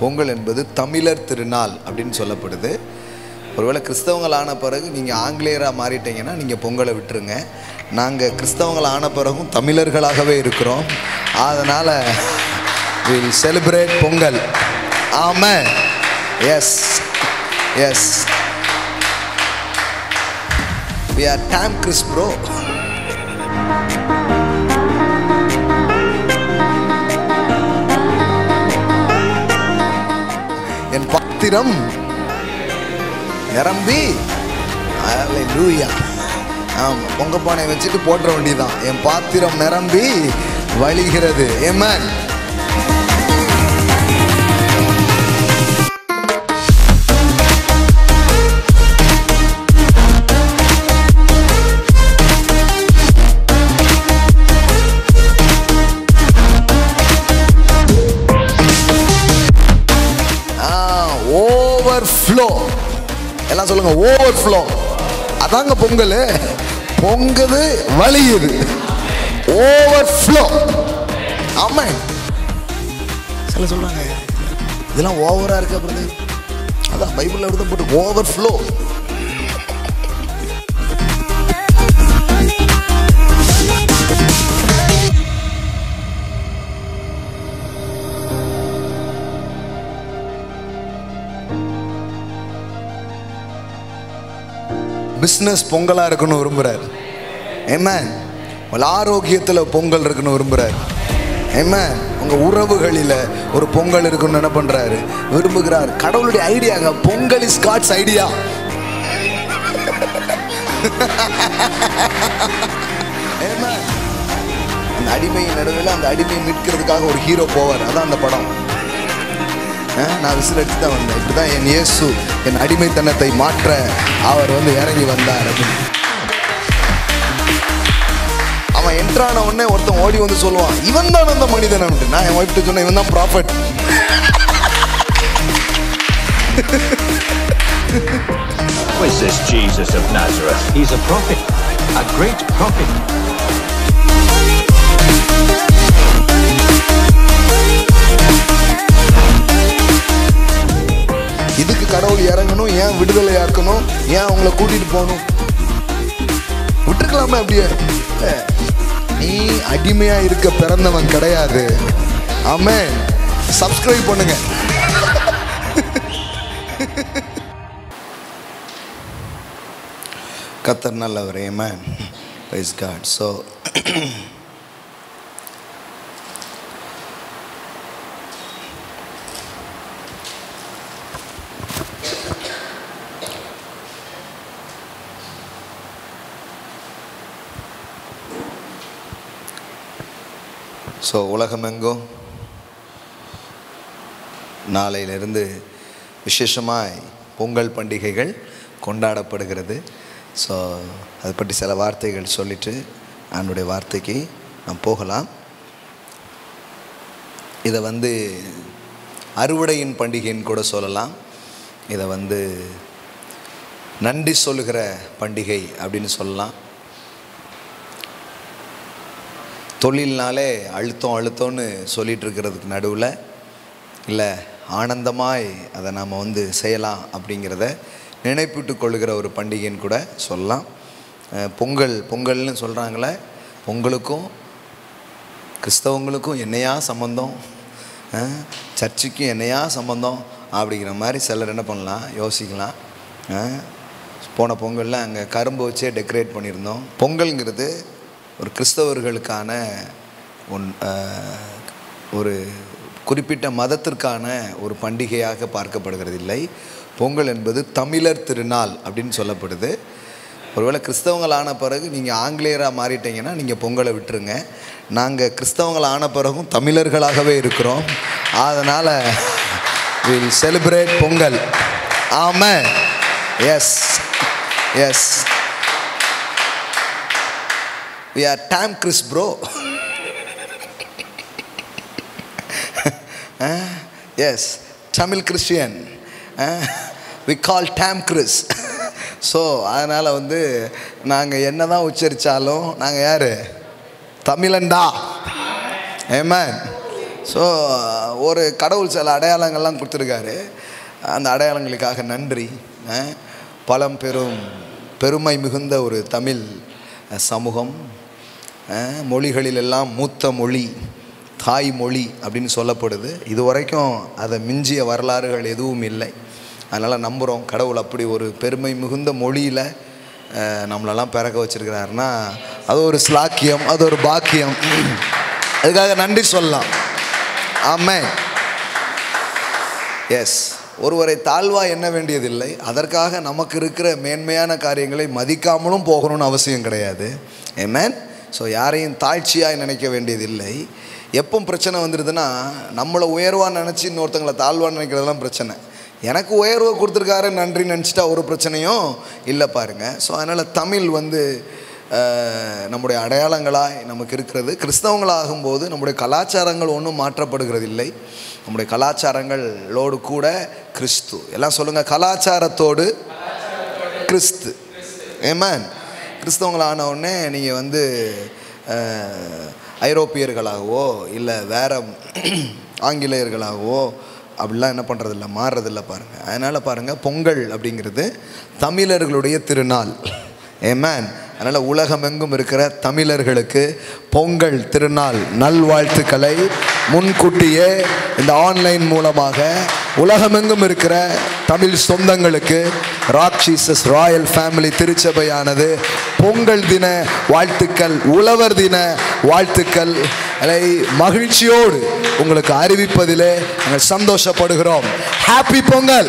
பொங்கல் என்பது தமிழர் திருநாள் அப்படின்னு சொல்லப்படுது ஒருவேளை கிறிஸ்தவங்கள் ஆன பிறகு நீங்கள் ஆங்கிலேயராக மாறிட்டீங்கன்னா நீங்கள் பொங்கலை விட்டுருங்க நாங்கள் கிறிஸ்தவங்கள் ஆன பிறகும் தமிழர்களாகவே இருக்கிறோம் அதனால் வில் செலிப்ரேட் பொங்கல் ஆமாம் yes yes we are tam chris bro என் பாத்திரம் நிரம்பி லூயா ஆமாம் பொங்க பானை வச்சுட்டு போட்டுற வேண்டியதான் என் பாத்திரம் நிரம்பி வழிகிறது ஏமன் ஓவர் ஃப்ளோ எல்லாம் சொல்லுங்க ஓவர் ஃப்ளோ அதாங்க பொங்கல் பொங்குது வலியுது ஓவர் ஃப்ளோ ஆமா சில சொல்றாங்க இதெல்லாம் ஓவரா இருக்கு அப்புறம் அதான் பைபிள்ல விருதம் போட்டு ஓவர் ஃப்ளோ பிஸ்னஸ் பொங்கலாக இருக்கணும் விரும்புகிறார் என்ன உங்கள் ஆரோக்கியத்தில் பொங்கல் இருக்கணும் விரும்புகிறார் என்ன உங்கள் உறவுகளில் ஒரு பொங்கல் இருக்குன்னு என்ன பண்ணுறாரு விரும்புகிறார் கடவுளுடைய ஐடியாங்க பொங்கல் இஸ் காட்ஸ் ஐடியா அந்த அடிமை நடுவில் அந்த அடிமையை மீட்கிறதுக்காக ஒரு ஹீரோ போவார் அதான் அந்த படம் அஹ், நான் விசில் அடிச்சு தான் வந்தேன் இப்படி தான் என் இயேசு என் அடிமைத்தனத்தை மாற்ற அவர் வந்து இறங்கி வந்தார் அப்படின்னு அவன் என்ட்ரான உடனே ஒருத்தன் ஓடி வந்து சொல்லுவான் இவன் தான் அந்த மனிதன் அப்படின்ட்டு. நான் என் ஒய்ஃப்ட்டு சொன்னேன் இவன் தான் prophet Who is this Jesus of Nazareth? He's a prophet, a great prophet. இதுக்கு கடவுள் இறங்கணும் ஏன் விடுதலை ஆக்கணும் ஏன் அவங்கள கூட்டிட்டு போகணும் விட்டுருக்கலாமா அப்படியே இல்ல. நீ அடிமையா இருக்க பிறந்தவன் கிடையாது ஆமே சப்ஸ்கிரைப் பண்ணுங்க கத்தர் நல்லவர் ஏமேன் பிரைஸ் காட் ஸோ ஸோ உலகமெங்கும் நாளையிலிருந்து விசேஷமாய் பொங்கல் பண்டிகைகள் கொண்டாடப்படுகிறது ஸோ அதை பற்றி சில வார்த்தைகள் சொல்லிட்டு என்னுடைய வார்த்தைக்கு நாம் போகலாம் இதை வந்து அறுவடையின் பண்டிகைன்னு கூட சொல்லலாம் இதை வந்து நன்றி சொல்லுகிற பண்டிகை அப்படின்னு சொல்லலாம் தொழில்னாலே அழுத்தம் அழுத்தம்னு சொல்லிட்டு இருக்கிறதுக்கு நடுவில் இல்லை ஆனந்தமாய் அதை நாம் வந்து செய்யலாம் அப்படிங்கிறத நினைப்பிட்டு கொள்ளுகிற ஒரு பண்டிகைன்னு கூட சொல்லலாம் அஹ் பொங்கல் பொங்கல்னு சொல்கிறாங்களே பொங்கலுக்கும் கிறிஸ்தவங்களுக்கும் என்னையா சம்மந்தம் அஹ் சர்ச்சுக்கும் என்னையா சம்மந்தம் அப்படிங்கிற மாதிரி சிலர் என்ன பண்ணலாம் யோசிக்கலாம் அஹ் போன பொங்கலில் அங்கே கரும்பு வச்சே டெக்கரேட் பண்ணியிருந்தோம் பொங்கல்ங்கிறது ஒரு கிறிஸ்தவர்களுக்கான ஒன் அஹ், ஒரு குறிப்பிட்ட மதத்திற்கான ஒரு பண்டிகையாக பார்க்கப்படுகிறது இல்லை பொங்கல் என்பது தமிழர் திருநாள் அப்படின்னு சொல்லப்படுது ஒருவேளை கிறிஸ்தவங்கள் ஆன பிறகு நீங்கள் ஆங்கிலேயராக மாறிட்டீங்கன்னா நீங்கள் பொங்கலை விட்டுருங்க நாங்கள் கிறிஸ்தவங்கள் ஆன பிறகும் தமிழர்களாகவே இருக்கிறோம் அதனால் வில் செலிப்ரேட் பொங்கல் ஆமாம் yes yes we are tam chris bro uh, yes tamil christian uh, we call tam chris so அதனால் வந்து நாங்கள் என்ன தான் உச்சரித்தாலும் நாங்கள் யார் தமிழண்டா ஏமன் ஸோ ஒரு கடவுள் சில அடையாளங்கள்லாம் கொடுத்துருக்காரு அந்த அடையாளங்களுக்காக நன்றி அஹ், பலம் பெரும் பெருமை மிகுந்த ஒரு தமிழ் அஹ், சமூகம் அஹ், மொழிகளிலெல்லாம் மூத்த மொழி தாய் மொழி அப்படின்னு சொல்லப்படுது இது வரைக்கும் அதை மிஞ்சிய வரலாறுகள் எதுவும் இல்லை அதனால் நம்புகிறோம் கடவுள் அப்படி ஒரு பெருமை மிகுந்த மொழியில் அஹ், நம்மளெல்லாம் பிறக்க வச்சிருக்கிறாருன்னா அது ஒரு ஸ்லாக்கியம் அது ஒரு பாக்கியம் அதுக்காக நன்றி சொல்லலாம் ஆமென் எஸ் ஒருவரை தாழ்வா எண்ண வேண்டியதில்லை அதற்காக நமக்கு இருக்கிற மேன்மையான காரியங்களை மதிக்காமலும் போகணும்னு அவசியம் கிடையாது ஏமேன் ஸோ யாரையும் தாழ்ச்சியாக நினைக்க வேண்டியதில்லை எப்போ பிரச்சனை வந்துடுதுன்னா நம்மளை உயர்வாக நினச்சி இன்னொருத்தங்களை தாழ்வான்னு நினைக்கிறதெல்லாம் பிரச்சனை எனக்கு உயர்வை கொடுத்துருக்காரு நன்றி நினச்சிட்டா ஒரு பிரச்சனையும் இல்லை பாருங்கள் ஸோ அதனால் தமிழ் வந்து அஹ், நம்முடைய அடையாளங்களாய் நமக்கு இருக்கிறது கிறிஸ்தவங்களாகும்போது நம்முடைய கலாச்சாரங்கள் ஒன்றும் மாற்றப்படுகிறதில்லை நம்முடைய கலாச்சாரங்களோடு கூட கிறிஸ்து எல்லாம் சொல்லுங்கள் கலாச்சாரத்தோடு கிறிஸ்து ஏமேன் கிறிஸ்தவங்களான உடனே நீங்கள் வந்து அஹ், ஐரோப்பியர்களாகவோ இல்லை வேற ஆங்கிலேயர்களாகவோ அப்படிலாம் என்ன பண்ணுறதில்ல மாறுறதில்ல பாருங்கள் அதனால் பாருங்கள் பொங்கல் அப்படிங்கிறது தமிழர்களுடைய திருநாள் ஏமேன் அதனால் உலகமெங்கும் இருக்கிற தமிழர்களுக்கு பொங்கல் திருநாள் நல்வாழ்த்துக்களை முன்கூட்டியே இந்த ஆன்லைன் மூலமாக உலகமெங்கும் இருக்கிற தமிழ் சொந்தங்களுக்கு ராக் ஜீசஸ் ராயல் ஃபேமிலி திருச்சபையானது பொங்கல் தின வாழ்த்துக்கள் உழவர் தின வாழ்த்துக்கள் அதை மகிழ்ச்சியோடு உங்களுக்கு அறிவிப்பதிலே நாங்கள் சந்தோஷப்படுகிறோம் happy Pongal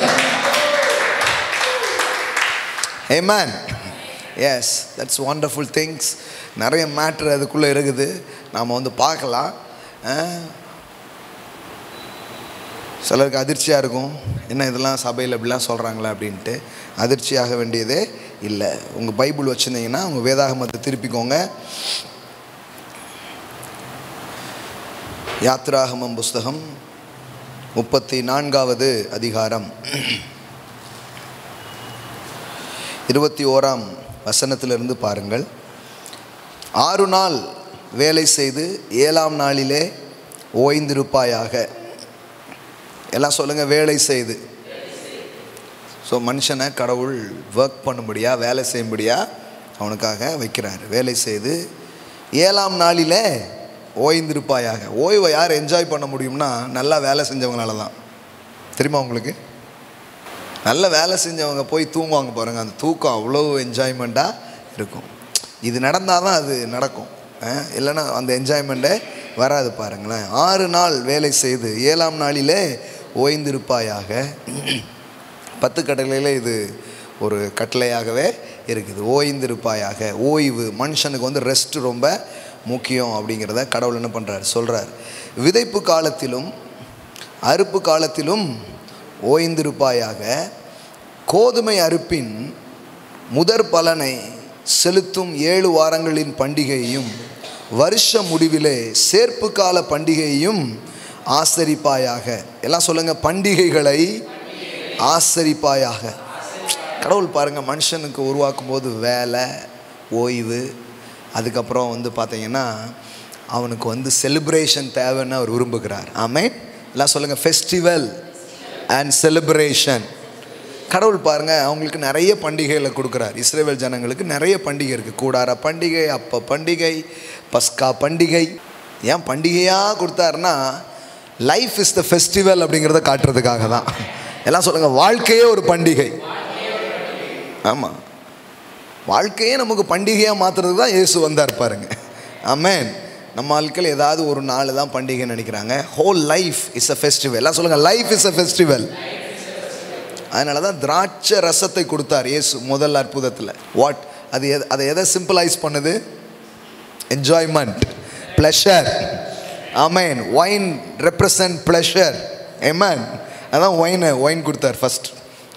Amen. Yes that's wonderful things நிறைய மேட்ரு அதுக்குள்ளே இருக்குது நாம் வந்து பார்க்கலாம் அஹ், சிலருக்கு அதிர்ச்சியாக இருக்கும் என்ன இதெல்லாம் சபையில் இப்படிலாம் சொல்கிறாங்களா அப்படின்ட்டு அதிர்ச்சியாக வேண்டியதே இல்லை உங்கள் பைபிள் வச்சுருந்தீங்கன்னா உங்கள் வேதாகமத்தை திருப்பிக்கோங்க யாத்ராகமம் புஸ்தகம் முப்பத்தி நான்காவது அதிகாரம் இருபத்தி ஓராம் வசனத்திலிருந்து பாருங்கள் ஆறு நாள் வேலை செய்து ஏழாம் நாளிலே ஓய்ந்திருப்பாயாக எல்லாம் சொல்லுங்கள் வேலை செய்து ஸோ மனுஷனை கடவுள் ஒர்க் பண்ணும்படியா வேலை செய்யும்படியா அவனுக்காக வைக்கிறார் வேலை செய்து ஏழாம் நாளிலே ஓய்ந்திருப்பாயாக ஓய்வை யார் என்ஜாய் பண்ண முடியும்னா நல்லா வேலை செஞ்சவங்களால தான் தெரியுமா உங்களுக்கு நல்ல வேலை செஞ்சவங்க போய் தூங்குவாங்க பாருங்க அந்த தூக்கம் அவ்வளோ என்ஜாய்மெண்ட்டாக இருக்கும் இது நடந்தால் தான் அது நடக்கும் அஹ் இல்லைன்னா அந்த என்ஜாய்மெண்ட்டே வராது பாருங்களேன் ஆறு நாள் வேலை செய்து ஏழாம் நாளிலே ஓய்ந்திருப்பாயாக பத்து கட்டளையில் இது ஒரு கட்டளையாகவே இருக்குது ஓய்ந்திருப்பாயாக ஓய்வு மனுஷனுக்கு வந்து ரெஸ்ட் ரொம்ப முக்கியம் அப்படிங்கிறத கடவுள் என்ன பண்ணுறார் சொல்கிறார் விதைப்பு காலத்திலும் அறுப்பு காலத்திலும் ஓய்ந்திருப்பாயாக கோதுமை அறுப்பின் முதற் பலனை செலுத்தும் ஏழு வாரங்களின் பண்டிகையையும் வருஷ முடிவிலே சேர்ப்பு கால பண்டிகையையும் ஆசரிப்பாயாக எல்லாம் சொல்லுங்க பண்டிகைகளை ஆசரிப்பாயாக கடவுள் பாருங்க மனுஷனுக்கு உருவாக்கும் போது வேலை ஓய்வு அதுக்கப்புறம் வந்து பார்த்தீங்கன்னா அவனுக்கு வந்து செலிப்ரேஷன் தேவைன்னு அவர் விரும்புகிறார் ஆமே எல்லாம் சொல்லுங்கள் ஃபெஸ்டிவல் அண்ட் செலிப்ரேஷன் கடவுள் பாருங்க அவங்களுக்கு நிறைய பண்டிகைகளை கொடுக்குறார் இஸ்ரேல் ஜனங்களுக்கு நிறைய பண்டிகை இருக்குது கூடார பண்டிகை அப்ப பண்டிகை பஸ்கா பண்டிகை ஏன் பண்டிகையாக கொடுத்தாருன்னா லைஃப் இஸ் த ஃபெஸ்டிவல் அப்படிங்கிறத காட்டுறதுக்காக தான் எல்லாம் சொல்லுங்கள் வாழ்க்கையே ஒரு பண்டிகை ஆமாம் வாழ்க்கையே நமக்கு பண்டிகையாக மாற்றுறதுக்கு தான் இயேசு வந்தார் பாருங்க ஆமென் நம்ம ஆட்கள் ஏதாவது ஒரு நாள் தான் பண்டிகை நினைக்கிறாங்க whole life is a festival எல்லாம் சொல்லுங்கள் லைஃப் இஸ் அ ஃபெஸ்டிவல் அதனால தான் திராட்சை ரசத்தை கொடுத்தார் இயேசு முதல் அற்புதத்தில் வாட் அது எது அதை எதை சிம்பிளைஸ் பண்ணுது enjoyment pleasure amen wine represent pleasure amen அதான் ஒயினை ஒயின் கொடுத்தார் ஃபஸ்ட்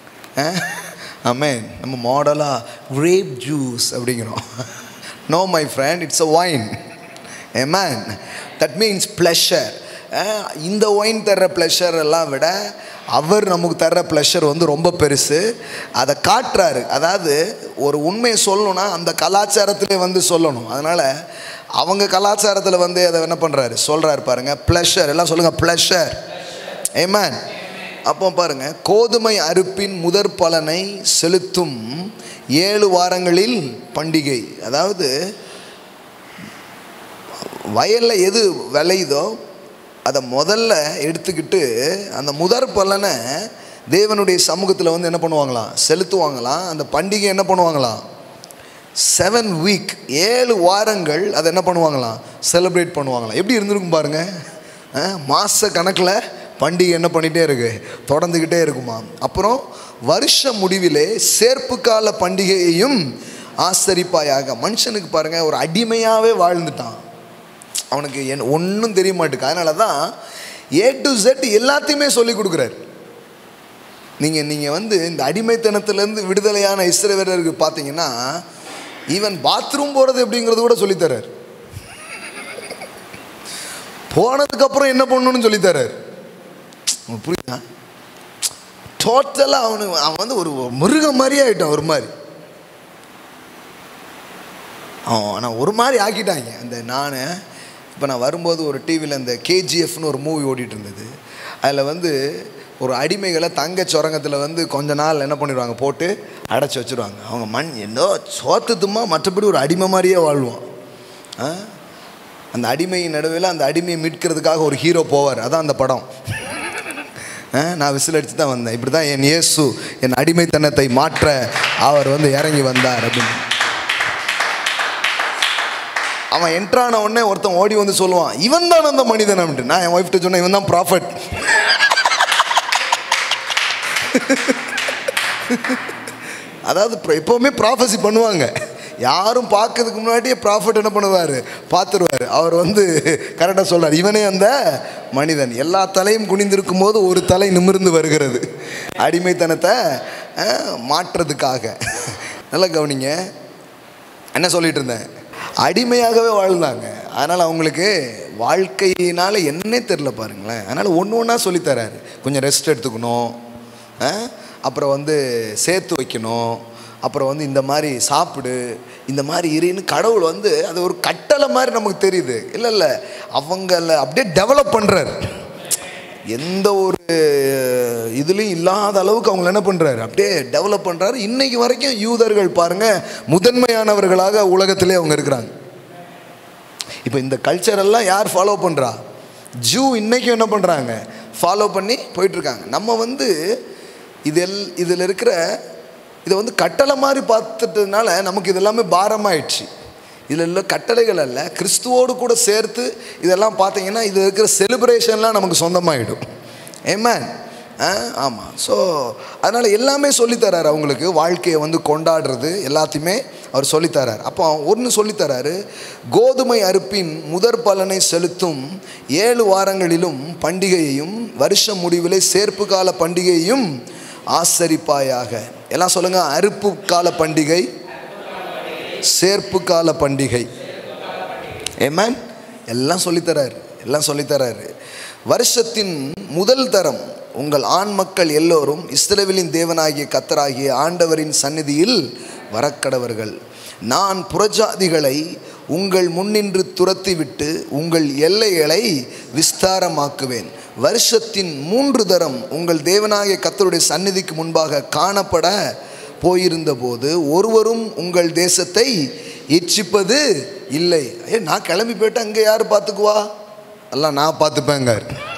ஆமேன் நம்ம மாடலாக கிரேப் ஜூஸ் அப்படிங்கிறோம் no my friend it's a wine amen that means pleasure ah, இந்த ஒயின் தர்ற ப்ளஷர் எல்லாம் விட அவர் நமக்கு தர்ற ப்ளஷர் வந்து ரொம்ப பெருசு அதை காட்டுறாரு அதாவது ஒரு உண்மையை சொல்லணும்னா அந்த கலாச்சாரத்திலே வந்து சொல்லணும் அதனால் அவங்க கலாச்சாரத்தில் வந்து அதை என்ன பண்ணுறாரு சொல்கிறாரு பாருங்க ப்ளஷர் எல்லாம் சொல்லுங்கள் ப்ளஷர் ஏமேன் அப்போ பாருங்க கோதுமை அறுப்பின் முதற் பலனை செலுத்தும் ஏழு வாரங்களில் பண்டிகை அதாவது வயலில் எது விளையுதோ அதை முதல்ல எடுத்துக்கிட்டு அந்த முதற் பலனை தேவனுடைய சமூகத்தில் வந்து என்ன பண்ணுவாங்களாம் செலுத்துவாங்களாம் அந்த பண்டிகை என்ன பண்ணுவாங்களாம் செவன் வீக் ஏழு வாரங்கள் அதை என்ன பண்ணுவாங்களாம் செலிப்ரேட் பண்ணுவாங்களாம் எப்படி இருந்திருக்கும் பாருங்க அஹ், மாச கணக்கில் பண்டிகை என்ன பண்ணிகிட்டே இருக்கு தொடர்ந்துக்கிட்டே இருக்குமா அப்புறம் வருஷ முடிவிலே சேர்ப்பு கால பண்டிகையையும் ஆசரிப்பாயாக மனுஷனுக்கு பாருங்க ஒரு அடிமையாகவே வாழ்ந்துட்டான் அவனுக்கு என் ஒன்றும் தெரிய மாட்டேங்குது அதனால தான் ஏ டு Z எல்லாத்தையுமே சொல்லி கொடுக்குறாரு நீங்கள் நீங்கள் வந்து இந்த அடிமைத்தனத்திலேருந்து விடுதலையான இஸ்ரவேலருக்கு பார்த்தீங்கன்னா ஈவன் பாத்ரூம் போகிறது எப்படிங்கிறது கூட சொல்லித்தரார் போனதுக்கப்புறம் என்ன பண்ணணும்னு சொல்லித்தரார் உங்களுக்கு புரியுதா டோட்டலாக அவனுக்கு அவன் வந்து ஒரு மிருகம் மாதிரியே ஆகிட்டான் ஒரு மாதிரி அவன் ஆனால் ஒரு மாதிரி ஆக்கிட்டாங்க அந்த நான் இப்போ நான் வரும்போது ஒரு டிவியில் அந்த கேஜிஎஃப்னு ஒரு மூவி ஓடிட்டு இருந்தது அதில் வந்து ஒரு அடிமைகளை தங்க சுரங்கத்தில் வந்து கொஞ்ச நாள் என்ன பண்ணிடுவாங்க போட்டு அடைச்சி வச்சுருவாங்க அவங்க மண் என்னோ சோத்துத்துமா மற்றபடி ஒரு அடிமை மாதிரியே வாழ்வான் ஆ? அந்த அடிமையின் நடுவில் அந்த அடிமையை மீட்கிறதுக்காக ஒரு ஹீரோ போவார் அதான் அந்த படம் ஆ, நான் விசில் அடித்து தான் வந்தேன் இப்படி தான் என் இயேசு என் அடிமைத்தனத்தை மாற்ற அவர் வந்து இறங்கி வந்தார் அப்படின்னு அவன் என்ட்ரான உடனே ஒருத்தன் ஓடி வந்து சொல்லுவான் இவன் தான் அந்த மனிதன் அப்படின்ட்டு நான் என் ஒய்ஃப்ட்ட சொன்னேன் இவன் தான் ப்ராஃபட் அதாவது இப்ப எப்போவுமே ப்ராஃபஸி பண்ணுவாங்க யாரும் பார்க்கறதுக்கு முன்னாடியே ப்ராஃபிட் என்ன பண்ணுவார் பார்த்துருவார் அவர் வந்து கரெக்டாக சொல்றார் இவனே அந்த மனிதன் எல்லா தலையும் குனிந்திருக்கும் போது ஒரு தலை நிமிர்ந்து வருகிறது அடிமைத்தனத்தை அஹ், மாற்றுறதுக்காக நல்லா கவனிங்க என்ன சொல்லிட்டு இருந்தேன் அடிமையாகவே வாழ்ந்தாங்க அதனால் அவங்களுக்கு வாழ்க்கையினால் என்னே தெரில பாருங்களேன் அதனால் ஒன்று ஒன்றா சொல்லித்தராரு கொஞ்சம் ரெஸ்ட் எடுத்துக்கணும் ஆ? அப்புறம் வந்து சேர்த்து வைக்கணும் அப்புறம் வந்து இந்த மாதிரி சாப்பிடு இந்த மாதிரி இருன்னு கடவுள் வந்து அது ஒரு கட்டளை மாதிரி நமக்கு தெரியுது இல்லை இல்லை அவங்கள அப்படியே டெவலப் பண்ணுறாரு எந்த ஒரு இதுலேயும் இல்லாத அளவுக்கு அவங்கள என்ன பண்ணுறாரு அப்படியே டெவலப் பண்ணுறாரு இன்னைக்கு வரைக்கும் யூதர்கள் பாருங்கள் முதன்மையானவர்களாக உலகத்திலே அவங்க இருக்கிறாங்க இப்போ இந்த கல்ச்சர் எல்லாம் யார் ஃபாலோ பண்ணுறா ஜூ இன்னைக்கும் என்ன பண்ணுறாங்க ஃபாலோ பண்ணி போயிட்டுருக்காங்க நம்ம வந்து இதில் இதில் இருக்கிற இதை வந்து கட்டளை மாதிரி பார்த்துட்டதுனால நமக்கு இது எல்லாமே பாரமாயிடுச்சு இதில் உள்ள கட்டளைகள் அல்ல கிறிஸ்துவோடு கூட சேர்த்து இதெல்லாம் பார்த்தீங்கன்னா இதில் இருக்கிற செலிப்ரேஷன்லாம் நமக்கு சொந்தமாயிடும் ஏமேன் ஆ ஆமாம் ஸோ அதனால் எல்லாமே சொல்லித்தரார் அவங்களுக்கு வாழ்க்கையை வந்து கொண்டாடுறது எல்லாத்தையுமே அவர் சொல்லித்தரார் அப்போ ஒன்று சொல்லித்தராரு கோதுமை அறுப்பின் முதற் பலனை செலுத்தும் ஏழு வாரங்களிலும் பண்டிகையையும் வருஷ முடிவிலே சேர்ப்பு கால பண்டிகையையும் ஆசரிப்பாயாக எல்லாம் சொல்லுங்கள் அறுப்பு கால பண்டிகை சேர்ப்பு கால பண்டிகை ஏமேன் எல்லாம் சொல்லித்தராரு எல்லாம் சொல்லித்தராரு வருஷத்தின் முதல் தரம் உங்கள் ஆண் மக்கள் எல்லோரும் இஸ்ரவேலின் தேவனாகிய கத்தராகிய ஆண்டவரின் சந்நிதியில் வரக்கடவர்கள் நான் புறஜாதிகளை உங்கள் முன்னின்று துரத்திவிட்டு உங்கள் எல்லைகளை விஸ்தாரமாக்குவேன் வருஷத்தின் மூன்று தரம் உங்கள் தேவனாகிய கத்தருடைய சந்நிதிக்கு முன்பாக காணப்பட போயிருந்தபோது ஒருவரும் உங்கள் தேசத்தை இச்சிப்பது இல்லை ஏ நான் கிளம்பி போயிட்டேன் அங்கே யார் பார்த்துக்குவா எல்லாம் நான் பார்த்துப்பேங்க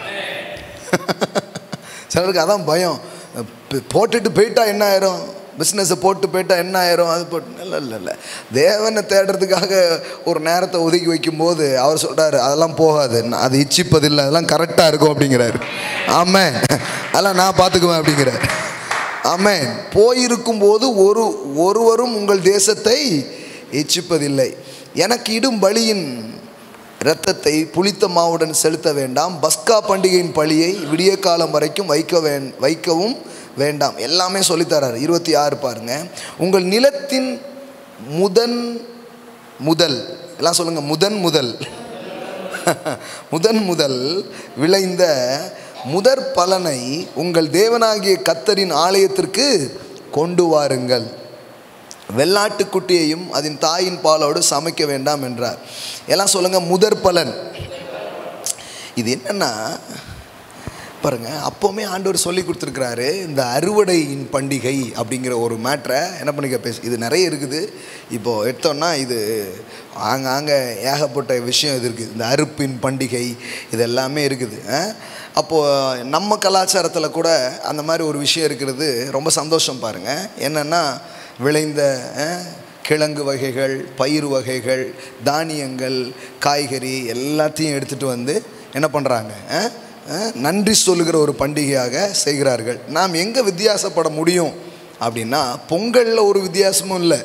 சிலருக்கு அதான் பயம் ப- போட்டுட்டு போயிட்டா என்ன ஆயிரும் பிஸ்னஸை போட்டு போயிட்டா என்ன ஆயிரும் அது போட்டு இல்லை இல்லை இல்லை தேவனை தேடுறதுக்காக ஒரு நேரத்தை ஒதுக்கி வைக்கும்போது அவர் சொல்கிறாரு அதெல்லாம் போகாது நான் அது இச்சிப்பதில்லை அதெல்லாம் கரெக்டாக இருக்கும் அப்படிங்கிறாரு ஆமாம் அதெல்லாம் நான் பார்த்துக்குவேன் அப்படிங்கிறார் ஆமென் போயிருக்கும் போது ஒரு ஒருவரும் உங்கள் தேசத்தை இச்சிப்பதில்லை எனக்கு இடும் பலியின் இரத்தத்தை புளித்த மாவுடன் செலுத்த வேண்டாம் பஸ்கா பண்டிகையின் பழியை விடிய காலம் வரைக்கும் வைக்க வே வைக்கவும் வேண்டாம் எல்லாமே சொல்லித்தராரு இருபத்தி ஆறு பாருங்க உங்கள் நிலத்தின் முதன் முதல் எல்லாம் சொல்லுங்க முதன் முதல் முதன் முதல் விளைந்த முதற் பலனை உங்கள் தேவனாகிய கத்தரின் ஆலயத்திற்கு கொண்டு வாருங்கள் வெள்ளாட்டுக்குட்டியையும் அதன் தாயின் பாலோடு சமைக்க வேண்டாம் என்றார் எல்லாம் சொல்லுங்க முதற் பலன் இது என்னன்னா பாருங்க அப்போவுமே ஆண்டவர் சொல்லி கொடுத்துருக்கிறாரு இந்த அறுவடையின் பண்டிகை அப்படிங்கிற ஒரு மேட்ரை என்ன பண்ணிக்க பேச இது நிறைய இருக்குது இப்போது எடுத்தோம்னா இது ஆங்காங்க ஏகப்பட்ட விஷயம் இது இருக்குது இந்த அறுப்பின் பண்டிகை இது எல்லாமே இருக்குது அஹ்? அப்போது நம்ம கலாச்சாரத்தில் கூட அந்த மாதிரி ஒரு விஷயம் இருக்கிறது ரொம்ப சந்தோஷம் பாருங்கள் என்னென்னா விளைந்த அஹ், கிழங்கு வகைகள் பயிர் வகைகள் தானியங்கள் காய்கறி எல்லாத்தையும் எடுத்துகிட்டு வந்து என்ன பண்ணுறாங்க நன்றி சொல்லுகிற ஒரு பண்டிகையாக செய்கிறார்கள் நாம் எங்கே வித்தியாசப்பட முடியும் அப்படின்னா பொங்கலில் ஒரு வித்தியாசமும் இல்லை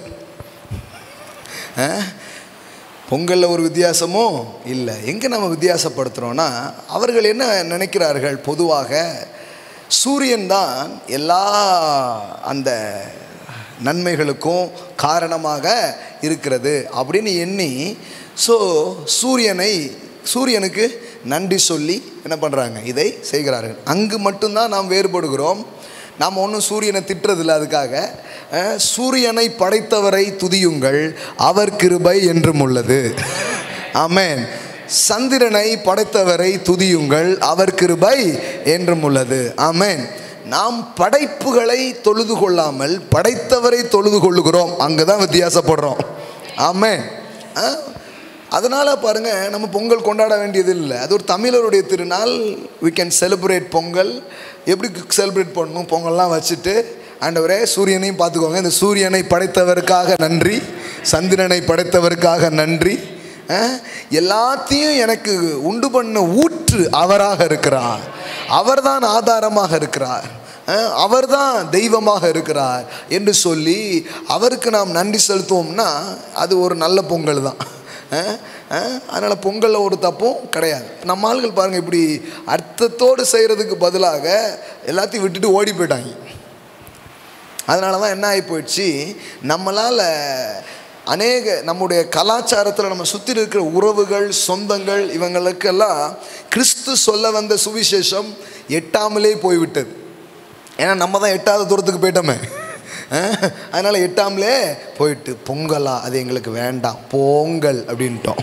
பொங்கலில் ஒரு வித்தியாசமும் இல்லை எங்கே நம்ம வித்தியாசப்படுத்துகிறோன்னா அவர்கள் என்ன நினைக்கிறார்கள் பொதுவாக சூரியன் தான் எல்லா அந்த நன்மைகளுக்கும் காரணமாக இருக்கிறது அப்படின்னு எண்ணி ஸோ சூரியனை சூரியனுக்கு நன்றி சொல்லி என்ன பண்ணுறாங்க இதை செய்கிறார்கள் அங்கு மட்டும்தான் நாம் வேறுபடுகிறோம் நாம் ஒன்றும் சூரியனை திட்டுறதில்ல அதுக்காக அஹ், சூரியனை படைத்தவரை துதியுங்கள் அவர் கிருபை என்றும் உள்ளது ஆமென் சந்திரனை படைத்தவரை துதியுங்கள் அவர் கிருபை என்றும் உள்ளது ஆமென் நாம் படைப்புகளை தொழுது கொள்ளாமல் படைத்தவரை தொழுது கொள்ளுகிறோம் அங்கே தான் வித்தியாசப்படுறோம் ஆமென் ஆ? அதனால் பாருங்கள் நம்ம பொங்கல் கொண்டாட வேண்டியது இல்லை அது ஒரு தமிழருடைய திருநாள் we can celebrate பொங்கல் எப்படி செலிப்ரேட் பண்ணணும் பொங்கல்லாம் வச்சுட்டு ஆண்டவரே சூரியனையும் பார்த்துக்கோங்க இந்த சூரியனை படைத்தவருக்காக நன்றி சந்திரனை படைத்தவருக்காக நன்றி அஹ், எல்லாத்தையும் எனக்கு உண்டு பண்ண ஊற்று அவராக இருக்கிறார் அவர்தான் ஆதாரமாக இருக்கிறார் அஹ், அவர்தான் தெய்வமாக இருக்கிறார் என்று சொல்லி அவருக்கு நாம் நன்றி செலுத்துவோம்னா அது ஒரு நல்ல பொங்கல் தான் அதனால் பொங்கலில் ஒரு தப்பும் கிடையாது நம்ம ஆளுகள் பாருங்கள் இப்படி அர்த்தத்தோடு செய்கிறதுக்கு பதிலாக எல்லாத்தையும் விட்டுட்டு ஓடி போயிட்டாங்க அதனால தான் என்ன ஆகி போயிடுச்சு நம்மளால் அநேக நம்முடைய கலாச்சாரத்தில் நம்ம சுற்றி இருக்கிற உறவுகள் சொந்தங்கள் இவங்களுக்கெல்லாம் கிறிஸ்து சொல்ல வந்த சுவிசேஷம் எட்டாமலே போய்விட்டது ஏன்னா நம்ம தான் எட்டாவது தூரத்துக்கு போயிட்டோமே அஹ், அதனால எட்டாமலே போயிட்டு பொங்கலா அது எங்களுக்கு வேண்டாம் பொங்கல் அப்படின்ட்டோம்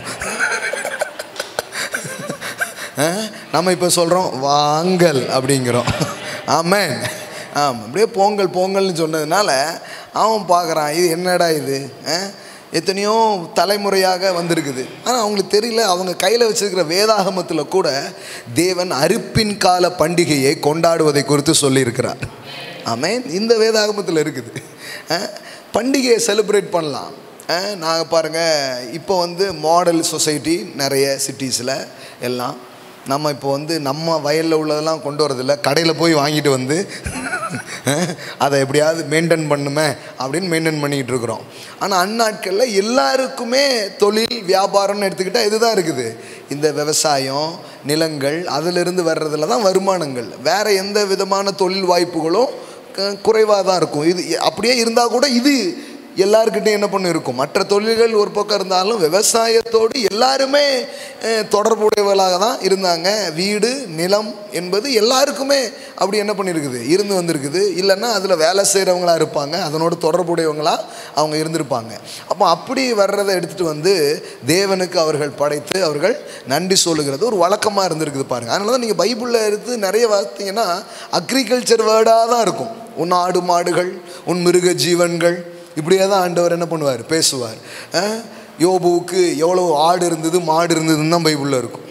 அஹ், நம்ம இப்போ சொல்கிறோம் வாங்கல் அப்படிங்கிறோம் ஆமென் ஆமாம் அப்படியே பொங்கல் பொங்கல்னு சொன்னதுனால அவன் பார்க்குறான் இது என்னடா இது அஹ், எத்தனையோ தலைமுறையாக வந்திருக்குது ஆனால் அவங்களுக்கு தெரியல அவங்க கையில் வச்சிருக்கிற வேதாகமத்தில் கூட தேவன் அறுப்பின் கால பண்டிகையை கொண்டாடுவதை குறித்து சொல்லியிருக்கிறார் ஆமென் இந்த வேதாகமத்தில் இருக்குது அஹ், பண்டிகையை செலிப்ரேட் பண்ணலாம் நாங்கள் பாருங்கள் இப்போ வந்து மாடல் சொசைட்டி நிறைய சிட்டிஸில் எல்லாம் நம்ம இப்போ வந்து நம்ம வயலில் உள்ளதெல்லாம் கொண்டு வரதில்ல கடையில் போய் வாங்கிட்டு வந்து அஹ், அதை எப்படியாவது மெயின்டைன் பண்ணுமே அப்படின்னு மெயின்டைன் பண்ணிக்கிட்டு இருக்கிறோம் ஆனால் அந்நாட்களில் எல்லாருக்குமே தொழில் வியாபாரம்னு எடுத்துக்கிட்டால் இதுதான் இருக்குது இந்த விவசாயம் நிலங்கள் அதிலிருந்து வர்றதுல தான் வருமானங்கள் வேறு எந்த விதமான தொழில் வாய்ப்புகளும் குறைவாக தான் இருக்கும் இது அப்படியே இருந்தால் கூட இது எல்லாருக்கிட்டையும் என்ன பண்ணு இருக்கும் மற்ற தொழில்கள் ஒரு பக்கம் இருந்தாலும் விவசாயத்தோடு எல்லாருமே அஹ், தொடர்புடையவர்களாக தான் இருந்தாங்க வீடு நிலம் என்பது எல்லாருக்குமே அப்படி என்ன பண்ணியிருக்குது இருந்து வந்திருக்குது இல்லைன்னா அதில் வேலை செய்கிறவங்களா இருப்பாங்க அதனோடு தொடர்புடையவங்களா அவங்க இருந்திருப்பாங்க அப்போ அப்படி வர்றதை எடுத்துகிட்டு வந்து தேவனுக்கு அவர்கள் படைத்து அவர்கள் நன்றி சொல்லுகிறது ஒரு வழக்கமாக இருந்திருக்குது பாருங்கள் அதனால தான் நீங்கள் பைபிளில் எடுத்து நிறைய பார்த்தீங்கன்னா அக்ரிகல்ச்சர் வேர்டாக தான் இருக்கும் உன் ஆடு மாடுகள் உன் மிருக ஜீவன்கள் இப்படியே தான் ஆண்டவர் என்ன பண்ணுவார் பேசுவார் அஹ், யோபுவுக்கு எவ்வளோ ஆடு இருந்தது மாடு இருந்ததுன்னு தான் பைபிளில் இருக்கும்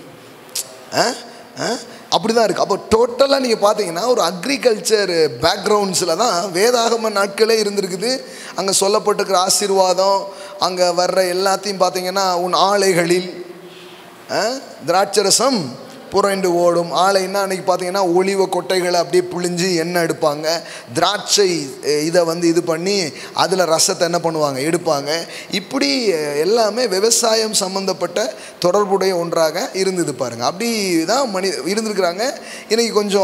அப்படி தான் இருக்குது அப்போ டோட்டலாக நீங்கள் பார்த்தீங்கன்னா ஒரு அக்ரிகல்ச்சர் பேக்ரவுண்ட்ஸில் தான் வேதாகம நாட்களே இருந்திருக்குது அங்கே சொல்லப்பட்டிருக்கிற ஆசீர்வாதம் அங்கே வர்ற எல்லாத்தையும் பார்த்தீங்கன்னா உன் ஆலைகளில் அஹ், திராட்சரசம் புரண்டு ஓடும் ஆலைன்னா அன்றைக்கி பார்த்தீங்கன்னா ஒளிவ கொட்டைகளை அப்படியே புழிஞ்சு எண்ணெய் எடுப்பாங்க திராட்சை அஹ், இதை வந்து இது பண்ணி அதில் ரசத்தை என்ன பண்ணுவாங்க எடுப்பாங்க இப்படி அஹ், எல்லாமே விவசாயம் சம்மந்தப்பட்ட தொடர்புடைய ஒன்றாக இருந்தது பாருங்கள் அப்படி தான் மனி இருந்திருக்கிறாங்க இன்றைக்கி கொஞ்சம்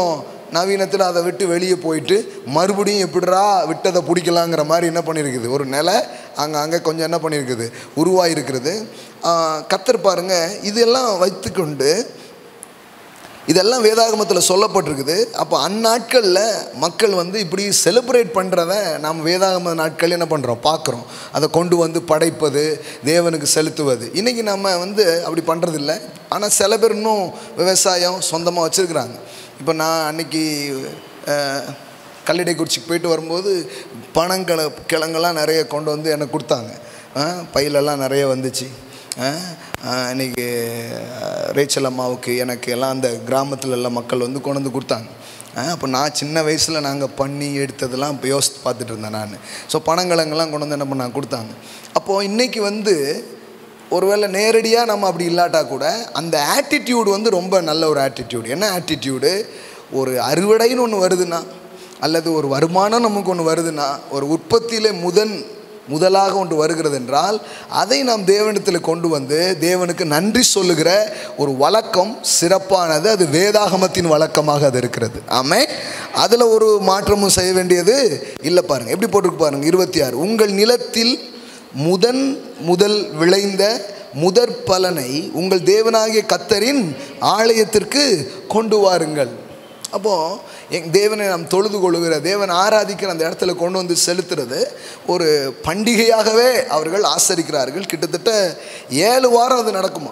நவீனத்தில் அதை விட்டு வெளியே போயிட்டு மறுபடியும் எப்படிடா விட்டதை பிடிக்கலாங்கிற மாதிரி என்ன பண்ணியிருக்குது ஒரு நிலை அங்கே அங்கே கொஞ்சம் என்ன பண்ணியிருக்குது உருவாயிருக்கிறது கத்தர் பாருங்க இதெல்லாம் வைத்துக்கொண்டு இதெல்லாம் வேதாகமத்தில் சொல்லப்பட்டிருக்குது அப்போ அந்நாட்களில் மக்கள் வந்து இப்படி செலிப்ரேட் பண்ணுறத நாம் வேதாகம நாட்கள் என்ன பண்ணுறோம் பார்க்குறோம் அதை கொண்டு வந்து படைப்பது தேவனுக்கு செலுத்துவது இன்றைக்கி நம்ம வந்து அப்படி பண்ணுறதில்ல ஆனால் சில பேர் இன்னும் விவசாயம் சொந்தமாக வச்சுருக்குறாங்க இப்போ நான் அன்னைக்கு அஹ், கல்லடைக்குறிச்சிக்கு போயிட்டு வரும்போது பனங்கிழ கிழங்கெல்லாம் நிறைய கொண்டு வந்து எனக்கு கொடுத்தாங்க அஹ், பையிலெல்லாம் நிறைய வந்துச்சு அஹ், அஹ், இன்னைக்கு அஹ், ரேச்சல் அம்மாவுக்கு எனக்கு எல்லாம் அந்த கிராமத்தில் உள்ள மக்கள் வந்து கொண்டு வந்து கொடுத்தாங்க அஹ், அப்போ நான் சின்ன வயசில் நாங்கள் பண்ணி எடுத்ததெல்லாம் இப்போ யோசித்து பார்த்துட்டு இருந்தேன் நான் ஸோ பனங்கிழங்கெல்லாம் கொண்டு வந்து என்ன பண்ணாங்க கொடுத்தாங்க அப்போது இன்றைக்கி வந்து ஒருவேளை நேரடியாக நம்ம அப்படி இல்லாட்டா கூட அந்த ஆட்டிடியூடு வந்து ரொம்ப நல்ல ஒரு ஆட்டிடியூடு என்ன ஆட்டிடியூடு ஒரு அறுவடைன்னு ஒன்று வருதுன்னா அல்லது ஒரு வருமானம் நமக்கு ஒன்று வருதுன்னா ஒரு உற்பத்தியிலே முதன் முதலாக ஒன்று வருகிறது என்றால் அதை நாம் தேவனிடத்தில் கொண்டு வந்து தேவனுக்கு நன்றி சொல்லுகிற ஒரு வழக்கம் சிறப்பானது அது வேதாகமத்தின் வழக்கமாக அது இருக்கிறது ஆமே அதில் ஒரு மாற்றமும் செய்ய வேண்டியது இல்லை பாருங்கள் எப்படி போட்டிருக்கு பாருங்கள் இருபத்தி ஆறு உங்கள் நிலத்தில் முதன் முதல் விளைந்த முதற் பலனை உங்கள் தேவனாகிய கத்தரின் ஆலயத்திற்கு கொண்டு வாருங்கள் அப்போது எங் தேவனை நாம் தொழுது கொள்ளுகிற தேவன் ஆராதிக்கிற அந்த இடத்துல கொண்டு வந்து செலுத்துறது ஒரு பண்டிகையாகவே அவர்கள் ஆசரிக்கிறார்கள் கிட்டத்தட்ட ஏழு வாரம் அது நடக்குமா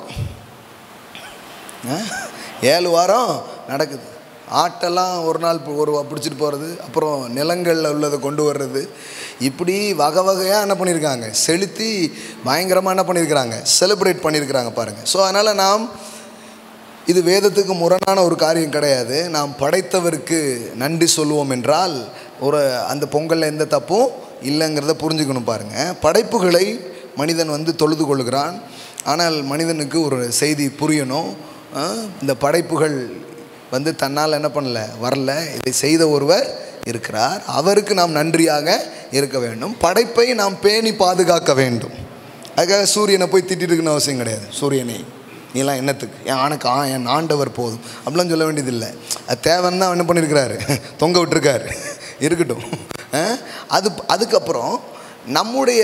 ஆ? ஏழு வாரம் நடக்குது ஆட்டெல்லாம் ஒரு நாள் பு- ஒரு பிடிச்சிட்டு போகிறது அப்புறம் நிலங்களில் உள்ளதை கொண்டு வர்றது இப்படி வகை வகையாக என்ன பண்ணியிருக்காங்க செலுத்தி பயங்கரமாக என்ன பண்ணியிருக்கிறாங்க செலிப்ரேட் பண்ணியிருக்கிறாங்க பாருங்கள் ஸோ அதனால் நாம் இது வேதத்துக்கு முரணான ஒரு காரியம் கிடையாது நாம் படைத்தவருக்கு நன்றி சொல்லுவோம் என்றால் ஒரு அந்த பொங்கலில் எந்த தப்பும் இல்லைங்கிறத புரிஞ்சுக்கணும் பாருங்கள் படைப்புகளை மனிதன் வந்து தொழுது கொள்கிறான் ஆனால் மனிதனுக்கு ஒரு செய்தி புரியணும் ஆ, இந்த படைப்புகள் வந்து தன்னால் என்ன பண்ணல வரல இதை செய்த ஒருவர் இருக்கிறார் அவருக்கு நாம் நன்றியாக இருக்க வேண்டும் படைப்பை நாம் பேணி பாதுகாக்க வேண்டும் அதுக்காக சூரியனை போய் திட்டிட்டு இருக்கணும் அவசியம் கிடையாது சூரியனை நீலாம் என்னத்துக்கு என் ஆணுக்கு ஆ என் ஆண்டவர் போதும் அப்படிலாம் சொல்ல வேண்டியதில்லை அது தேவைன்னு தான் என்ன பண்ணியிருக்கிறாரு தொங்க விட்டுருக்காரு இருக்கட்டும் அஹ், அது அதுக்கப்புறம் நம்முடைய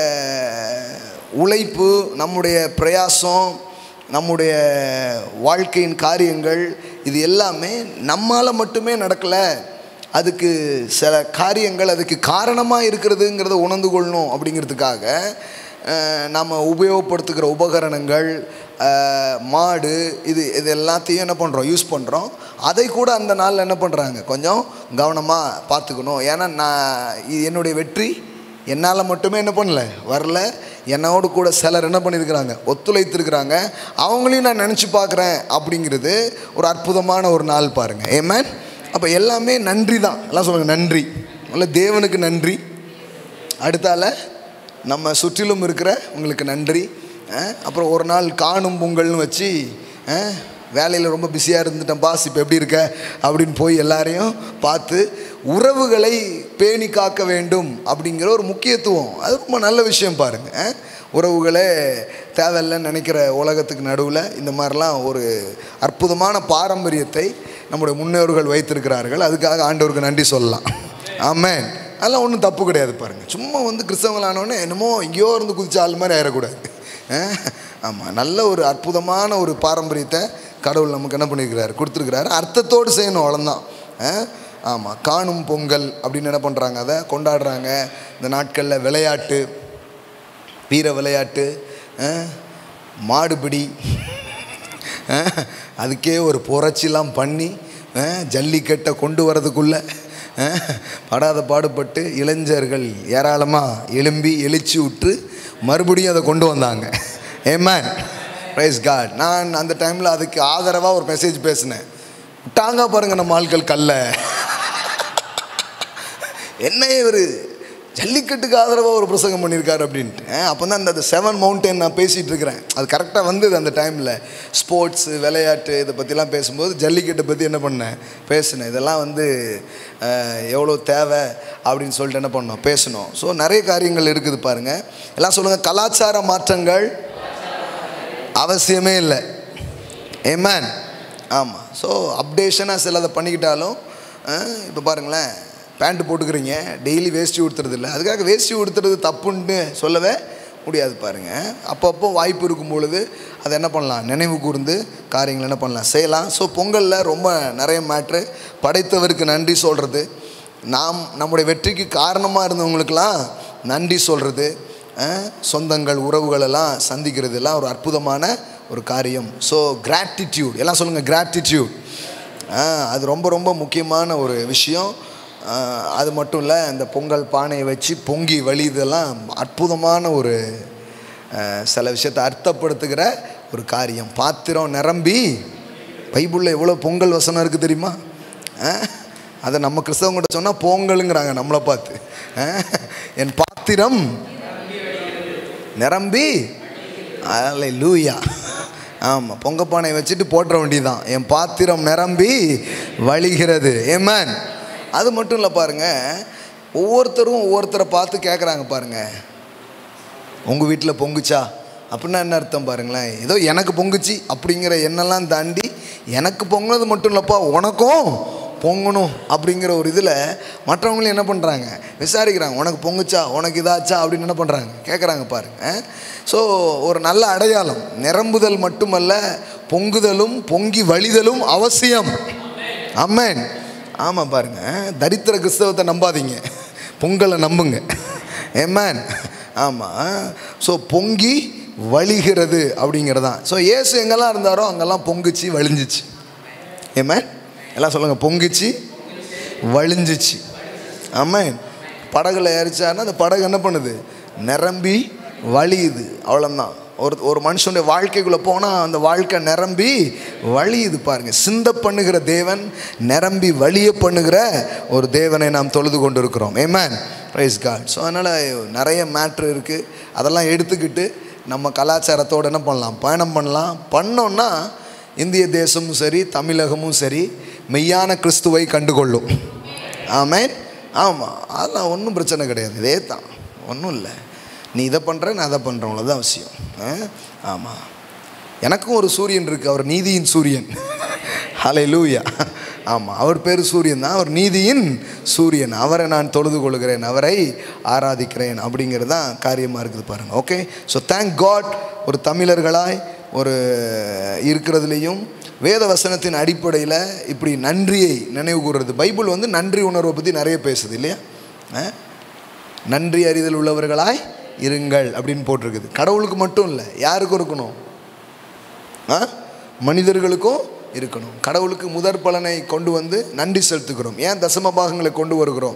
உழைப்பு நம்முடைய பிரயாசம் நம்முடைய வாழ்க்கையின் காரியங்கள் இது எல்லாமே நம்மால் மட்டுமே நடக்கலை அதுக்கு சில காரியங்கள் அதுக்கு காரணமாக இருக்கிறதுங்கிறத உணர்ந்து கொள்ளணும் அப்படிங்கிறதுக்காக அஹ், நம்ம உபயோகப்படுத்துகிற உபகரணங்கள் அஹ், மாடு இது இது எல்லாத்தையும் என்ன பண்ணுறோம் யூஸ் பண்ணுறோம் அதை கூட அந்த நாளில் என்ன பண்ணுறாங்க கொஞ்சம் கவனமாக பார்த்துக்கணும் ஏன்னா நான் இது என்னுடைய வெற்றி என்னால் மட்டுமே என்ன பண்ணல வரல என்னோடு கூட சிலர் என்ன பண்ணியிருக்கிறாங்க ஒத்துழைத்திருக்கிறாங்க அவங்களையும் நான் நினச்சி பார்க்குறேன் அப்படிங்கிறது ஒரு அற்புதமான ஒரு நாள் பாருங்கள் ஏமேன் அப்போ எல்லாமே நன்றி தான் எல்லாம் சொல்லுங்கள் நன்றி அல்ல தேவனுக்கு நன்றி அடுத்தால நம்ம சுற்றிலும் இருக்கிற உங்களுக்கு நன்றி அஹ், அப்புறம் ஒரு நாள் காணும் பொங்கல்னு வச்சு வேலையில் ரொம்ப பிஸியாக இருந்துட்டேன் பாஸ் இப்போ எப்படி இருக்க அப்படின்னு போய் எல்லாரையும் பார்த்து உறவுகளை பேணி காக்க வேண்டும் அப்படிங்கிற ஒரு முக்கியத்துவம் அது ரொம்ப நல்ல விஷயம் பாருங்கள் உறவுகளே தேவையில்லைன்னு நினைக்கிற உலகத்துக்கு நடுவில் இந்த மாதிரிலாம் ஒரு அற்புதமான பாரம்பரியத்தை நம்முடைய முன்னோர்கள் வைத்திருக்கிறார்கள் அதுக்காக ஆண்டவருக்கு நன்றி சொல்லலாம் ஆமென் அதெல்லாம் ஒன்றும் தப்பு கிடையாது பாருங்கள் சும்மா வந்து கிறிஸ்தவங்களானோடனே என்னமோ எங்கேயோ இருந்து குதிச்ச ஆள் மாதிரி ஆயிடக்கூடாது ஆமாம் நல்ல ஒரு அற்புதமான ஒரு பாரம்பரியத்தை கடவுள் நமக்கு என்ன பண்ணியிருக்கிறாரு கொடுத்துருக்கிறாரு அர்த்தத்தோடு செய்யணும் அவ்வளோதான் ஆமாம் காணும் பொங்கல் அப்படின்னு என்ன பண்ணுறாங்க அதை கொண்டாடுறாங்க இந்த நாட்களில் விளையாட்டு வீர விளையாட்டு அஹ், மாடுபிடி அஹ், அதுக்கே ஒரு புரட்சிலாம் பண்ணி அஹ், ஜல்லிக்கட்டை கொண்டு வரதுக்குள்ளே அஹ், படாத பாடுபட்டு இளைஞர்கள் ஏராளமாக எழும்பி எழுச்சி விட்டு மறுபடியும் அதை கொண்டு வந்தாங்க ஏமேன் ப்ரைஸ் காட் நான் அந்த டைமில் அதுக்கு ஆதரவாக ஒரு மெசேஜ் பேசினேன் விட்டாங்க பாருங்க நம்ம ஆட்கள் கல்ல என்ன இவர் ஜல்லிக்கட்டுக்கு ஆதரவாக ஒரு பிரசங்கம் பண்ணியிருக்காரு அப்படின்ட்டு அப்போ தான் அந்த செவன் மவுண்டன் நான் பேசிகிட்டு இருக்கிறேன் அது கரெக்டாக வந்தது அந்த டைமில் ஸ்போர்ட்ஸு விளையாட்டு இதை பற்றிலாம் பேசும்போது ஜல்லிக்கட்டை பற்றி என்ன பண்ணேன் பேசினேன் இதெல்லாம் வந்து அஹ், எவ்வளோ தேவை அப்படின்னு சொல்லிட்டு என்ன பண்ணோம் பேசணும் ஸோ நிறைய காரியங்கள் இருக்குது பாருங்கள் எல்லாம் சொல்லுங்கள் கலாச்சார மாற்றங்கள் அவசியமே இல்லை ஏமேன் ஆமாம் ஸோ அப்டேஷனாக சிலதை பண்ணிக்கிட்டாலும் இப்போ பாருங்களேன் பேண்ட்டு போட்டுக்கிறீங்க டெய்லி வேஷ்டி உடுத்துறது இல்லை அதுக்காக வேஷ்டி உடுத்துறது தப்புன்னு சொல்லவே முடியாது பாருங்கள் அப்பப்போ வாய்ப்பு இருக்கும் பொழுது அதை என்ன பண்ணலாம் நினைவு கூர்ந்து காரியங்கள் என்ன பண்ணலாம் செய்யலாம் ஸோ பொங்கலில் ரொம்ப நிறைய மேட்ரு படைத்தவருக்கு நன்றி சொல்கிறது நாம் நம்முடைய வெற்றிக்கு காரணமாக இருந்தவங்களுக்கெல்லாம் நன்றி சொல்கிறது சொந்தங்கள் உறவுகள் எல்லாம் சந்திக்கிறது எல்லாம் ஒரு அற்புதமான ஒரு காரியம் ஸோ கிராட்டிடியூட் எல்லாம் சொல்லுங்கள் கிராட்டிடியூட் அது ரொம்ப ரொம்ப முக்கியமான ஒரு விஷயம் ஆ, அது மட்டும் இல்லை இந்த பொங்கல் பானையை வச்சு பொங்கி வழிதெல்லாம் அற்புதமான ஒரு ஆ, சில விஷயத்தை அர்த்தப்படுத்துகிற ஒரு காரியம் பாத்திரம் நிரம்பி பைபிளில் எவ்வளோ பொங்கல் வசனம் இருக்குது தெரியுமா ஆ? அதை நம்ம கிறிஸ்தவங்கிட்ட சொன்னால் பொங்கலுங்கிறாங்க நம்மளை பார்த்து ஆ? என் பாத்திரம் நிரம்பி அல்ல லூயா ஆமாம் பொங்கப்பானை வச்சுட்டு போட்டுற வேண்டியதுதான் என் பாத்திரம் நிரம்பி வழிகிறது ஏமேன் அது மட்டும் இல்லை பாருங்க ஒவ்வொருத்தரும் ஒவ்வொருத்தரை பார்த்து கேட்குறாங்க பாருங்க உங்கள் வீட்டில் பொங்குச்சா அப்படின்னா என்ன அர்த்தம் பாருங்களேன் ஏதோ எனக்கு பொங்குச்சு அப்படிங்கிற எண்ணெல்லாம் தாண்டி எனக்கு பொங்குனது மட்டும் இல்லைப்பா உனக்கும் பொங்கணும் அப்படிங்கிற ஒரு இதில் மற்றவங்களும் என்ன பண்ணுறாங்க விசாரிக்கிறாங்க உனக்கு பொங்குச்சா உனக்கு இதாச்சா அப்படின்னு என்ன பண்ணுறாங்க கேட்குறாங்க பாருங்க ஸோ ஒரு நல்ல அடையாளம் நிரம்புதல் மட்டுமல்ல பொங்குதலும் பொங்கி வழிதலும் அவசியம் அம்மேன் ஆமாம் பாருங்க தரித்திர கிறிஸ்தவத்தை நம்பாதீங்க பொங்கலை நம்புங்க ஏமேன் ஆமாம் ஸோ பொங்கி வழிகிறது அப்படிங்கிறதான் ஸோ இயேசு எங்கெல்லாம் இருந்தாரோ அங்கெல்லாம் பொங்குச்சு வழிஞ்சிச்சு ஏமேன் எல்லாம் சொல்லுங்கள் பொங்குச்சு வழிஞ்சிச்சு ஆமாம் படகுல ஏறிச்சாருன்னா அந்த படகு என்ன பண்ணுது நிரம்பி வழியுது அவ்வளோதான் ஒரு ஒரு மனுஷனுடைய வாழ்க்கைக்குள்ளே போனால் அந்த வாழ்க்கை நிரம்பி வழியுது பாருங்கள் சிந்த பண்ணுகிற தேவன் நிரம்பி வழிய பண்ணுகிற ஒரு தேவனை நாம் தொழுது கொண்டு இருக்கிறோம் ஏமேன் ப்ரைஸ் காட் ஸோ அதனால் நிறைய மேட்ரு இருக்குது அதெல்லாம் எடுத்துக்கிட்டு நம்ம கலாச்சாரத்தோடு என்ன பண்ணலாம் பயணம் பண்ணலாம் பண்ணோன்னா இந்திய தேசமும் சரி தமிழகமும் சரி மெய்யான கிறிஸ்துவை கண்டுகொள்ளும் ஆமேன் ஆமாம் அதெல்லாம் ஒன்றும் பிரச்சனை கிடையாது இதே தான் ஒன்றும் இல்லை நீ இதை பண்ணுற நான் அதை பண்ணுறேன் அவ்வளோதான் அவசியம் ஆமாம் எனக்கும் ஒரு சூரியன் இருக்குது அவர் நீதியின் சூரியன் ஹலை லூயா ஆமாம் அவர் பேர் சூரியன் தான் அவர் நீதியின் சூரியன் அவரை நான் தொழுது கொள்கிறேன் அவரை ஆராதிக்கிறேன் அப்படிங்கிறது தான் காரியமாக இருக்குது பாருங்கள் ஓகே ஸோ தேங்க் காட் ஒரு தமிழர்களாய் ஒரு இருக்கிறதுலையும் வேத வசனத்தின் அடிப்படையில் இப்படி நன்றியை நினைவு கூறுறது பைபிள் வந்து நன்றி உணர்வை பற்றி நிறைய பேசுது இல்லையா ஆ? நன்றி அறிதல் உள்ளவர்களாய் இருங்கள் அப்படின்னு போட்டிருக்குது கடவுளுக்கு மட்டும் இல்லை யாருக்கும் இருக்கணும் ஆ மனிதர்களுக்கும் இருக்கணும் கடவுளுக்கு முதற் பலனை கொண்டு வந்து நன்றி செலுத்துகிறோம் ஏன் தசம பாகங்களை கொண்டு வருகிறோம்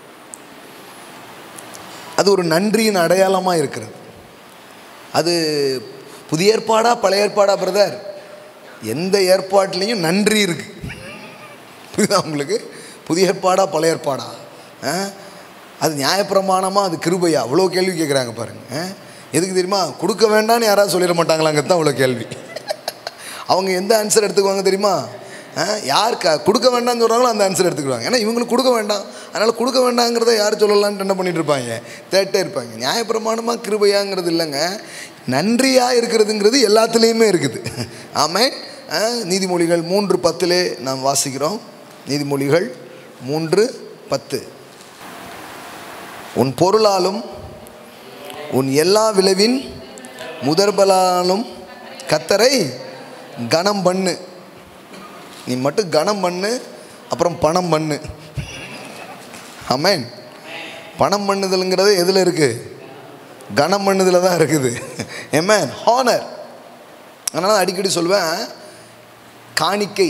அது ஒரு நன்றியின் அடையாளமாக இருக்கிறது அது புதிய ஏற்பாடா பழைய ஏற்பாடா பிரதர் எந்த ஏற்பாட்டிலையும் நன்றி இருக்கு புரியுதா உங்களுக்கு புதிய ஏற்பாடா பழைய ஏற்பாடா ஆ? அது நியாயப்பிரமாணமா அது கிருபையா அவ்வளோ கேள்வி கேட்குறாங்க பாருங்க ஆ? எதுக்கு தெரியுமா கொடுக்க வேண்டாம்னு யாராவது சொல்லிட மாட்டாங்களாங்கிறது தான் அவ்வளோ கேள்வி அவங்க எந்த ஆன்சர் எடுத்துக்குவாங்க தெரியுமா ஆ? யார் க கொடுக்க வேண்டாம்னு சொல்கிறாங்களோ அந்த ஆன்சர் எடுத்துக்குவாங்க ஏன்னா இவங்களுக்கு கொடுக்க வேண்டாம் அதனால் கொடுக்க வேண்டாங்கிறத யார் சொல்லலான்ட்டு என்ன பண்ணிட்டு இருப்பாங்க தேட்டே இருப்பாங்க நியாயப்பிரமாணமாக கிருபையாங்கிறது இல்லைங்க நன்றியாக இருக்கிறதுங்கிறது எல்லாத்துலேயுமே இருக்குது ஆமே ஆ, நீதிமொழிகள் மூன்று பத்திலே நாம் வாசிக்கிறோம் நீதிமொழிகள் மூன்று பத்து உன் பொருளாலும் உன் எல்லா விளைவின் முதற்பலாலும் கத்தரை கனம் பண்ணு நீ மட்டும் கனம் பண்ணு அப்புறம் பணம் பண்ணு ஆமேன் பணம் பண்ணுதலுங்கிறது எதில் இருக்குது கனம் பண்ணுதல தான் இருக்குது ஏமேன் ஹானர் அதனால் அடிக்கடி சொல்வேன் காணிக்கை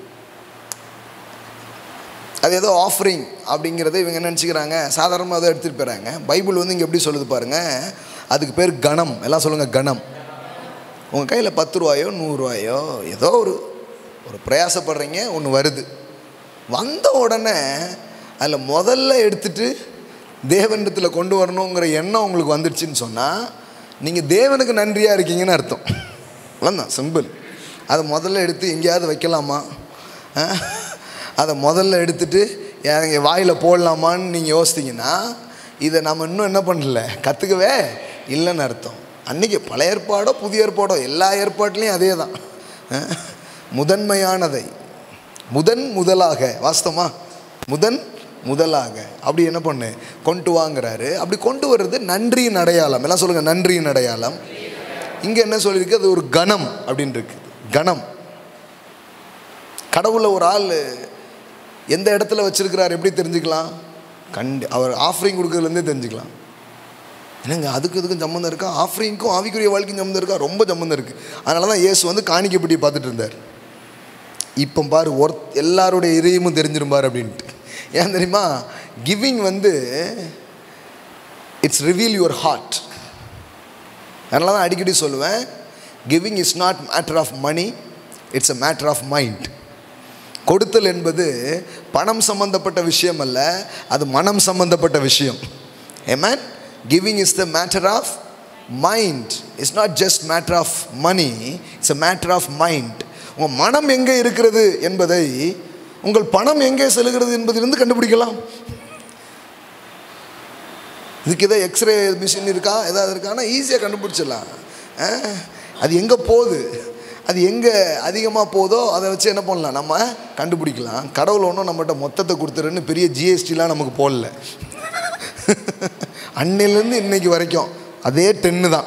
அது ஏதோ ஆஃபரிங் அப்படிங்கிறத இவங்க என்ன நினச்சிக்கிறாங்க சாதாரணமாக அதை எடுத்துகிட்டு போகிறாங்க பைபிள் வந்து இங்கே எப்படி சொல்லுது பாருங்கள் அதுக்கு பேர் கணம் எல்லாம் சொல்லுங்கள் கணம் உங்கள் கையில் பத்து ரூபாயோ நூறுரூவாயோ ஏதோ ஒரு ஒரு பிரயாசப்படுறீங்க ஒன்று வருது வந்த உடனே அதில் முதல்ல எடுத்துட்டு தேவனிடத்தில் கொண்டு வரணுங்கிற எண்ணம் உங்களுக்கு வந்துடுச்சுன்னு சொன்னால் நீங்கள் தேவனுக்கு நன்றியாக இருக்கீங்கன்னு அர்த்தம் அவ்வளோதான் சிம்பிள் அதை முதல்ல எடுத்து எங்கேயாவது வைக்கலாமா ஆ? அதை முதல்ல எடுத்துட்டு எங்க வாயில் போடலாமான்னு நீங்கள் யோசித்தீங்கன்னா இதை நம்ம இன்னும் என்ன பண்ணல கற்றுக்கவே இல்லைன்னு அர்த்தம் அன்றைக்கி பழைய ஏற்பாடோ புதிய ஏற்பாடோ எல்லா ஏற்பாட்லேயும் அதே தான் முதன்மையானதை முதன் முதலாக வாஸ்தவமா முதன் முதலாக அப்படி என்ன பண்ணு கொண்டு வாங்குறாரு அப்படி கொண்டு வர்றது நன்றியின் அடையாளம் எல்லாம் சொல்லுங்க நன்றியின் அடையாளம் இங்க என்ன சொல்லியிருக்கு அது ஒரு கணம் அப்படின்னு இருக்கு கணம் கடவுளை ஒரு ஆள் எந்த இடத்துல வச்சிருக்கிறார் எப்படி தெரிஞ்சுக்கலாம் கண்டு அவர் ஆஃபரிங் கொடுக்கறதுலேருந்தே தெரிஞ்சுக்கலாம் என்னங்க அதுக்கு இதுக்கும் சம்மந்தம் இருக்கா ஆஃபரிங்க்கும் ஆவிக்குரிய வாழ்க்கையும் சம்மந்தம் இருக்கா ரொம்ப சம்மந்தம் இருக்குது அதனால தான் இயேசு வந்து காணிக்கைப்பட்டி பார்த்துட்டு இருந்தார் இப்போ பாரு ஒரு எல்லாருடைய இதயமும் தெரிஞ்சிரும் பாரு அப்படின்ட்டு ஏன் தெரியுமா கிவிங் வந்து இட்ஸ் ரிவீல் யுவர் ஹார்ட் அதனால தான் அடிக்கடி சொல்லுவேன் giving is not matter of money it's a matter of mind கொடுத்தல் என்பது பணம் சம்பந்தப்பட்ட விஷயம் அல்ல அது மனம் சம்பந்தப்பட்ட விஷயம் amen giving is the matter of mind it's not just matter of money it's a matter of mind உங்கள் மனம் எங்கே இருக்கிறது என்பதை உங்கள் பணம் எங்கே செல்கிறது என்பதிலிருந்து கண்டுபிடிக்கலாம் இதுக்கு ஏதோ எக்ஸ்ரே மிஷின் இருக்கா ஏதாவது இருக்கான்னா ஈஸியாக கண்டுபிடிச்சிடலாம் ஆ, அது எங்கே போகுது அது எங்கே அதிகமாக போதோ அதை வச்சு என்ன பண்ணலாம் நம்ம கண்டுபிடிக்கலாம் கடவுள் ஒன்றும் நம்மகிட்ட மொத்தத்தை கொடுத்துருன்னு பெரிய ஜிஎஸ்டிலாம் நமக்கு போடல அன்னையிலேருந்து இன்னைக்கு வரைக்கும் அதே டென்னு தான்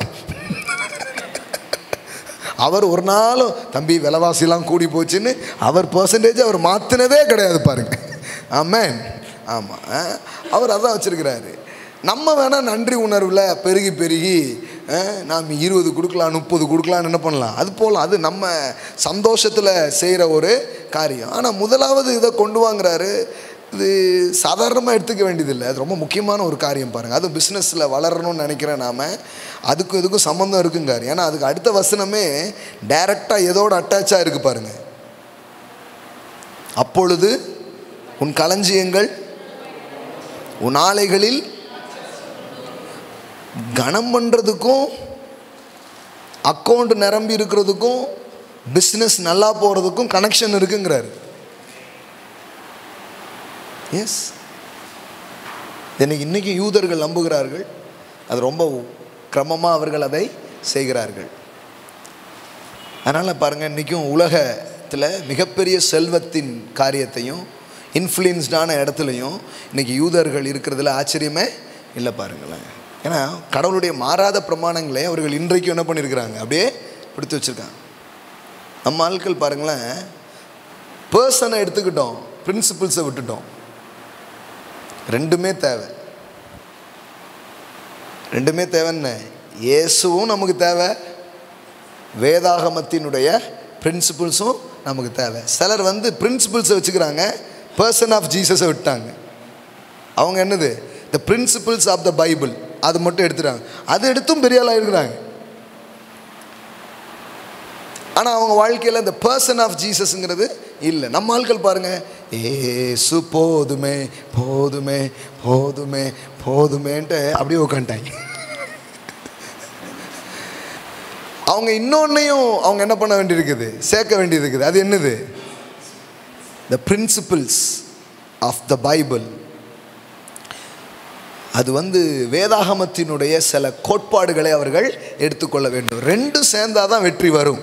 அவர் ஒரு நாளும் தம்பி விலைவாசிலாம் கூடி போச்சுன்னு அவர் பர்சன்டேஜ் அவர் மாற்றினதே கிடையாது பாருங்க ஆமேன் ஆமாம் அவர் அதான் வச்சிருக்கிறாரு நம்ம வேணால் நன்றி உணர்வில் பெருகி பெருகி அஹ், நாம் இருபது கொடுக்கலாம் முப்பது கொடுக்கலாம்னு என்ன பண்ணலாம் அது போகலாம் அது நம்ம சந்தோஷத்தில் செய்கிற ஒரு காரியம் ஆனால் முதலாவது இதை கொண்டு வாங்குறாரு இது சாதாரணமாக எடுத்துக்க வேண்டியதில்லை அது ரொம்ப முக்கியமான ஒரு காரியம் பாருங்கள் அதுவும் பிஸ்னஸில் வளரணும்னு நினைக்கிறேன் நாம் அதுக்கும் இதுக்கும் சம்மந்தம் இருக்குங்காரு ஏன்னா அதுக்கு அடுத்த வசனமே டைரெக்டாக எதோட அட்டாச்சாக இருக்குது பாருங்கள் அப்பொழுது உன் களஞ்சியங்கள் உன் ஆலைகளில் கனம் பண்ணுறதுக்கும் அக்கௌண்ட் நிரம்பி இருக்கிறதுக்கும் பிஸ்னஸ் நல்லா போகிறதுக்கும் கனெக்ஷன் இருக்குங்கிறாரு எஸ் இன்னைக்கு இன்னைக்கு யூதர்கள் நம்புகிறார்கள் அது ரொம்ப கிரமமாக அவர்கள் அதை செய்கிறார்கள் அதனால் பாருங்கள் இன்றைக்கும் உலகத்தில் மிகப்பெரிய செல்வத்தின் காரியத்தையும் இன்ஃப்ளூயன்ஸ்டான இடத்துலையும் இன்றைக்கி யூதர்கள் இருக்கிறதுல ஆச்சரியமே இல்லை பாருங்களேன் ஏன்னா கடவுளுடைய மாறாத பிரமாணங்களை அவர்கள் இன்றைக்கும் என்ன பண்ணியிருக்கிறாங்க அப்படியே பிடித்து வச்சுருக்காங்க நம்ம ஆட்கள் பாருங்களேன் பர்சனை எடுத்துக்கிட்டோம் பிரின்சிபிள்ஸை விட்டுட்டோம் ரெண்டுமே தேவை ரெண்டுமே தேவைன்னு இயேசுவும் நமக்கு தேவை வேதாகமத்தினுடைய பிரின்சிபிள்ஸும் நமக்கு தேவை சிலர் வந்து பிரின்சிபிள்ஸை வச்சுக்கிறாங்க பர்சன் ஆஃப் ஜீசஸை விட்டாங்க அவங்க என்னது the principles of the Bible அது மட்டும் எடுத்துட்டாங்க அது எடுத்தும் பெரிய ஆளாக இருக்கிறாங்க ஆனால் அவங்க வாழ்க்கையில் இந்த பர்சன் ஆஃப் ஜீசஸ்ங்கிறது இல்லை நம்ம ஆட்கள் பாருங்க ஏசு போதுமே போதுமே போதுமே போதுமேன்ட்டு அப்படியே உட்காந்துட்டாங்க அவங்க இன்னொன்னையும் அவங்க என்ன பண்ண வேண்டியிருக்குது சேர்க்க வேண்டியது இருக்குது அது என்னது the principles of the Bible அது வந்து வேதாகமத்தினுடைய சில கோட்பாடுகளை அவர்கள் எடுத்துக்கொள்ள வேண்டும் ரெண்டும் சேர்ந்தாதான் வெற்றி வரும்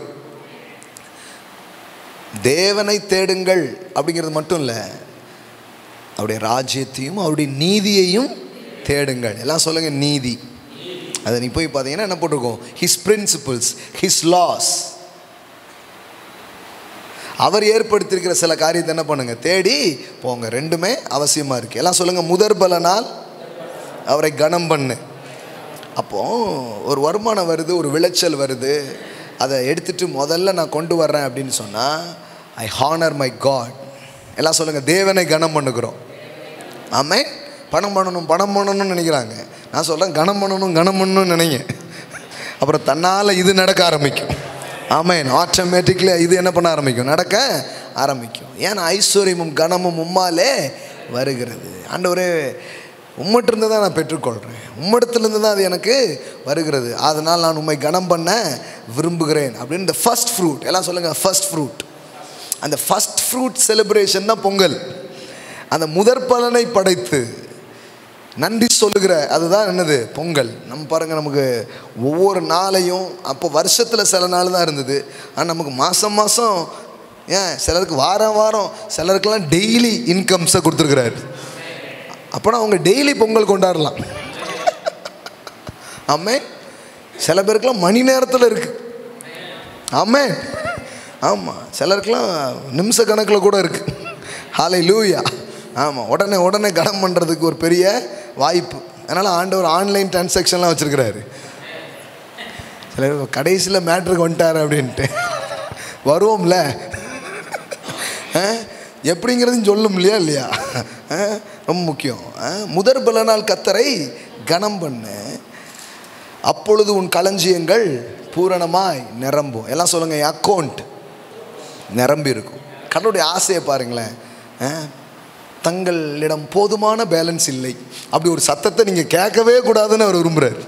தேவனை தேடுங்கள் அப்படிங்கிறது மட்டும் இல்லை அவருடைய ராஜ்யத்தையும் அவருடைய நீதியையும் தேடுங்கள் எல்லாம் சொல்லுங்க நீதி அதை நீ போய் பார்த்தீங்கன்னா என்ன போட்டிருக்கோம் ஹிஸ் பிரின்சிபிள்ஸ் ஹிஸ் லாஸ் அவர் ஏற்படுத்தியிருக்கிற சில காரியத்தை என்ன பண்ணுங்க தேடி போங்க ரெண்டுமே அவசியமாக இருக்குது எல்லாம் சொல்லுங்க முதற் பலனால் அவரை கனம் பண்ணு அப்போ ஒரு வருமானம் வருது ஒரு விளைச்சல் வருது அதை எடுத்துட்டு முதல்ல நான் கொண்டு வர்றேன் அப்படின்னு சொன்னால் ஐ ஹானர் மை காட் எல்லாம் சொல்லுங்கள் தேவனை கனம் பண்ணுகிறோம் ஆமே பணம் பண்ணணும் பணம் பண்ணணும்னு நினைக்கிறாங்க நான் சொல்கிறேன் கனம் பண்ணணும் கனம் பண்ணணும்னு நினைங்க அப்புறம் தன்னால் இது நடக்க ஆரம்பிக்கும் ஆமேன் ஆட்டோமேட்டிக்லி இது என்ன பண்ண ஆரம்பிக்கும் நடக்க ஆரம்பிக்கும் ஏன்னா ஐஸ்வர்யமும் கனமும் உம்மாலே வருகிறது ஆண்டவரே உம்மட்டிருந்து தான் நான் பெற்றுக்கொள்கிறேன் உம்மிடத்துலேருந்து தான் அது எனக்கு வருகிறது அதனால் நான் உண்மை கனம் பண்ண விரும்புகிறேன் அப்படின்னு இந்த ஃபஸ்ட் ஃப்ரூட் எல்லாம் சொல்லுங்கள் ஃபஸ்ட் ஃப்ரூட் அந்த ஃபஸ்ட் ஃப்ரூட் செலிப்ரேஷன் தான் பொங்கல் அந்த முதற் பலனை படைத்து நன்றி சொல்லுகிற அதுதான் என்னது பொங்கல் நம்ம பாருங்கள் நமக்கு ஒவ்வொரு நாளையும் அப்போ வருஷத்தில் சில நாள் தான் இருந்தது ஆனால் நமக்கு மாதம் மாதம் ஏன் சிலருக்கு வாரம் வாரம் சிலருக்கெல்லாம் டெய்லி இன்கம்ஸை கொடுத்துருக்குறாரு அப்போனா அவங்க டெய்லி பொங்கல் கொண்டாடலாம் ஆமே சில பேருக்குலாம் மணி நேரத்தில் இருக்குது ஆமே ஆமாம் சிலருக்குலாம் நிமிஷ கணக்கில் கூட இருக்குது ஹாலை லூயா ஆமாம் உடனே உடனே கடன் பண்ணுறதுக்கு ஒரு பெரிய வாய்ப்பு அதனால் ஆண்டவர் ஆன்லைன் டிரான்சாக்ஷன்லாம் வச்சுருக்கிறாரு சில கடைசியில் மேட்ருக்கு வந்துட்டார் அப்படின்ட்டு வருவோம்ல ஆ? எப்படிங்கிறதும் சொல்லும் இல்லையா இல்லையா ஆ? ரொம்ப முக்கியம் ஆ? முதற் பலனால் கத்தரை கனம் பண்ணு அப்பொழுது உன் களஞ்சியங்கள் பூரணமாய் நிரம்பும் எல்லாம் சொல்லுங்க என் அக்கௌண்ட் நிரம்பி இருக்கும் கடவுளுடைய ஆசையை பாருங்களேன் ஆ? தங்களிடம் போதுமான பேலன்ஸ் இல்லை அப்படி ஒரு சத்தத்தை நீங்கள் கேட்கவே கூடாதுன்னு அவர் விரும்புகிறார்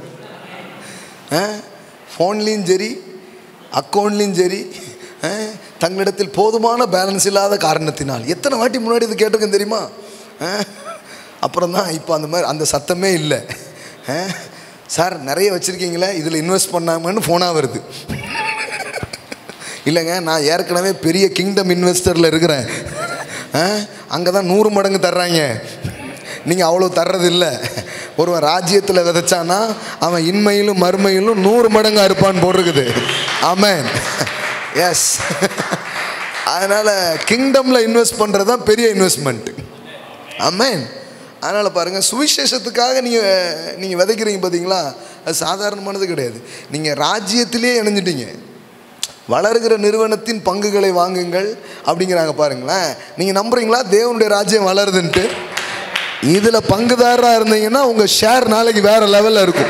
ஃபோன்லேயும் சரி அக்கௌண்ட்லேயும் சரி ஆ, தங்களிடத்தில் போதுமான பேலன்ஸ் இல்லாத காரணத்தினால் எத்தனை வாட்டி முன்னாடி இது கேட்டிருக்கேன் தெரியுமா ஆ, அப்புறம் தான் இப்போ அந்த மாதிரி அந்த சத்தமே இல்லை ஆ, சார் நிறைய வச்சுருக்கீங்களே இதில் இன்வெஸ்ட் பண்ணாமன்னு ஃபோனாக வருது இல்லைங்க நான் ஏற்கனவே பெரிய கிங்டம் இன்வெஸ்டரில் இருக்கிறேன் அங்கே தான் நூறு மடங்கு தர்றாங்க நீங்கள் அவ்வளோ தர்றது இல்லை ஒருவன் ராஜ்யத்தில் விதைச்சானா அவன் இன்மையிலும் மறுமையிலும் நூறு மடங்கு அறுப்பான்னு போட்டிருக்குது ஆமென் எஸ் அதனால் கிங்டமில் இன்வெஸ்ட் பண்ணுறது தான் பெரிய இன்வெஸ்ட்மெண்ட் ஆமென் அதனால் பாருங்கள் சுவிசேஷத்துக்காக நீங்கள் நீங்கள் விதைக்கிறீங்க பார்த்தீங்களா அது சாதாரணமானது கிடையாது நீங்கள் ராஜ்யத்திலே இணைஞ்சிட்டீங்க வளர்கிற நிறுவனத்தின் பங்குகளை வாங்குங்கள் அப்படிங்கிறாங்க பாருங்களேன் நீங்கள் நம்புறீங்களா தேவனுடைய ராஜ்யம் வளருதுன்ட்டு இதில் பங்குதாரராக இருந்தீங்கன்னா உங்கள் ஷேர் நாளைக்கு வேற லெவலில் இருக்கும்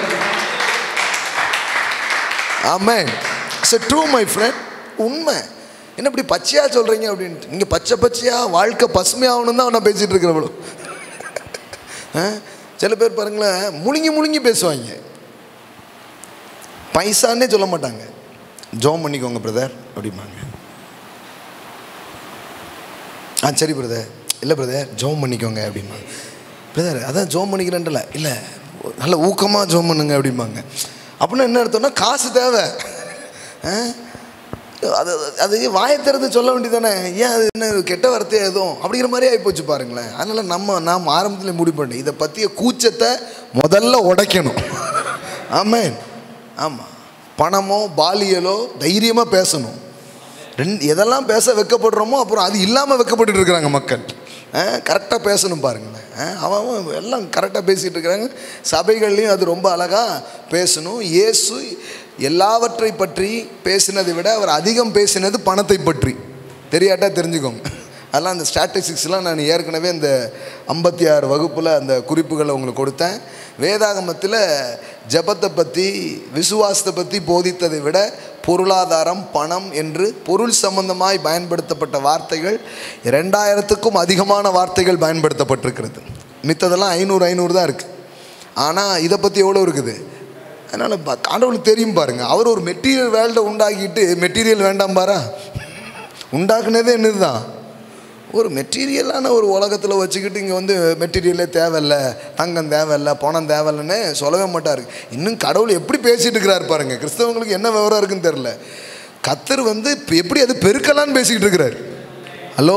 amen it's true my friend உண்மை என்ன இப்படி பச்சையாக சொல்கிறீங்க அப்படின்ட்டு நீங்கள் பச்சை பச்சையாக வாழ்க்கை பசுமையாகணும் தான் நான் பேசிகிட்டு இருக்கிறவளோ சில பேர் பாருங்களேன் முழுங்கி முழுங்கி பேசுவாங்க பைசான்னே சொல்ல மாட்டாங்க ஜோம் பண்ணிக்கோங்க பிரதர் அப்படிம்பாங்க ஆ சரி பிரதர் இல்லை பிரதர் ஜோம் பண்ணிக்கோங்க அப்படிம்பாங்க பிரதர் அதான் ஜோம் பண்ணிக்கிறேன்டல இல்லை நல்ல ஊக்கமாக ஜோம் பண்ணுங்க அப்படிம்பாங்க அப்படின்னா என்ன அர்த்தம்னா காசு தேவை ஆ? அது அது வாயை திறந்து சொல்ல வேண்டியதானே ஏன் அது என்ன கெட்ட வார்த்தை எதுவும் அப்படிங்கிற மாதிரி ஆகிப்போச்சு பாருங்களேன் அதனால் நம்ம நாம் ஆரம்பத்தில் முடிவு பண்ணி இதை பற்றிய கூச்சத்தை முதல்ல உடைக்கணும் ஆமென் ஆமாம் பணமோ பாலியலோ தைரியமாக பேசணும் ரெண்டு எதெல்லாம் பேச வைக்கப்படுறோமோ அப்புறம் அது இல்லாமல் வைக்கப்பட்டு இருக்கிறாங்க மக்கள் கரெக்டாக பேசணும் பாருங்களேன் ஆ, அவன் அவன் எல்லாம் கரெக்டாக பேசிகிட்டு இருக்கிறாங்க சபைகள்லையும் அது ரொம்ப அழகாக பேசணும் இயேசு எல்லாவற்றை பற்றி பேசினதை விட அவர் அதிகம் பேசினது பணத்தை பற்றி தெரியாட்டா தெரிஞ்சுக்கோங்க அதெல்லாம் அந்த ஸ்டாட்டிஸ்டிக்ஸ்லாம் நான் ஏற்கனவே இந்த ஐம்பத்தி ஆறு வகுப்பில் அந்த குறிப்புகளை உங்களுக்கு கொடுத்தேன் வேதாகமத்தில் ஜெபத்தை பற்றி விசுவாசத்தை பற்றி போதித்ததை விட பொருளாதாரம் பணம் என்று பொருள் சம்பந்தமாய் பயன்படுத்தப்பட்ட வார்த்தைகள் ரெண்டாயிரத்துக்கும் அதிகமான வார்த்தைகள் பயன்படுத்தப்பட்டிருக்கிறது மித்ததெல்லாம் ஐநூறு ஐநூறு தான் இருக்குது ஆனால் இதை பற்றி எவ்வளோ இருக்குது அதனால் ப- கடவுளுக்கு தெரியும் பாருங்கள் அவர் ஒரு மெட்டீரியல் வேல்டை உண்டாக்கிட்டு மெட்டீரியல் வேண்டாம் பாரா உண்டாக்குனதே என்னது தான் ஒரு மெட்டீரியலான ஒரு உலகத்தில் வச்சுக்கிட்டு இங்கே வந்து மெட்டீரியலே தேவையில்ல தங்கம் தேவையில்ல பணம் தேவையில்லைன்னு சொல்லவே மாட்டார் இன்னும் கடவுள் எப்படி பேசிட்டு இருக்கிறார் பாருங்க கிறிஸ்தவங்களுக்கு என்ன விவரம் இருக்குன்னு தெரில கத்தர் வந்து இப்ப எப்படி அது பெருக்கலான்னு பேசிக்கிட்டு இருக்கிறார் ஹலோ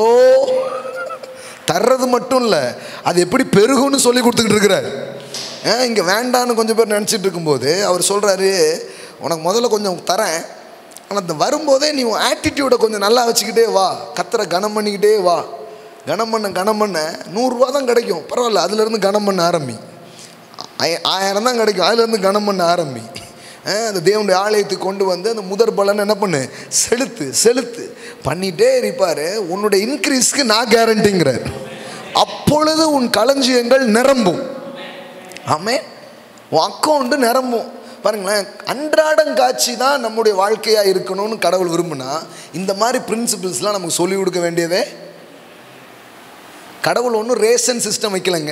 தர்றது மட்டும் இல்லை அது எப்படி பெருகும்னு சொல்லி கொடுத்துக்கிட்டு இருக்கிறார் இங்கே வேண்டான்னு கொஞ்சம் பேர் நினச்சிட்டு இருக்கும்போது அவர் சொல்கிறாரு உனக்கு முதல்ல கொஞ்சம் தரேன் ஆனால் அந்த வரும்போதே நீ உன் ஆட்டிடியூடை கொஞ்சம் நல்லா வச்சுக்கிட்டே வா கத்தரை கனம் பண்ணிக்கிட்டே வா கனம் பண்ண கனம் பண்ண நூறுரூவா தான் கிடைக்கும் பரவாயில்ல அதுலேருந்து கனம் பண்ண ஆரம்பி ஆய- ஆயிரம் தான் கிடைக்கும் அதுலேருந்து கனம் பண்ண ஆரம்பி அஹ் அந்த தேவனுடைய ஆலயத்துக்கு கொண்டு வந்து அந்த முதற் பலன் என்ன பண்ணு செலுத்து செலுத்து பண்ணிட்டே இருப்பார் உன்னுடைய இன்க்ரீஸ்க்கு நான் கேரண்டிங்கிறார் அப்பொழுது உன் களஞ்சியங்கள் நிரம்பும் ஆமே உன் அக்கௌண்ட்டு நிரம்பும் பாருங்களேன் அன்றாடம் காட்சி தான் நம்முடைய வாழ்க்கையாக இருக்கணும்னு கடவுள் விரும்புனா இந்த மாதிரி பிரின்சிபிள்ஸ்லாம் நமக்கு சொல்லிக் கொடுக்க வேண்டியதே கடவுள் ஒன்றும் ரேஷன் சிஸ்டம் வைக்கலைங்க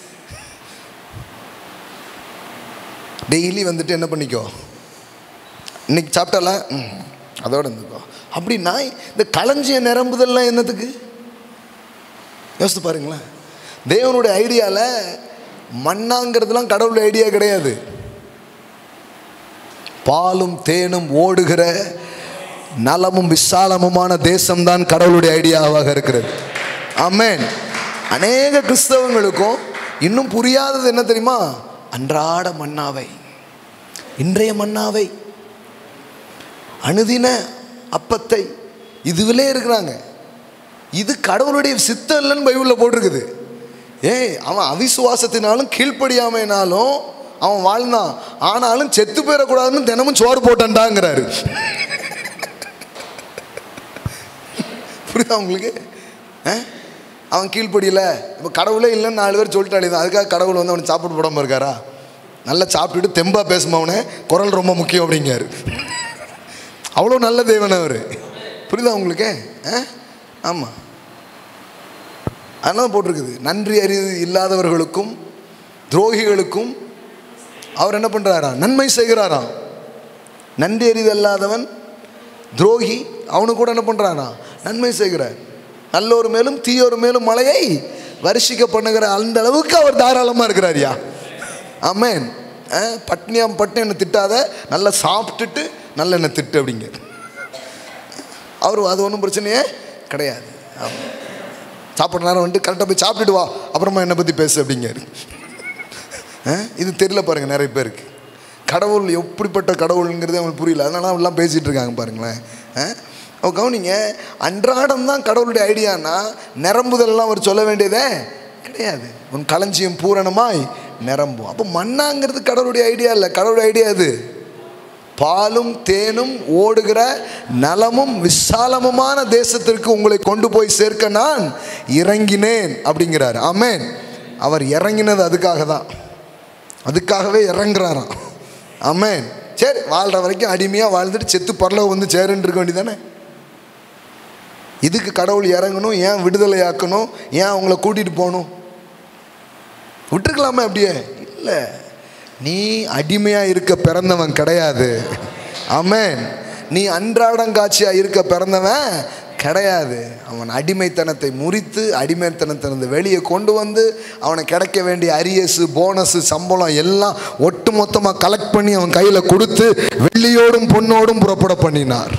டெய்லி வந்துட்டு என்ன பண்ணிக்கோ இன்னைக்கு சாப்பிட்டால ம் அதோட இருந்துக்கோ அப்படின்னா இந்த களஞ்சிய நிரம்புதல்லாம் என்னத்துக்கு யோசித்து பாருங்களேன் தேவனுடைய ஐடியாவில் மண்ணாங்கிறதுலாம் கடவுளுடைய ஐடியா கிடையாது பாலும் தேனும் ஓடுகிற நலமும் விசாலமுமான தேசம்தான் கடவுளுடைய ஐடியாவாக இருக்கிறது ஆமென் அநேக கிறிஸ்தவங்களுக்கும் இன்னும் புரியாதது என்ன தெரியுமா அன்றாட மன்னாவை இன்றைய மன்னாவை அனுதின அப்பத்தை இதுவிலே இருக்கிறாங்க இது கடவுளுடைய சித்தம் இல்லைன்னு பைபிளில் போட்டிருக்குது ஏய் அவன் அவிசுவாசத்தினாலும் கீழ்ப்படியாமைனாலும் அவன் வாழ்ந்தான் ஆனாலும் செத்து போயிடக்கூடாதுன்னு தினமும் சோறு போட்டான்டாங்கிறாரு புரியுதா உங்களுக்கு ஆ? அவன் கீழ்ப்படியில இப்போ கடவுளே இல்லைன்னு நாலு பேர் சொல்லிட்டாலே தான் அதுக்காக கடவுள் வந்து அவனை சாப்பிட்டு போடாமல் இருக்காரா நல்லா சாப்பிட்டுட்டு தெம்பா பேசுமா அவனே குரல் ரொம்ப முக்கியம் அப்படிங்காரு அவ்வளோ நல்ல தேவன் அவர் புரியுதா உங்களுக்கு ஆமாம் அதனால போட்டிருக்குது நன்றி அறிவு இல்லாதவர்களுக்கும் துரோகிகளுக்கும் அவர் என்ன பண்ணுறாராம் நன்மை செய்கிறாராம் நன்றி அறிவு இல்லாதவன் துரோகி அவனுக்கு கூட என்ன பண்ணுறாராம் நன்மை செய்கிறார் நல்லோர் மேலும் தீயோர் மேலும் மழையை வருஷிக்க பண்ணுகிற அந்த அளவுக்கு அவர் தாராளமாக இருக்கிறாரியா ஆமேன் பட்னியாம் பட்னி என்னை திட்டாத நல்லா சாப்பிட்டுட்டு நல்ல என்னை திட்டு அப்படிங்க அவர் அது ஒன்றும் பிரச்சனையே கிடையாது ஆமாம் சாப்பிட்ற நேரம் வந்துட்டு கரெக்டாக போய் சாப்பிட்டுட்டு வா அப்புறமா என்னை பற்றி பேசு அப்படிங்காரு ஆ? இது தெரியல பாருங்க நிறைய பேருக்கு கடவுள் எப்படிப்பட்ட கடவுளுங்கிறது அவங்களுக்கு புரியல அதனால தான் எல்லாம் பேசிகிட்டு இருக்காங்க பாருங்களேன் ஆ? அவ கவனிங்க அன்றாடம் தான் கடவுளுடைய ஐடியானா நிரம்புதல்லாம் அவர் சொல்ல வேண்டியதே கிடையாது உன் களஞ்சியம் பூரணமாய் நிரம்பும் அப்போ மண்ணாங்கிறது கடவுளுடைய ஐடியா இல்லை கடவுளுடைய ஐடியா இது பாலும் தேனும் ஓடுகிற நலமும் விசாலமுமான தேசத்திற்கு உங்களை கொண்டு போய் சேர்க்க நான் இறங்கினேன் அப்படிங்கிறார் ஆமென் அவர் இறங்கினது அதுக்காக தான் அதுக்காகவே இறங்குறாராம் ஆமென் சரி வாழ்கிற வரைக்கும் அடிமையாக வாழ்ந்துட்டு செத்து பரலவ வந்து சேருன்னு இருக்க வேண்டியதானே இதுக்கு கடவுள் இறங்கணும் ஏன் விடுதலையாக்கணும் ஏன் அவங்கள கூட்டிகிட்டு போகணும் விட்டுருக்கலாமே அப்படியே இல்லை நீ அடிமையாக இருக்க பிறந்தவன் கிடையாது ஆமென் நீ அன்றாடங்காட்சியாக இருக்க பிறந்தவன் கிடையாது அவன் அடிமைத்தனத்தை முறித்து அடிமைத்தனத்திலிருந்து வெளியே கொண்டு வந்து அவனுக்கு கிடைக்க வேண்டிய அரியஸு போனஸு சம்பளம் எல்லாம் ஒட்டு மொத்தமாக கலெக்ட் பண்ணி அவன் கையில் கொடுத்து வெள்ளியோடும் பொன்னோடும் புறப்பட பண்ணினார்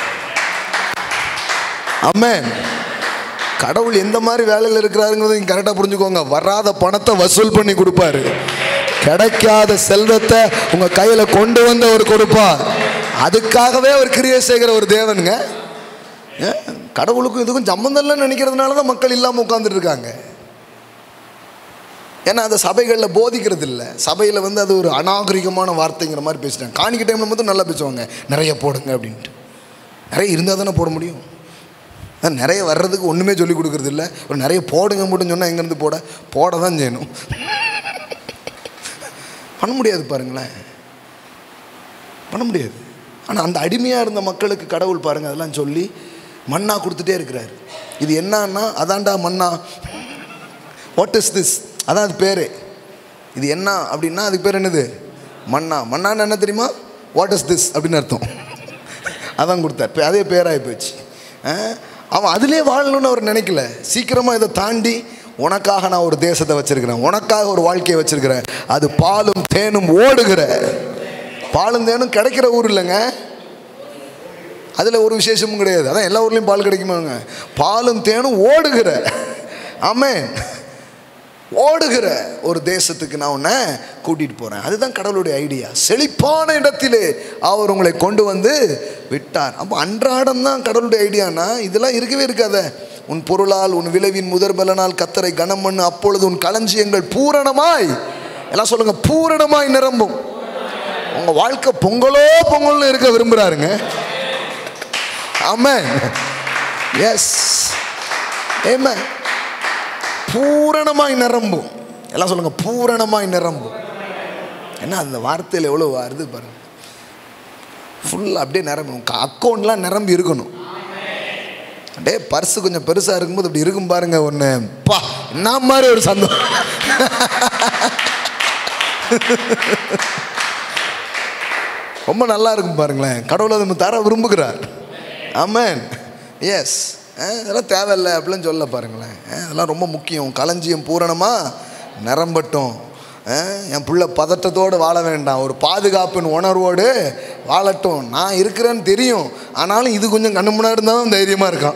ஆமென் கடவுள் எந்த மாதிரி வேலையில் இருக்கிறாருங்கிறத நீங்கள் கரெக்டாக புரிஞ்சுக்கோங்க வராத பணத்தை வசூல் பண்ணி கொடுப்பாரு கிடைக்காத செல்வத்தை உங்கள் கையில் கொண்டு வந்து அவர் கொடுப்பார் அதுக்காகவே அவர் கிரியை செய்கிற ஒரு தேவனுங்க ஏன்? கடவுளுக்கும் இதுக்கும் சம்மந்தம் இல்லைன்னு நினைக்கிறதுனால தான் மக்கள் இல்லாமல் உட்காந்துட்டு இருக்காங்க ஏன்னா அந்த சபைகளில் போதிக்கிறது இல்லை சபையில் வந்து அது ஒரு அநாகரிகமான வார்த்தைங்கிற மாதிரி பேசிட்டாங்க காணிக்க டைமில் மட்டும் நல்லா பேசுவாங்க நிறைய போடுங்க அப்படின்ட்டு நிறைய இருந்தால் தானே போட முடியும் அதான் நிறைய வர்றதுக்கு ஒன்றுமே சொல்லி கொடுக்கறது இல்லை ஒரு நிறைய போடுங்க மட்டும் சொன்னால் எங்கேருந்து போட போட தான் செய்யணும் பண்ண முடியாது பாருங்களேன் பண்ண முடியாது ஆனால் அந்த அடிமையாக இருந்த மக்களுக்கு கடவுள் பாருங்க அதெல்லாம் சொல்லி மண்ணா கொடுத்துட்டே இருக்கிறார் இது என்னன்னா அதான்டா மண்ணா வாட் இஸ் திஸ் அதான் அது பேர் இது என்ன அப்படின்னா அதுக்கு பேர் என்னது மண்ணா மண்ணான்னு என்ன தெரியுமா வாட் இஸ் திஸ் அப்படின்னு அர்த்தம் அதான் கொடுத்தார் இப்போ அதே பேராகி போச்சு ஆ? அவன் அதிலே வாழணும்னு அவர் நினைக்கல சீக்கிரமாக இதை தாண்டி உனக்காக நான் ஒரு தேசத்தை வச்சிருக்கிறேன் உனக்காக ஒரு வாழ்க்கையை வச்சிருக்கிறேன் அது பாலும் தேனும் ஓடுகிற பாலும் தேனும் கிடைக்கிற ஊர் இல்லைங்க அதில் ஒரு விசேஷமும் கிடையாது அதான் எல்லா ஊர்லேயும் பால் கிடைக்குமாங்க பாலும் தேனும் ஓடுகிற ஆமென் ஓடுகிற ஒரு தேசத்துக்கு நான் உன்னை கூட்டிகிட்டு போகிறேன் அதுதான் கடவுளுடைய ஐடியா செழிப்பான இடத்திலே அவர் உங்களை கொண்டு வந்து விட்டார் அப்போ அன்றாடம் தான் கடவுளுடைய ஐடியானா இதெல்லாம் இருக்கவே இருக்காத உன் பொருளால் உன் விளைவின் முதற் பலனால் கத்தரை கனம் பண்ணு அப்பொழுது உன் களஞ்சியங்கள் பூரணமாய் எல்லாம் சொல்லுங்க பூரணமாய் நிரம்பும் உங்க வாழ்க்கை பொங்கலோ பொங்கல்னு இருக்க விரும்புறாருங்க ஆமென் எஸ் ஏமே பூரணமாய் நிரம்பும் எல்லாம் சொல்லுங்க பூரணமாய் நிரம்பும் ஏன்னா அந்த வார்த்தையில் எவ்வளோ வருது பாருங்க ஃபுல்லாக அப்படியே நிரம்பும் அக்கௌண்ட்லாம் நிரம்பி இருக்கணும் அப்படியே பர்ஸு கொஞ்சம் பெருசாக இருக்கும்போது அப்படி இருக்கும் பாருங்க ஒன்று பா என்ன மாதிரி ஒரு சந்தோஷம் ரொம்ப நல்லா இருக்கும் பாருங்களேன் கடவுளை நம்ம தர விரும்புகிறார் ஆமென் எஸ் இதெல்லாம் தேவையில்லை அப்படிலாம் சொல்ல பாருங்களேன் அஹ், அதெல்லாம் ரொம்ப முக்கியம் களஞ்சியம் பூரணமாக நிரம்பட்டும் அஹ், என் பிள்ளை பதட்டத்தோடு வாழ வேண்டாம் ஒரு பாதுகாப்பின் உணர்வோடு வாழட்டும் நான் இருக்கிறேன்னு தெரியும் ஆனாலும் இது கொஞ்சம் கண்ணு முன்னாடி இருந்தாலும் தைரியமாக இருக்கான்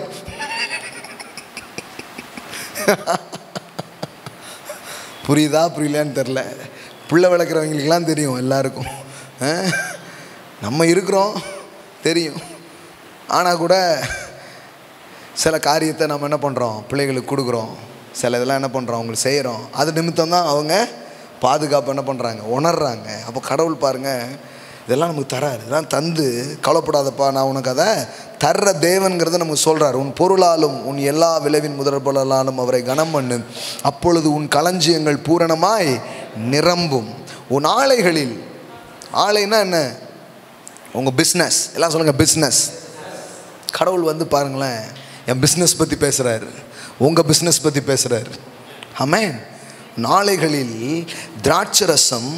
புரியுதா புரியலையான்னு தெரில பிள்ளை வளர்க்குறவங்களுக்கெல்லாம் தெரியும் எல்லாருக்கும் அஹ், நம்ம இருக்கிறோம் தெரியும் ஆனால் கூட சில காரியத்தை நம்ம என்ன பண்ணுறோம் பிள்ளைகளுக்கு கொடுக்குறோம் சில இதெல்லாம் என்ன பண்ணுறோம் அவங்களுக்கு செய்கிறோம் அது நிமித்தம் தான் அவங்க பாதுகாப்பு என்ன பண்ணுறாங்க உணர்றாங்க அப்போ கடவுள் பாருங்கள் இதெல்லாம் நமக்கு தராரு இதெல்லாம் தந்து கவலைப்படாதப்பா நான் உனக்கு அதை தர்ற தேவன்கிறத நமக்கு சொல்கிறார் உன் பொருளாலும் உன் எல்லா விளைவின் முதற்பொருளாலும் அவரை கனம் பண்ணு அப்பொழுது உன் களஞ்சியங்கள் பூரணமாய் நிரம்பும் உன் ஆலைகளில் ஆலைன்னா என்ன உங்கள் பிஸ்னஸ் எல்லாம் சொல்லுங்கள் பிஸ்னஸ் கடவுள் வந்து பாருங்களேன் என் பிஸ்னஸ் பற்றி பேசுகிறாரு உங்கள் பிஸ்னஸ் பற்றி பேசுகிறாரு ஆமென் நாளைகளில் திராட்சரசம்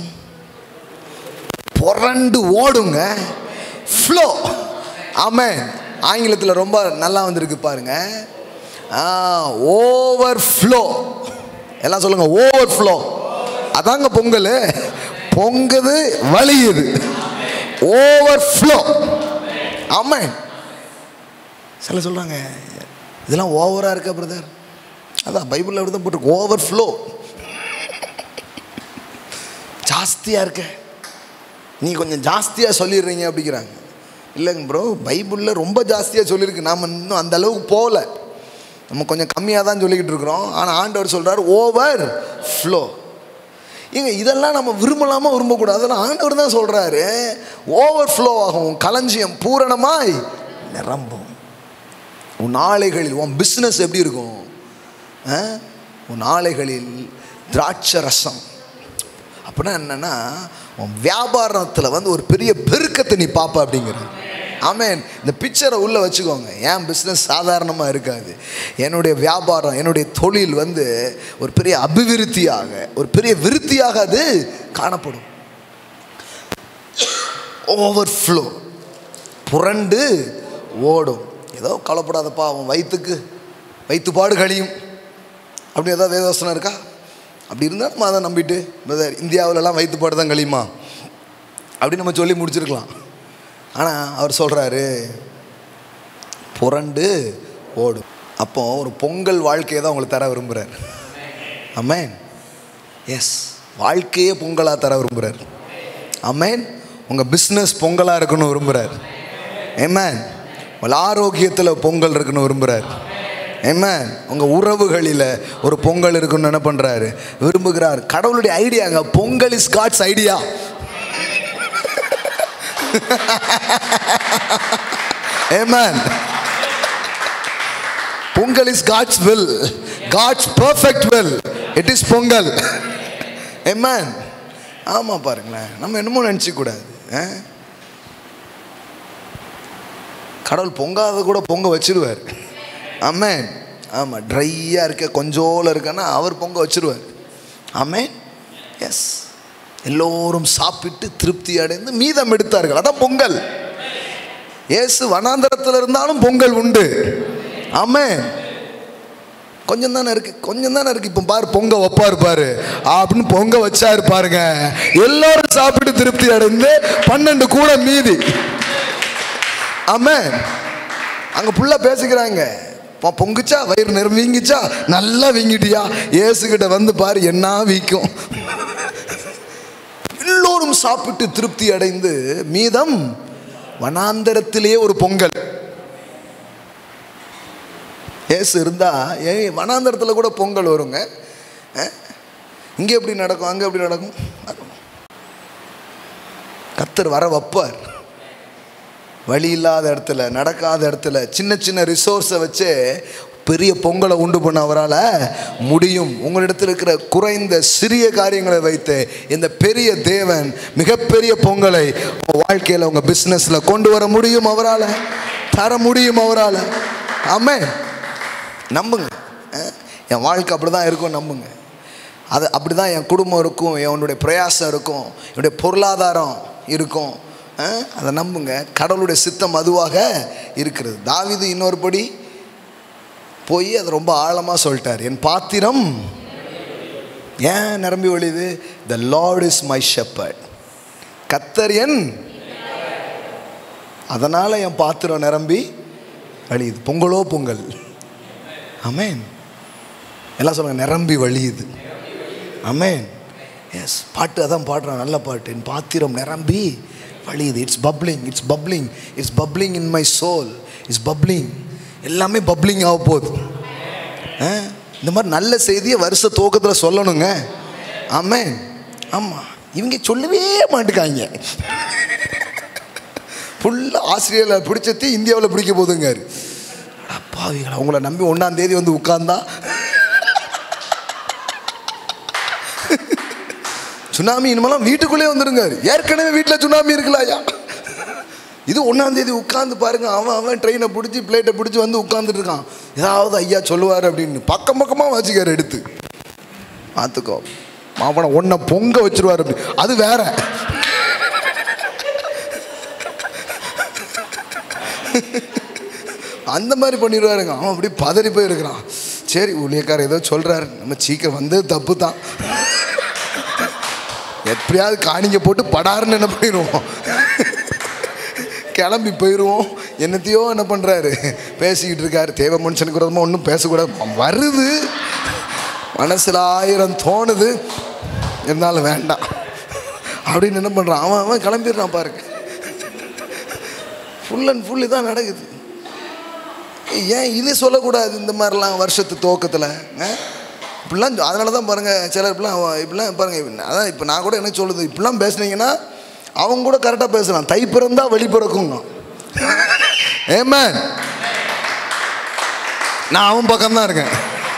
புரண்டு ஓடுங்க ஃப்ளோ ஆமென் ஆங்கிலத்தில் ரொம்ப நல்லா வந்திருக்கு பாருங்க ஓவர் ஃப்ளோ எல்லாம் சொல்லுங்க ஓவர் ஃப்ளோ அதாங்க பொங்கல் பொங்குது வலியுது ஓவர் ஃப்ளோ ஆமென் சில சொல்கிறாங்க இதெல்லாம் ஓவராக இருக்கா பிரதர் அதான் பைபிளில் அப்படி தான் போட்டிருக்கு ஓவர் ஃப்ளோ ஜாஸ்தியாக இருக்க நீ கொஞ்சம் ஜாஸ்தியாக சொல்லிடுறீங்க அப்படிங்கிறாங்க இல்லைங்க ப்ரோ பைபிளில் ரொம்ப ஜாஸ்தியாக சொல்லியிருக்கு நாம் இன்னும் அந்த அளவுக்கு போகல நம்ம கொஞ்சம் கம்மியாக தான் சொல்லிக்கிட்டு இருக்கிறோம் ஆனால் ஆண்டவர் சொல்கிறார் ஓவர் ஃப்ளோ ஏங்க இதெல்லாம் நம்ம விரும்பலாமா விரும்பக்கூடாது அதெல்லாம் ஆண்டவர் தான் சொல்கிறாரு ஓவர் ஃப்ளோ ஆகும் களஞ்சியம் பூரணமாய் நிரம்பும் உன் ஆலைகளில் உன் பிஸ்னஸ் எப்படி இருக்கும் ஆ? உன் ஆலைகளில் திராட்சை ரசம் அப்படின்னா என்னன்னா உன் வியாபாரத்தில் வந்து ஒரு பெரிய பெருக்கத்தை நீ பார்ப்ப அப்படிங்கிறது ஆமென் இந்த பிக்சரை உள்ளே வச்சுக்கோங்க என் பிஸ்னஸ் சாதாரணமாக இருக்காது என்னுடைய வியாபாரம் என்னுடைய தொழில் வந்து ஒரு பெரிய அபிவிருத்தியாக ஒரு பெரிய விருத்தியாக அது காணப்படும் ஓவர் ஃப்ளோ புரண்டு ஓடும் ஏதோ கவலைப்படாதப்பா அவன் வயிற்றுக்கு வயிற்றுப்பாடு கழியும் அப்படி ஏதாவது வேதவசனம் இருக்கா அப்படி இருந்தால் நம்ம அதை நம்பிட்டு பிரதர் இந்தியாவிலலாம் வயிற்றுப்பாடு தான் கழியுமா அப்படி நம்ம சொல்லி முடிச்சிருக்கலாம் ஆனால் அவர் சொல்கிறாரு புரண்டு ஓடும் அப்போ ஒரு பொங்கல் வாழ்க்கையை தான் உங்களுக்கு தர விரும்புகிறார் அமேன் எஸ் வாழ்க்கையே பொங்கலாக தர விரும்புகிறார் அமேன் உங்கள் பிஸ்னஸ் பொங்கலாக இருக்கணும் விரும்புகிறார் ஏமேன் உங்கள் ஆரோக்கியத்தில் பொங்கல் இருக்குன்னு விரும்புகிறார் ஏமேன் உங்கள் உறவுகளில் ஒரு பொங்கல் இருக்குன்னு என்ன பண்ணுறாரு விரும்புகிறார் கடவுளுடைய ஐடியாங்க Pongal is God's idea amen Pongal is God's will God's perfect will it is Pongal amen ஆமாம் பாருங்களேன் நம்ம என்னமோ நினச்சிக்கூடாது கடவுள் பொங்காத கூட பொங்க வச்சிருவார் ஆமேன் ஆமாம் ட்ரையாக இருக்க கொஞ்சோல இருக்கன்னா அவர் பொங்க வச்சிருவார் ஆமேன் எஸ் எல்லோரும் சாப்பிட்டு திருப்தி அடைந்து மீதம் எடுத்தார்கள் அதான் பொங்கல் இயேசு வனாந்தரத்தில் இருந்தாலும் பொங்கல் உண்டு ஆமென் கொஞ்சம் தானே இருக்கு கொஞ்சம் தானே இருக்கு இப்போ பாரு பொங்க வைப்பாரு பாரு அப்படின்னு பொங்க வச்சாரு பாருங்க எல்லாரும் சாப்பிட்டு திருப்தி அடைந்து பன்னெண்டு கூட மீதி ஆமென் அங்க புள்ள பேசிக்கிறாங்க பொ- பொங்குச்சா வயிறு நிறம் வீங்கிச்சா நல்லா வீங்கிட்டியா இயேசுகிட்ட வந்து பாரு என்ன வீக்கும் எல்லோரும் சாப்பிட்டு திருப்தி அடைந்து மீதம் வனாந்தரத்திலேயே ஒரு பொங்கல் ஏசு இருந்தா ஏய் வனாந்தரத்தில் கூட பொங்கல் வருங்க அஹ்? இங்கே எப்படி நடக்கும் அங்கே எப்படி நடக்கும் கத்தர் வர வைப்பார் வழி இல்லாத இடத்துல நடக்காத இடத்துல சின்ன சின்ன ரிசோர்ஸை வச்சு பெரிய பொங்கலை உண்டு பண்ண அவரால் முடியும் உங்களிடத்தில் இருக்கிற குறைந்த சிறிய காரியங்களை வைத்து இந்த பெரிய தேவன் மிகப்பெரிய பொங்கலை உங்கள் வாழ்க்கையில் உங்கள் பிஸ்னஸில் கொண்டு வர முடியும் அவரால் தர முடியும் அவரால் ஆமே நம்புங்க அஹ், என் வாழ்க்கை அப்படி தான் இருக்கும் நம்புங்க அது அப்படி தான் என் குடும்பம் இருக்கும் என்னுடைய பிரயாசம் இருக்கும் என்னுடைய பொருளாதாரம் இருக்கும் அஹ், அதை நம்புங்க கடவுளுடைய சித்தம் அதுவாக இருக்கிறது தாவீது இன்னொரு படி போய் அதை ரொம்ப ஆழமாக சொல்லிட்டார் என் பாத்திரம் ஏன் நிரம்பி வழியுது the lord is my shepherd கத்தர் என் அதனால் என் பாத்திரம் நிரம்பி வழியுது பொங்கலோ பொங்கல் அமேன் எல்லாம் சொல்லுங்க நிரம்பி வழியுது அமேன் எஸ் பாட்டு அதான் பாடுறான் நல்ல பாட்டு என் பாத்திரம் நிரம்பி வழியுது it's bubbling it's bubbling it's bubbling in my soul it's bubbling எல்லாமே பப்ளிங் ஆக போகுது ஆ? இந்த மாதிரி நல்ல செய்தியை வருஷ துவக்கத்தில் சொல்லணுங்க ஆமேன் ஆமாம் இவங்க சொல்லவே மாட்டுக்காங்க ஃபுல்லாக ஆஸ்திரேலியாவில் பிடிச்சது இந்தியாவில் பிடிக்க போதுங்காரு அப்பாவிகளா உங்களை நம்பி ஒன்றாம் தேதி வந்து உட்கார்ந்தா சுனாமி இனிமேலாம் வீட்டுக்குள்ளே வந்துருங்காரு ஏற்கனவே வீட்டில் சுனாமி இருக்கலாயா இது ஒன்றாம் தேதி உட்காந்து பாருங்க அவன் அவன் ட்ரெயினை பிடிச்சி பிளேட்டை பிடிச்சி வந்து உட்காந்துட்டு இருக்கான் ஏதாவது ஐயா சொல்லுவார் அப்படின்னு பக்கம் பக்கமாக வச்சுக்காரு எடுத்து பார்த்துக்கோ மாப்பனை ஒன்றை பொங்க வச்சிருவார் அப்படி அது வேற அந்த மாதிரி பண்ணிடுவாருங்க அவன் அப்படி பதறி போயிருக்கிறான் சரி ஊழியக்காரர் ஏதோ சொல்கிறாரு நம்ம சீக்கிரம் வந்தது தப்பு தான் எப்படியாவது காணிங்க போட்டு படாருன்னு என்ன பண்ணிடுவோம் கிளம்பி போயிடுவோம் என்னத்தையோ என்ன பண்ணுறாரு பேசிக்கிட்டு இருக்காரு தேவை மனுஷனுக்கு விரோதமாக ஒன்றும் பேசக்கூடாது வருது மனசில் ஆயிரம் தோணுது இருந்தாலும் வேண்டாம் அப்படின்னு என்ன பண்ணுறான் அவன் அவன் கிளம்பிடுறான் பாருங்க ஃபுல் அண்ட் ஃபுல் இதான் நடக்குது ஏன் இது சொல்லக்கூடாது இந்த மாதிரிலாம் வருஷத்து துவக்கத்தில் இப்படிலாம் அதனால தான் பாருங்கள் சிலர் இப்படிலாம் இப்படிலாம் பாருங்கள் அதான் இப்போ நான் கூட என்ன சொல்லுது இப்படிலாம் பேசுனீங்கன்னா அவங்க கூட கரெக்டாக பேசலாம் தை பிறந்தா வெளி பிறக்குங்க ஏமே நான் அவன் பக்கம் தான் இருக்கேன்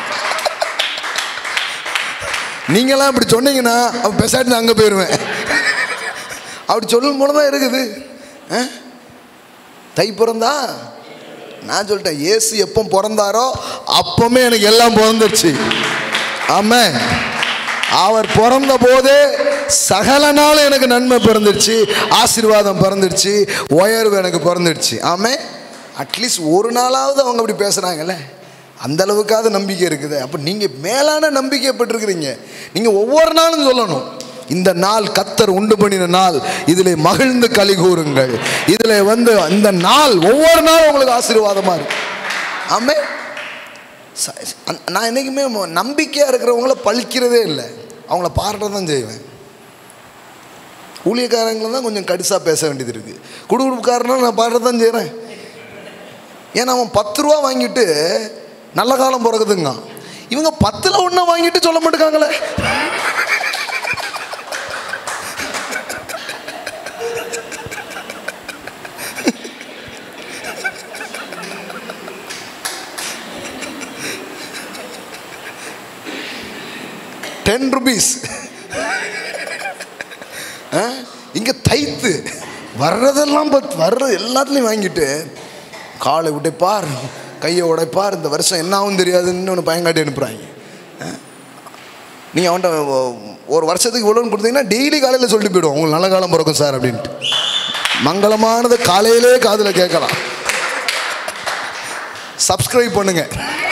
நீங்களாம் இப்படி சொன்னீங்கன்னா அவன் பேசாட்டி நான் அங்கே போயிடுவேன் அப்படி சொல்லும் போல தான் இருக்குது ஆ? தை பிறந்தா நான் சொல்லிட்டேன் இயேசு எப்போ பிறந்தாரோ அப்பவுமே எனக்கு எல்லாம் பிறந்துருச்சு ஆமாம் அவர் பிறந்த போதே சகல நாளும் எனக்கு நன்மை பிறந்துருச்சு ஆசீர்வாதம் பிறந்துருச்சு உயர்வு எனக்கு பிறந்துருச்சு ஆமே அட்லீஸ்ட் ஒரு நாளாவது அவங்க அப்படி பேசுகிறாங்கல்ல அந்த அளவுக்காவது நம்பிக்கை இருக்குது அப்போ நீங்கள் மேலான நம்பிக்கை பெற்றிருக்கிறீங்க நீங்கள் ஒவ்வொரு நாளும் சொல்லணும் இந்த நாள் கத்தர் உண்டு பண்ணின நாள் இதில் மகிழ்ந்து களி கூறுங்கள் இதில் வந்து இந்த நாள் ஒவ்வொரு நாளும் உங்களுக்கு ஆசீர்வாதமாக இருக்கு ஆமே ச- அந்த- நான் என்றைக்குமே ம- நம்பிக்கையாக இருக்கிறவங்கள பழிக்கிறதே இல்லை அவங்கள பாராட்ட தான் செய்வேன் ஊழியக்காரங்களை தான் கொஞ்சம் கடிசாக பேச வேண்டியது இருக்குது குடுகுடுப்புக்காரனா நான் பாடுறது தான் செய்கிறேன் ஏன்னா அவன் பத்து ரூபா வாங்கிட்டு நல்ல காலம் பிறகுதுங்க இவங்க பத்தில் ஒன்றா வாங்கிட்டு சொல்ல மாட்டேங்காங்களே டென் ருபீஸ் இங்கே தைத்து வர்றதெல்லாம் பத் வர்றது எல்லாத்துலேயும் வாங்கிட்டு காலை உடைப்பார் கையை உடைப்பார் இந்த வருஷம் என்ன ஆகும் தெரியாதுன்னு ஒன்று பயங்காட்டி அனுப்புகிறாங்க நீங்கள் அவன்கிட்ட ஒ- ஒரு வருஷத்துக்கு இவ்வளோன்னு கொடுத்தீங்கன்னா டெய்லி காலையில் சொல்லிட்டு போயிடுவோம் உங்களுக்கு நல்ல காலம் பிறக்கும் சார் அப்படின்ட்டு மங்களமானது காலையிலே காதில் கேட்கலாம் சப்ஸ்கிரைப் பண்ணுங்க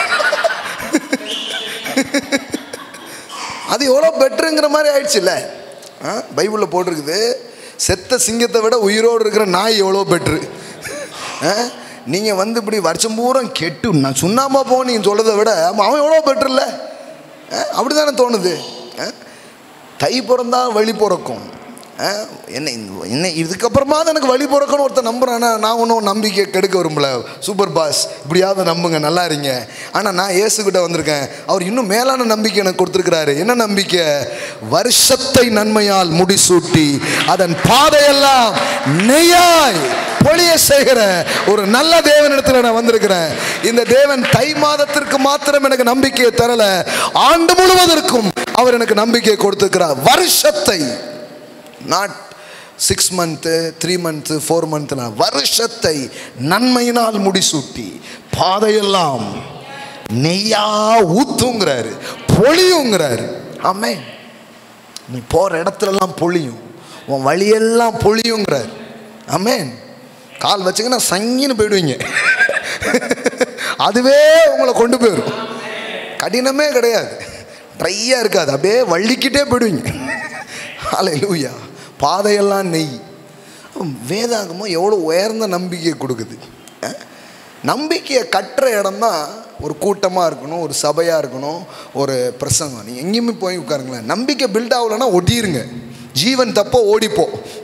அது எவ்வளோ பெட்டருங்கிற மாதிரி ஆயிடுச்சுல்ல ஆ பைபிளில் போட்டிருக்குது செத்த சிங்கத்தை விட உயிரோடு இருக்கிற நாய் எவ்வளோ பெட்ரு நீங்கள் வந்து இப்படி வருஷம் பூரா கெட்டு நான் சுண்ணாம்பா போ நீங்கள் சொல்கிறத விட ஆமா, அவன் எவ்வளோ பெட்ரு இல்லை அப்படி தானே தோணுது ஆ? தை பிறந்தா வழி பிறக்கும் ஆ? என்ன இந்த- என்ன இதுக்கப்புறமா தான் எனக்கு வழி பிறக்கணும் ஒருத்தர் நம்புறானா நான் ஒன்றும் நம்பிக்கை கெடுக்க விரும்பல சூப்பர் பாஸ் இப்படியாவது நம்புங்க நல்லா இருங்க ஆனால் நான் இயேசுக்கிட்ட வந்திருக்கேன் அவர் இன்னும் மேலான நம்பிக்கை எனக்கு கொடுத்துருக்கிறாரு என்ன நம்பிக்கை வருஷத்தை நன்மையால் முடிசூட்டி அதன் பாதையெல்லாம் நெய்யாய் பொழிய செய்கிற ஒரு நல்ல தேவனிடத்தில் நான் வந்திருக்கிறேன் இந்த தேவன் தை மாதத்திற்கு மாத்திரம் எனக்கு நம்பிக்கையை தரல ஆண்டு முழுவதற்கும் அவர் எனக்கு நம்பிக்கையை கொடுத்திருக்கிறார் வருஷத்தை not six month three month four மந்த்னா வருஷத்தை நன்மையினால் முடிசூட்டி பாதையெல்லாம் நெய்யா ஊத்துங்கிறாரு பொழியுங்கிறாரு ஆமே நீ போகிற இடத்துலலாம் பொழியும் உன் வழியெல்லாம் பொழியுங்கிறார் ஆமேன் கால் வச்சுங்கன்னா சங்கின்னு போயிடுவீங்க அதுவே உங்களை கொண்டு போயிடும் கடினமே கிடையாது ட்ரையாக இருக்காது அப்படியே வள்ளிக்கிட்டே போயிடுவீங்க ஹalleluya பாதையெல்லாம் நெய் அப்ப வேதாகமம் எவ்வளோ உயர்ந்த நம்பிக்கையை கொடுக்குது அஹ்? நம்பிக்கையை கட்டுற இடம்தான் ஒரு கூட்டமாக இருக்கணும் ஒரு சபையாக இருக்கணும் ஒரு பிரசங்கம் நீங்கள் எங்கேயுமே போய் உட்காருங்களேன் நம்பிக்கை பில்ட் ஆகலைன்னா ஒட்டிருங்க ஜீவன் தப்போ ஓடிப்போ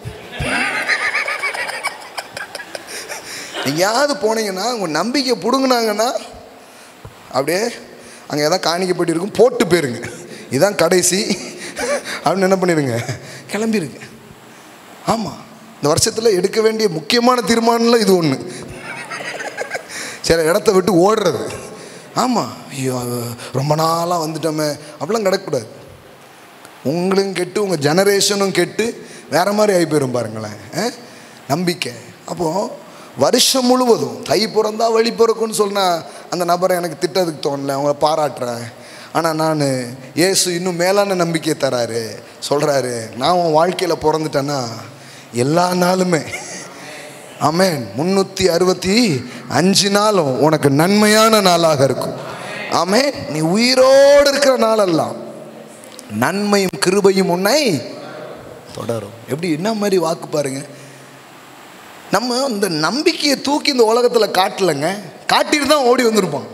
எங்கேயாவது போனீங்கன்னா உங்கள் நம்பிக்கை பிடுங்கினாங்கன்னா அப்படியே அங்கே எதாவது காணிக்கப்பட்டு இருக்கும் போட்டு போயிருங்க இதான் கடைசி அப்படின்னு என்ன பண்ணிடுங்க கிளம்பிருங்க ஆமாம் இந்த வருஷத்தில் எடுக்க வேண்டிய முக்கியமான தீர்மானம்ல இது ஒன்று சில இடத்த விட்டு ஓடுறது ஆமாம் ஐயோ ரொம்ப நாளாக வந்துட்டோமே அப்படிலாம் கிடக்கக்கூடாது உங்களும் கெட்டு உங்கள் ஜெனரேஷனும் கெட்டு வேற மாதிரி ஆகி போயிரும் பாருங்களேன் ஆ? நம்பிக்கை அப்போது வருஷம் முழுவதும் தை பிறந்தா வழி பிறக்கும்னு சொன்னா அந்த நபரை எனக்கு திட்டத்துக்கு தோணல அவங்கள பாராட்டுறேன் ஆனால் நான் இயேசு இன்னும் மேலான நம்பிக்கையை தராரு சொல்கிறாரு நான் உன் வாழ்க்கையில் பிறந்துட்டேன்னா எல்லா நாளுமே ஆமென் முந்நூற்றி அறுபத்தி அஞ்சு நாளும் உனக்கு நன்மையான நாளாக இருக்கும் ஆமென் நீ உயிரோடு இருக்கிற நாளெல்லாம் நன்மையும் கிருபையும் உன்னை தொடரும் எப்படி என்ன மாதிரி வாக்கு பாருங்க நம்ம இந்த நம்பிக்கையை தூக்கி இந்த உலகத்தில் காட்டலைங்க காட்டிட்டு தான் ஓடி வந்திருப்பான்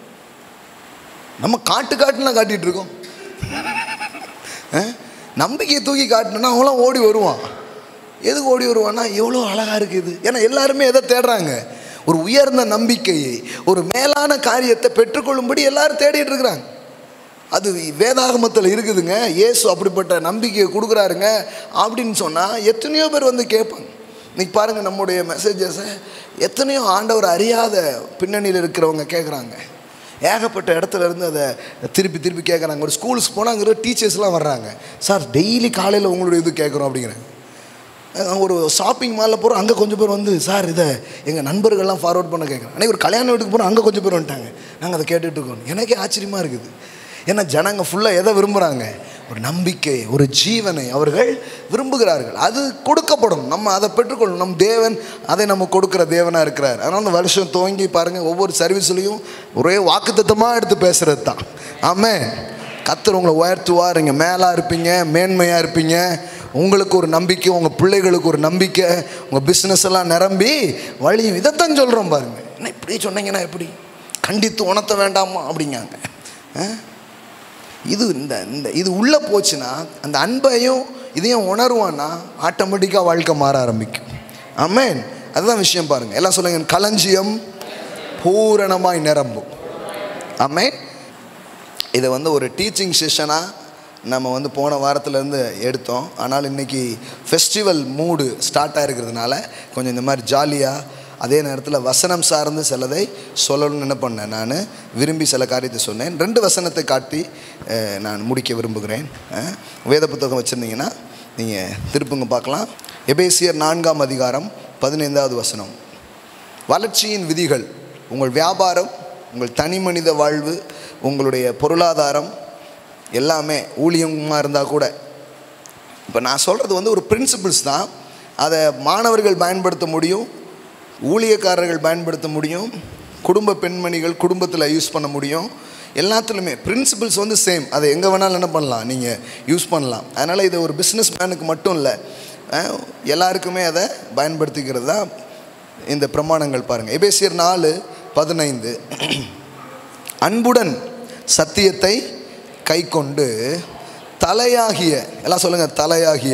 நம்ம காட்டு காட்டுலாம் காட்டிட்டு இருக்கோம் அஹ்? நம்பிக்கையை தூக்கி காட்டணும்னா அவங்களாம் ஓடி வருவான் எதுக்கு ஓடி வருவான்னா எவ்வளோ அழகாக இருக்குது ஏன்னா எல்லாருமே எதை தேடுறாங்க ஒரு உயர்ந்த நம்பிக்கையை ஒரு மேலான காரியத்தை பெற்றுக்கொள்ளும்படி எல்லாரும் தேடிட்டு இருக்கிறாங்க அது வேதாகமத்தில் இருக்குதுங்க இயேசு அப்படிப்பட்ட நம்பிக்கையை கொடுக்குறாருங்க அப்படின்னு சொன்னால் எத்தனையோ பேர் வந்து கேட்பாங்க இன்னைக்கு பாருங்கள் நம்முடைய மெசேஜஸை எத்தனையோ ஆண்டவர் அறியாத பின்னணியில் இருக்கிறவங்க கேட்குறாங்க ஏகப்பட்ட இடத்துல இருந்து அதை திருப்பி திருப்பி கேட்குறாங்க ஒரு ஸ்கூல்ஸ் போனால் அங்கே டீச்சர்ஸ்லாம் வர்றாங்க சார் டெய்லி காலையில் உங்களுடைய இது கேட்குறோம் அப்படிங்கிறாங்க அஹ் ஒரு ஷாப்பிங் மாலில் போகிறோம் அங்கே கொஞ்சம் பேர் வந்து சார் இதை எங்கள் நண்பர்கள்லாம் ஃபார்வர்ட் பண்ண கேட்குறேன் அன்றைக்கி ஒரு கல்யாண வீட்டுக்கு போகிறோம் அங்கே கொஞ்சம் பேர் வந்துட்டாங்க நாங்கள் அதை கேட்டுட்டு இருக்கோம் எனக்கே ஆச்சரியமாக இருக்குது ஏன்னா ஜனங்க ஃபுல்லாக எதை விரும்புகிறாங்க ஒரு நம்பிக்கை ஒரு ஜீவனை அவர்கள் விரும்புகிறார்கள் அது கொடுக்கப்படும் நம்ம அதை பெற்றுக்கொள்ளணும் நம் தேவன் அதை நம்ம கொடுக்குற தேவனாக இருக்கிறார் அதனால் அந்த வருஷம் துவங்கி பாருங்கள் ஒவ்வொரு சர்வீஸ்லையும் ஒரே வாக்குத்தத்தமாக எடுத்து பேசுகிறது தான் ஆமாம் கத்தர் உங்களை உயர்த்துவார் இங்கே மேலாக இருப்பீங்க மேன்மையாக இருப்பீங்க உங்களுக்கு ஒரு நம்பிக்கை உங்கள் பிள்ளைகளுக்கு ஒரு நம்பிக்கை உங்கள் பிஸ்னஸ் எல்லாம் நிரம்பி வழியும் இதைத்தான் சொல்கிறோம் பாருங்க என்ன இப்படி சொன்னீங்கன்னா எப்படி கண்டித்து உணர்த்த வேண்டாமா அப்படிங்காங்க ஆ? இது இந்த இந்த இது உள்ளே போச்சுன்னா அந்த அன்பையும் இதையும் உணருவான்னா ஆட்டோமேட்டிக்காக வாழ்க்கை மாற ஆரம்பிக்கும் ஆமென் அதுதான் விஷயம் பாருங்கள் எல்லாம் சொல்லுங்க களஞ்சியம் பூரணமாய் நிரம்பும் ஆமென் இதை வந்து ஒரு டீச்சிங் செஷனாக நம்ம வந்து போன வாரத்துலேருந்து எடுத்தோம் ஆனால் இன்றைக்கி ஃபெஸ்டிவல் மூடு ஸ்டார்ட் ஆகிருக்கிறதுனால கொஞ்சம் இந்த மாதிரி ஜாலியாக அதே நேரத்தில் வசனம் சார்ந்து சிலதை சொல்லணும்னு என்ன பண்ணேன் நான் விரும்பி சில காரியத்தை சொன்னேன் ரெண்டு வசனத்தை காட்டி அஹ், நான் முடிக்க விரும்புகிறேன் அஹ், வேத புத்தகம் வச்சுருந்தீங்கன்னா நீங்கள் திருப்புங்க பார்க்கலாம் எபேசியர் நான்காம் அதிகாரம் பதினைந்தாவது வசனம் வளர்ச்சியின் விதிகள் உங்கள் வியாபாரம் உங்கள் தனி மனித வாழ்வு உங்களுடைய பொருளாதாரம் எல்லாமே ஊழியமாக இருந்தால் கூட இப்போ நான் சொல்கிறது வந்து ஒரு பிரின்சிபிள்ஸ் தான் அதை மாணவர்கள் பயன்படுத்த முடியும் ஊழியக்காரர்கள் பயன்படுத்த முடியும் குடும்ப பெண்மணிகள் குடும்பத்தில் யூஸ் பண்ண முடியும் எல்லாத்துலேயுமே பிரின்சிபிள்ஸ் வந்து சேம் அதை எங்கே வேணாலும் என்ன பண்ணலாம் நீங்கள் யூஸ் பண்ணலாம் அதனால் இது ஒரு பிஸ்னஸ் மேனுக்கு மட்டும் இல்லை அஹ், எல்லாருக்குமே அதை பயன்படுத்திக்கிறது தான் இந்த பிரமாணங்கள் பாருங்கள் எபேசியர் நாலு பதினைந்து அன்புடன் சத்தியத்தை கை கொண்டு தலையாகிய எல்லாம் சொல்லுங்கள் தலையாகிய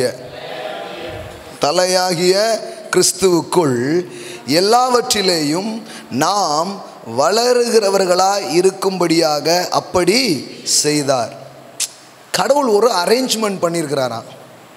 தலையாகிய கிறிஸ்துவுக்குள் எல்லாவற்றிலேயும் நாம் வளருகிறவர்களாய் இருக்கும்படியாக அப்படி செய்தார் கடவுள் ஒரு அரேஞ்ச்மெண்ட் பண்ணியிருக்கிறாராம்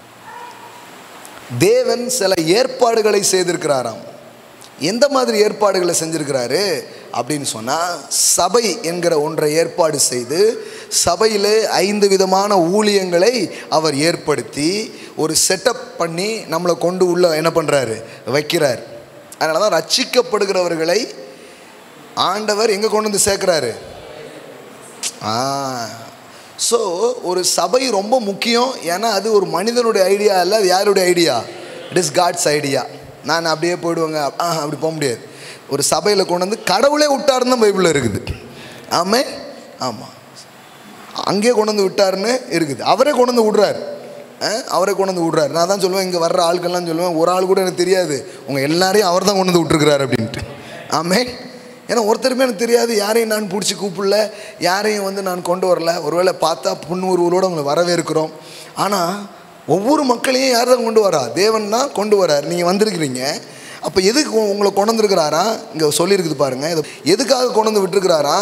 தேவன் சில ஏற்பாடுகளை செய்திருக்கிறாராம் எந்த மாதிரி ஏற்பாடுகளை செஞ்சிருக்கிறாரு அப்படின்னு சொன்னால் சபை என்கிற ஒன்றை ஏற்பாடு செய்து சபையில் ஐந்து விதமான ஊழியங்களை அவர் ஏற்படுத்தி ஒரு செட்டப் பண்ணி நம்மளை கொண்டு உள்ள என்ன பண்ணுறாரு வைக்கிறார் அதனால தான் ரட்சிக்கப்படுகிறவர்களை ஆண்டவர் எங்கே கொண்டு வந்து சேர்க்குறாரு ஆ ஸோ ஒரு சபை ரொம்ப முக்கியம் ஏன்னா அது ஒரு மனிதனுடைய ஐடியா இல்லை அது யாருடைய idea it is God's idea நான் அப்படியே போயிடுவேங்க ஆ அப்படி போக முடியாது ஒரு சபையில் கொண்டு வந்து கடவுளே விட்டாருன்னு தான் பைபிளில் இருக்குது ஆமே ஆமாம் அங்கேயே கொண்டு வந்து விட்டாருன்னு இருக்குது அவரே கொண்டு வந்து விடுறாரு அஹ், அவரே கொண்டு வந்து விடுறாரு நான் தான் சொல்லுவேன் இங்கே வர்ற ஆட்கள்லாம் சொல்லுவேன் ஒரு ஆள் கூட எனக்கு தெரியாது உங்கள் எல்லாரையும் அவர் தான் கொண்டு வந்து விட்டுருக்கிறாரு அப்படின்ட்டு ஆமே ஏன்னா ஒருத்தருமே எனக்கு தெரியாது யாரையும் நான் பிடிச்சி கூப்பிடல யாரையும் வந்து நான் கொண்டு வரல ஒருவேளை பார்த்தா புன்முறுவலோடு உங்களை வரவேற்கிறோம் ஆனால் ஒவ்வொரு மக்களையும் யார் தான் கொண்டு வரா தேவன் தான் கொண்டு வரார் நீங்கள் வந்திருக்கிறீங்க அப்போ எதுக்கு உ- உங்களை கொண்டு வந்திருக்கிறாரா இங்கே சொல்லியிருக்குது பாருங்கள் இது எதுக்காக கொண்டு வந்து விட்டுருக்கிறாரா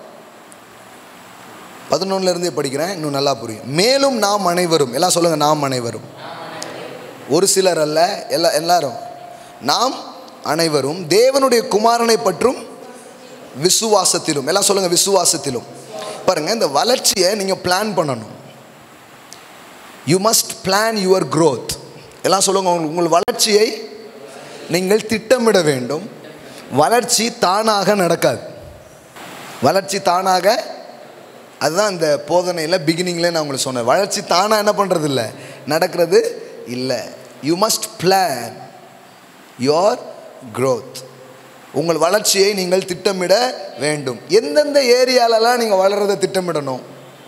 பதினொன்னுல இருந்தே படிக்கிறேன் இன்னும் நல்லா புரியும் மேலும் நாம் அனைவரும் எல்லாம் சொல்லுங்க நாம் அனைவரும் ஒரு சிலர் அல்ல எல்லா எல்லாரும் நாம் அனைவரும் தேவனுடைய குமாரனை பற்றும் விசுவாசத்திலும் எல்லாம் சொல்லுங்க விசுவாசத்திலும் பாருங்க இந்த வளர்ச்சியை நீங்கள் பிளான் பண்ணணும் you must plan your growth எல்லாம் சொல்லுங்க உங்கள் உங்கள் வளர்ச்சியை நீங்கள் திட்டமிட வேண்டும் வளர்ச்சி தானாக நடக்காது வளர்ச்சி தானாக அதுதான் இந்த போதனையில் பிகினிங்ல நான் உங்களுக்கு சொன்னேன் வளர்ச்சி தானாக என்ன பண்ணுறது இல்லை நடக்கிறது இல்லை you must plan your growth உங்கள் வளர்ச்சியை நீங்கள் திட்டமிட வேண்டும் எந்தெந்த ஏரியாலலாம் நீங்கள் வளர்றதை திட்டமிடணும்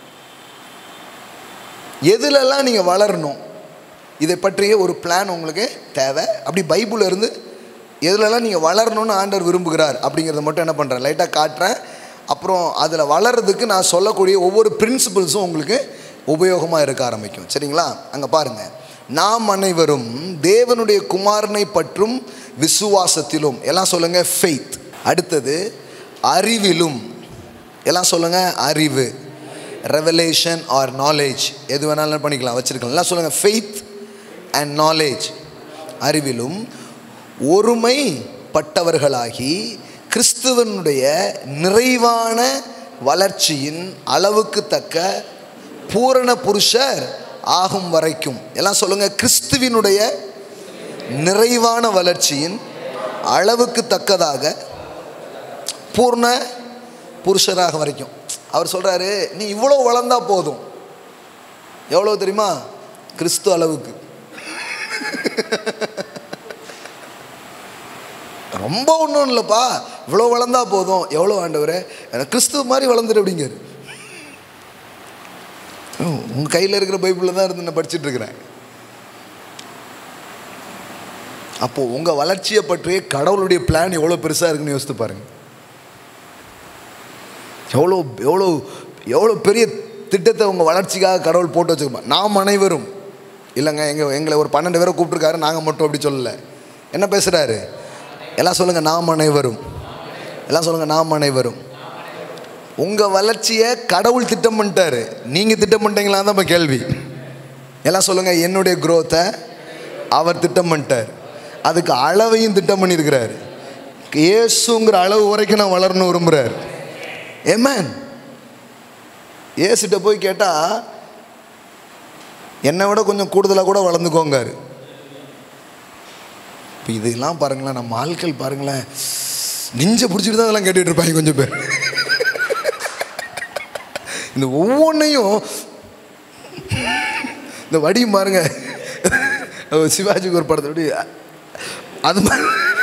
எதுலெல்லாம் நீங்கள் வளரணும் இதை பற்றிய ஒரு பிளான் உங்களுக்கு தேவை அப்படி பைபிள் இருந்து எதுலெல்லாம் நீங்கள் வளரணும்னு ஆண்டவர் விரும்புகிறார் அப்படிங்கிறத மட்டும் என்ன பண்ணுறேன் லைட்டாக காட்டுறேன் அப்புறம் அதில் வளர்றதுக்கு நான் சொல்லக்கூடிய ஒவ்வொரு பிரின்சிபிள்ஸும் உங்களுக்கு உபயோகமாக இருக்க ஆரம்பிக்கும் சரிங்களா அங்கே பாருங்கள் நாம் அனைவரும் தேவனுடைய குமாரனை பற்றும் விசுவாசத்திலும் எல்லாம் சொல்லுங்கள் ஃபெய்த் அடுத்தது அறிவிலும் எல்லாம் சொல்லுங்கள் அறிவு ரெவலேஷன் ஆர் நாலேஜ் எது வேணாலும் பண்ணிக்கலாம் வச்சுருக்கலாம் எல்லாம் சொல்லுங்கள் ஃபெய்த் அண்ட் நாலேஜ் அறிவிலும் ஒருமைப்பட்டவர்களாகி கிறிஸ்துவனுடைய நிறைவான வளர்ச்சியின் அளவுக்கு தக்க பூரண புருஷர் ஆகும் வரைக்கும் எல்லாம் சொல்லுங்கள் கிறிஸ்துவினுடைய நிறைவான வளர்ச்சியின் அளவுக்கு தக்கதாக பூர்ண புருஷராக வரைக்கும் அவர் சொல்கிறாரு நீ இவ்வளோ வளர்ந்தா போதும் எவ்வளோ தெரியுமா கிறிஸ்து அளவுக்கு ரொம்ப ஒன்றும் இல்லைப்பா இவ்வளோ வளர்ந்தா போதும் எவ்வளோ ஆண்டவரே எனக்கு கிறிஸ்துவ மாதிரி வளர்ந்துரு அப்படிங்காரு உங்கள் கையில் இருக்கிற பைபிளில் தான் இருந்து நான் படிச்சுட்டு இருக்கிறேன் அப்போது உங்கள் வளர்ச்சியை பற்றிய கடவுளுடைய பிளான் எவ்வளோ பெருசாக இருக்குன்னு யோசித்து பாருங்கள் எவ்வளோ எவ்வளோ எவ்வளோ பெரிய திட்டத்தை உங்கள் வளர்ச்சிக்காக கடவுள் போட்டு வச்சுருப்போம் நாம் அனைவரும் இல்லைங்க எங்கள் எங்களை ஒரு பன்னெண்டு பேரை கூப்பிட்ருக்காரு நாங்கள் மட்டும் அப்படி சொல்லலை என்ன பேசுகிறாரு எல்லாம் சொல்லுங்கள் நாம் அனைவரும் எல்லாம் சொல்லுங்கள் நாம் அனைவரும் உங்கள் வளர்ச்சியை கடவுள் திட்டம் பண்ணிட்டாரு நீங்கள் திட்டம் பண்ணிட்டீங்களா தான் இப்போ கேள்வி எல்லாம் சொல்லுங்கள் என்னுடைய growth-அ அவர் திட்டம் பண்ணிட்டார் அதுக்கு அளவையும் திட்டம் பண்ணியிருக்கிறாரு இயேசுங்கிற அளவு வரைக்கும் நான் வளரணும் விரும்புகிறார் ஏமேன் ஏசிட்ட போய் கேட்டால் என்னை விட கொஞ்சம் கூடுதலாக கூட வளர்ந்துக்கோங்காரு இப்போ இதெல்லாம் பாருங்களேன் நம்ம ஆட்கள் பாருங்களேன் நெஞ்ச பிடிச்சிட்டு தான் அதெல்லாம் கேட்டுட்டு இருப்பாங்க கொஞ்சம் பேர் இந்த ஒவ்வொன்றையும் இந்த வடியும் பாருங்க சிவாஜிக்கு ஒரு படத்தை அப்படி அது மாதிரி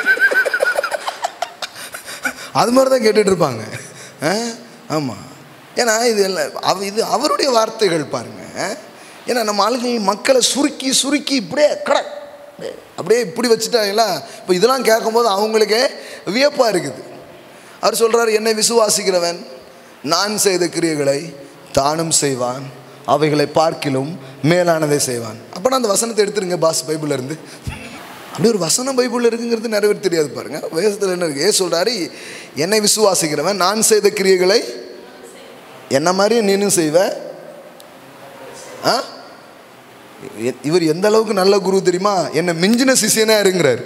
அது மாதிரி தான் கேட்டுட்டு இருப்பாங்க ஆமாம் ஏன்னா இது எல்லாம் அவ இது அவருடைய வார்த்தைகள் பாருங்க ஏன்னா நம்ம ஆளுகள் மக்களை சுருக்கி சுருக்கி இப்படியே கட அப்படியே இப்படி வச்சுட்டாங்களா இப்போ இதெல்லாம் கேட்கும்போது அவங்களுக்கே வியப்பாக இருக்குது அவர் சொல்கிறார் என்னை விசுவாசிக்கிறவன் நான் செய்த கிரியைகளை தானும் செய்வான் அவைகளை பார்க்கிலும் மேலானதை செய்வான் அப்போ அந்த வசனத்தை எடுத்துருங்க பாஸ் பைபிள்ல இருந்து அப்படி ஒரு வசனம் பைபிளில் இருக்குங்கிறது நிறைய பேர் தெரியாது பாருங்க வேதத்தில் என்ன இருக்கு ஏ சொல்கிறாரு என்னை விசுவாசிக்கிறவன் நான் செய்த கிரியைகளை என்ன மாதிரியும் நீனும் செய்வ ஆ இ- இவர் எந்த அளவுக்கு நல்ல குரு தெரியுமா என்னை மிஞ்சின சிஷியனா இருங்கிறார்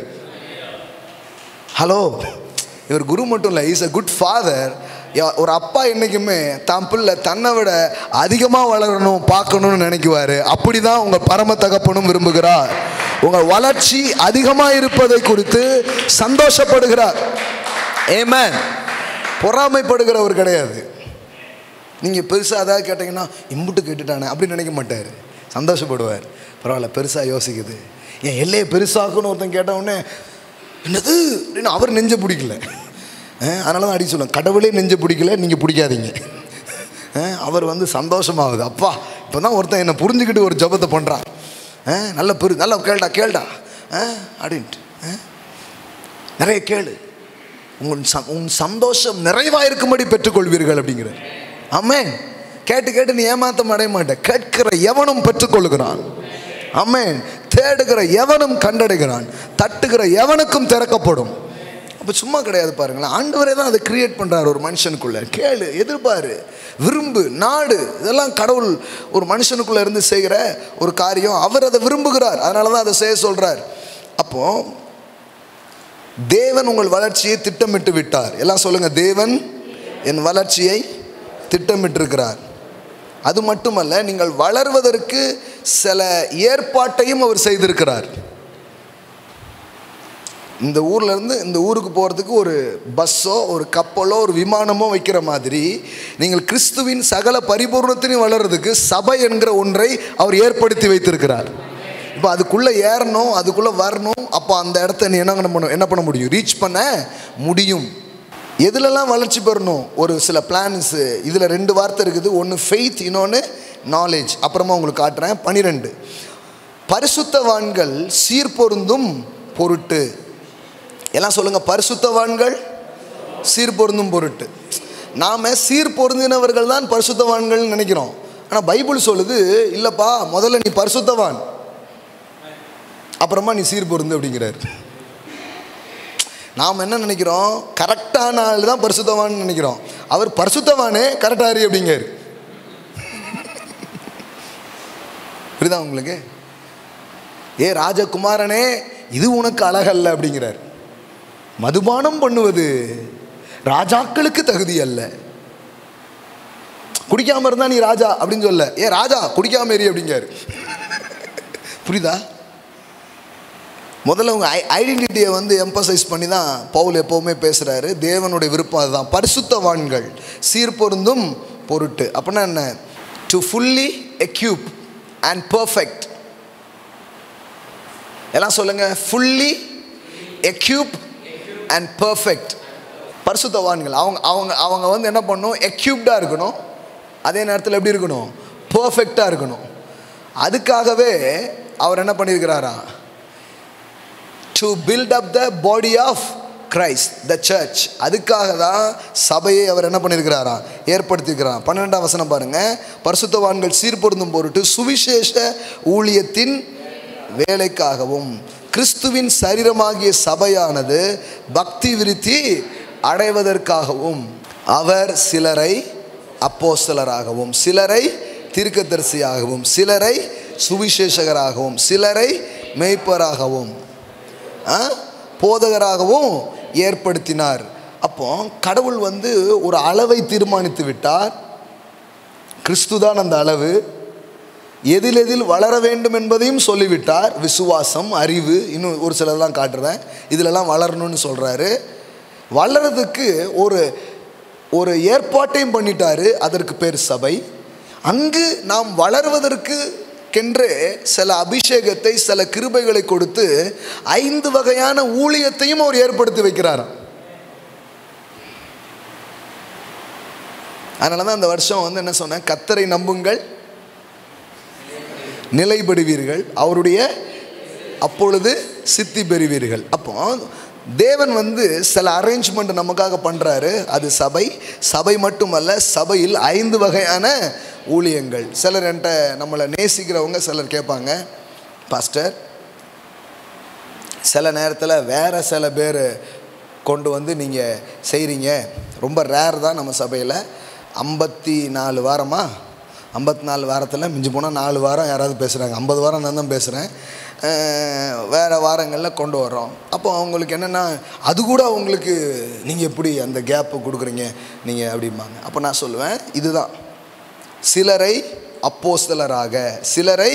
ஹலோ இவர் குரு மட்டும் இல்லை இஸ் அ குட் ஃபாதர் ஒரு அப்பா என்றைக்குமே தான் பிள்ளை தன்னை விட அதிகமாக வளரணும் பார்க்கணும்னு நினைக்குவார் அப்படி தான் உங்கள் பரம தகப்பனும் விரும்புகிறார் உங்கள் வளர்ச்சி அதிகமாக இருப்பதை குறித்து சந்தோஷப்படுகிறார் ஏமேன் பொறாமைப்படுகிறவர் கிடையாது நீங்கள் பெருசாக அதாவது கேட்டிங்கன்னா இம்புட்டு கேட்டுட்டானே அப்படி நினைக்க மாட்டார் சந்தோஷப்படுவார் பரவாயில்ல பெருசாக யோசிக்குது என் எல்லையை பெருசாக்குன்னு ஒருத்தன் கேட்ட உடனே என்னது அப்படின்னு அவர் நெஞ்ச பிடிக்கல அதனால தான் அடி சொல்லுவேன் கடவுளே நெஞ்ச பிடிக்கல நீங்கள் பிடிக்காதீங்க அஹ், அவர் வந்து சந்தோஷமாகுது அப்பா இப்போ தான் ஒருத்தன் என்னை புரிஞ்சுக்கிட்டு ஒரு ஜபத்தை பண்ணுறான் நல்ல பெரு நல்லா கேள்டா கேள்டா அஹ், அப்படின்ட்டு அஹ். நிறைய கேளு உன் ச- உன் சந்தோஷம் நிறைவாக இருக்கும்படி பெற்றுக்கொள்வீர்கள் அப்படிங்கிற ஆமென் கேட்டு கேட்டு நீ ஏமாத்தம் அடைய மாட்டேன் கேட்கிற எவனும் பெற்றுக்கொள்கிறான் ஆமென் தேடுகிற எவனும் கண்டடைகிறான் தட்டுகிற எவனுக்கும் திறக்கப்படும் அப்போ சும்மா கிடையாது பாருங்களேன் ஆண்டவரே தான் அதை கிரியேட் பண்ணுறாரு ஒரு மனுஷனுக்குள்ள கேளு எதிர்பாரு விரும்பு நாடு இதெல்லாம் கடவுள் ஒரு மனுஷனுக்குள்ள இருந்து செய்கிற ஒரு காரியம் அவர் அதை விரும்புகிறார் அதனால தான் அதை செய்ய சொல்கிறார் அப்போது தேவன் உங்கள் வளர்ச்சியை திட்டமிட்டு விட்டார் எல்லாம் சொல்லுங்க தேவன் என் வளர்ச்சியை திட்டமிட்டிருக்கிறார் அது மட்டுமல்ல நீங்கள் வளர்வதற்கு சில ஏற்பாட்டையும் அவர் செய்திருக்கிறார் இந்த ஊர்ல இருந்து இந்த ஊருக்கு போகிறதுக்கு ஒரு பஸ்ஸோ ஒரு கப்பலோ ஒரு விமானமோ வைக்கிற மாதிரி நீங்கள் கிறிஸ்துவின் சகல பரிபூர்ணத்தினையும் வளர்றதுக்கு சபை என்கிற ஒன்றை அவர் ஏற்படுத்தி வைத்திருக்கிறார் இப்போ அதுக்குள்ளே ஏறணும் அதுக்குள்ளே வரணும் அப்போ அந்த இடத்த நீ என்ன பண்ண என்ன பண்ண முடியும் ரீச் பண்ண முடியும் எதுலெல்லாம் வளர்ச்சி பெறணும் ஒரு சில பிளான்ஸு இதில் ரெண்டு வார்த்தை இருக்குது ஒன்று ஃபெய்த் இன்னொன்று நாலேஜ் அப்புறமா உங்களுக்கு காட்டுறேன் பனிரெண்டு பரிசுத்தவான்கள் சீர்பொருந்தும் பொருட்டு எல்லாம் சொல்லுங்க பரிசுத்தவான்கள் சீர்பொருந்தும் பொருட்டு நாம சீர்பொருந்தினவர்கள் தான் பரிசுத்தவான்கள்னு நினைக்கிறோம் ஆனால் பைபிள் சொல்லுது இல்லைப்பா முதல்ல நீ பரிசுத்தவான் அப்புறமா நீ சீர்பொருந்து அப்படிங்கிறார் நாம் என்ன நினைக்கிறோம் கரெக்டான ஆள் தான் பரிசுத்தவான்னு நினைக்கிறோம் அவர் பரிசுத்தவானே கரெக்டாரி அப்படிங்கார் புரியுதா உங்களுக்கு ஏ ராஜகுமாரனே இது உனக்கு அழகல்ல அப்படிங்கிறார் மதுபானம் பண்ணுவது ராஜாக்களுக்கு தகுதி அல்ல குடிக்காம இருந்தா நீ ராஜா அப்படின்னு சொல்ல ஏ ராஜா குடிக்காம ஏறி அப்படிங்காரு புரியுதா முதல்ல உங்கள் ஐ ஐடென்டிட்டியை வந்து எம்பசைஸ் பண்ணி தான் பவுல் எப்போவுமே பேசுகிறாரு தேவனுடைய விருப்பம் அதுதான் பரிசுத்தவான்கள் சீர்பொருந்தும் பொருட்டு அப்படின்னா என்ன to fully equip and perfect எல்லாம் சொல்லுங்க ஃபுல்லி எக்யூப் அண்ட் பர்ஃபெக்ட் பரிசுத்தவான்கள் அவங்க அவங்க அவங்க வந்து என்ன பண்ணணும் எக்யூப்டாக இருக்கணும் அதே நேரத்தில் எப்படி இருக்கணும் பர்ஃபெக்டாக இருக்கணும் அதுக்காகவே அவர் என்ன பண்ணியிருக்கிறாரா to build up the body of Christ the church அதுக்காக தான் சபையை அவர் என்ன பண்ணியிருக்கிறாரா ஏற்படுத்தியிருக்கிறார் பன்னிரெண்டாம் வசனம் பாருங்க பரிசுத்தவான்கள் சீர்பொருந்தும் பொருட்டு சுவிசேஷ ஊழியத்தின் வேலைக்காகவும் கிறிஸ்துவின் சரீரமாகிய சபையானது பக்தி விருத்தி அடைவதற்காகவும் அவர் சிலரை அப்போஸ்தலராகவும் சிலரை தீர்க்கதரிசியாகவும் சிலரை சுவிசேஷகராகவும் சிலரை மெய்ப்பராகவும் ஆ, போதகராகவும் ஏற்படுத்தினார் அப்போ கடவுள் வந்து ஒரு அளவை தீர்மானித்து விட்டார் கிறிஸ்து தான் அந்த அளவு எதில் எதில் வளர வேண்டும் என்பதையும் சொல்லிவிட்டார் விசுவாசம் அறிவு இன்னும் ஒரு சிலதெல்லாம் காட்டுறேன் இதிலெல்லாம் வளரணும்னு சொல்கிறாரு வளர்றதுக்கு ஒரு ஒரு ஏற்பாட்டையும் பண்ணிட்டாரு அதற்கு பேர் சபை அங்கு நாம் வளர்வதற்கு கென்று சில அபிஷேகத்தை சில கிருபைகளை கொடுத்து ஐந்து வகையான ஊழியத்தையும் அவர் ஏற்படுத்தி வைக்கிறாராம் அதனால தான் அந்த வருஷம் வந்து என்ன சொன்னேன் கத்தரை நம்புங்கள் நிலைப்படுவீர்கள் அவருடைய அப்பொழுது சித்தி பெறுவீர்கள் அப்போ தேவன் வந்து சில அரேஞ்ச்மெண்ட் நமக்காக பண்ணுறாரு அது சபை சபை மட்டுமல்ல சபையில் ஐந்து வகையான ஊழியங்கள் சிலர் என்கிட்ட நம்மளை நேசிக்கிறவங்க சிலர் கேட்பாங்க பாஸ்டர் சில நேரத்தில் வேறு சில பேர் கொண்டு வந்து நீங்கள் செய்கிறீங்க ரொம்ப ரேர் தான் நம்ம சபையில் ஐம்பத்தி நாலு வாரமா ஐம்பத்தி நாலு வாரத்தில் மிஞ்சி போனால் நாலு வாரம் யாராவது பேசுகிறாங்க ஐம்பது வாரம் நான் தான் பேசுகிறேன் வேறு வாரங்களில் கொண்டு வர்றோம் அப்போ அவங்களுக்கு என்னென்னா அது கூட அவங்களுக்கு நீங்கள் எப்படி அந்த கேப்பை கொடுக்குறீங்க நீங்கள் அப்படிம்பாங்க அப்போ நான் சொல்லுவேன் இதுதான் சிலரை அப்போஸ்தலராக சிலரை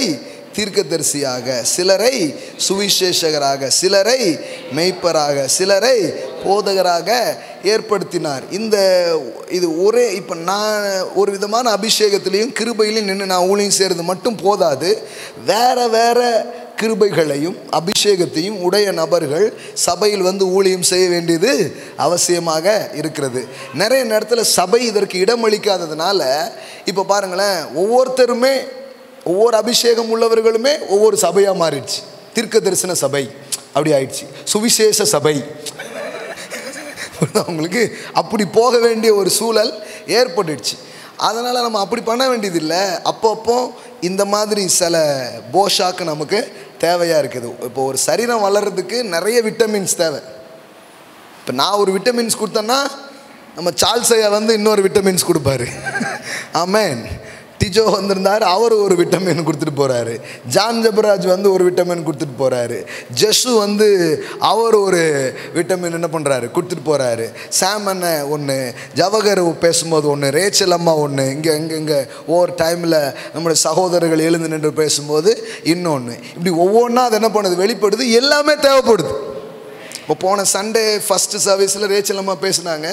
தீர்க்கதரிசியாக சிலரை சுவிசேஷகராக சிலரை மெய்ப்பராக சிலரை போதகராக ஏற்படுத்தினார் இந்த இது ஒரே இப்போ நான் ஒரு விதமான அபிஷேகத்திலையும் கிருபையிலையும் நின்று நான் ஊழியம் செய்கிறது மட்டும் போதாது வேற வேற கிருபைகளையும் அபிஷேகத்தையும் உடைய நபர்கள் சபையில் வந்து ஊழியம் செய்ய வேண்டியது அவசியமாக இருக்கிறது நிறைய நேரத்தில் சபை இதற்கு இடமளிக்காததுனால இப்போ பாருங்களேன் ஒவ்வொருத்தருமே ஒவ்வொரு அபிஷேகம் உள்ளவர்களுமே ஒவ்வொரு சபையாக மாறிடுச்சு தீர்க்க தரிசன சபை அப்படி ஆயிடுச்சு சுவிசேஷ சபை அவங்களுக்கு அப்படி போக வேண்டிய ஒரு சூழல் ஏற்பட்டுடுச்சு அதனால் நம்ம அப்படி பண்ண வேண்டியதில்லை அப்பப்போ இந்த மாதிரி சில போஷாக்கு நமக்கு தேவையாக இருக்குது இப்போ ஒரு சரீரம் வளர்கிறதுக்கு நிறைய விட்டமின்ஸ் தேவை இப்போ நான் ஒரு விட்டமின்ஸ் கொடுத்தேன்னா நம்ம சால்சையா வந்து இன்னொரு விட்டமின்ஸ் கொடுப்பாரு ஆமேன் டிஜோ வந்திருந்தார் அவர் ஒரு விட்டமின் கொடுத்துட்டு போகிறாரு ஜான் ஜபராஜ் வந்து ஒரு விட்டமின் கொடுத்துட்டு போகிறாரு ஜஸ்ஸு வந்து அவர் ஒரு விட்டமின் என்ன பண்ணுறாரு கொடுத்துட்டு போகிறாரு சாம் அண்ணன் ஒன்று ஜவஹர் பேசும்போது ஒன்று ரேச்சல் அம்மா ஒன்று இங்கே இங்கே இங்கே ஒவ்வொரு டைமில் நம்முடைய சகோதரர்கள் எழுந்து நின்று பேசும்போது இன்னொன்று இப்படி ஒவ்வொன்றா அது என்ன பண்ணுது வெளிப்படுது எல்லாமே தேவைப்படுது இப்போ போன சண்டே ஃபஸ்ட்டு சர்வீஸில் ரேச்சல் அம்மா பேசுனாங்க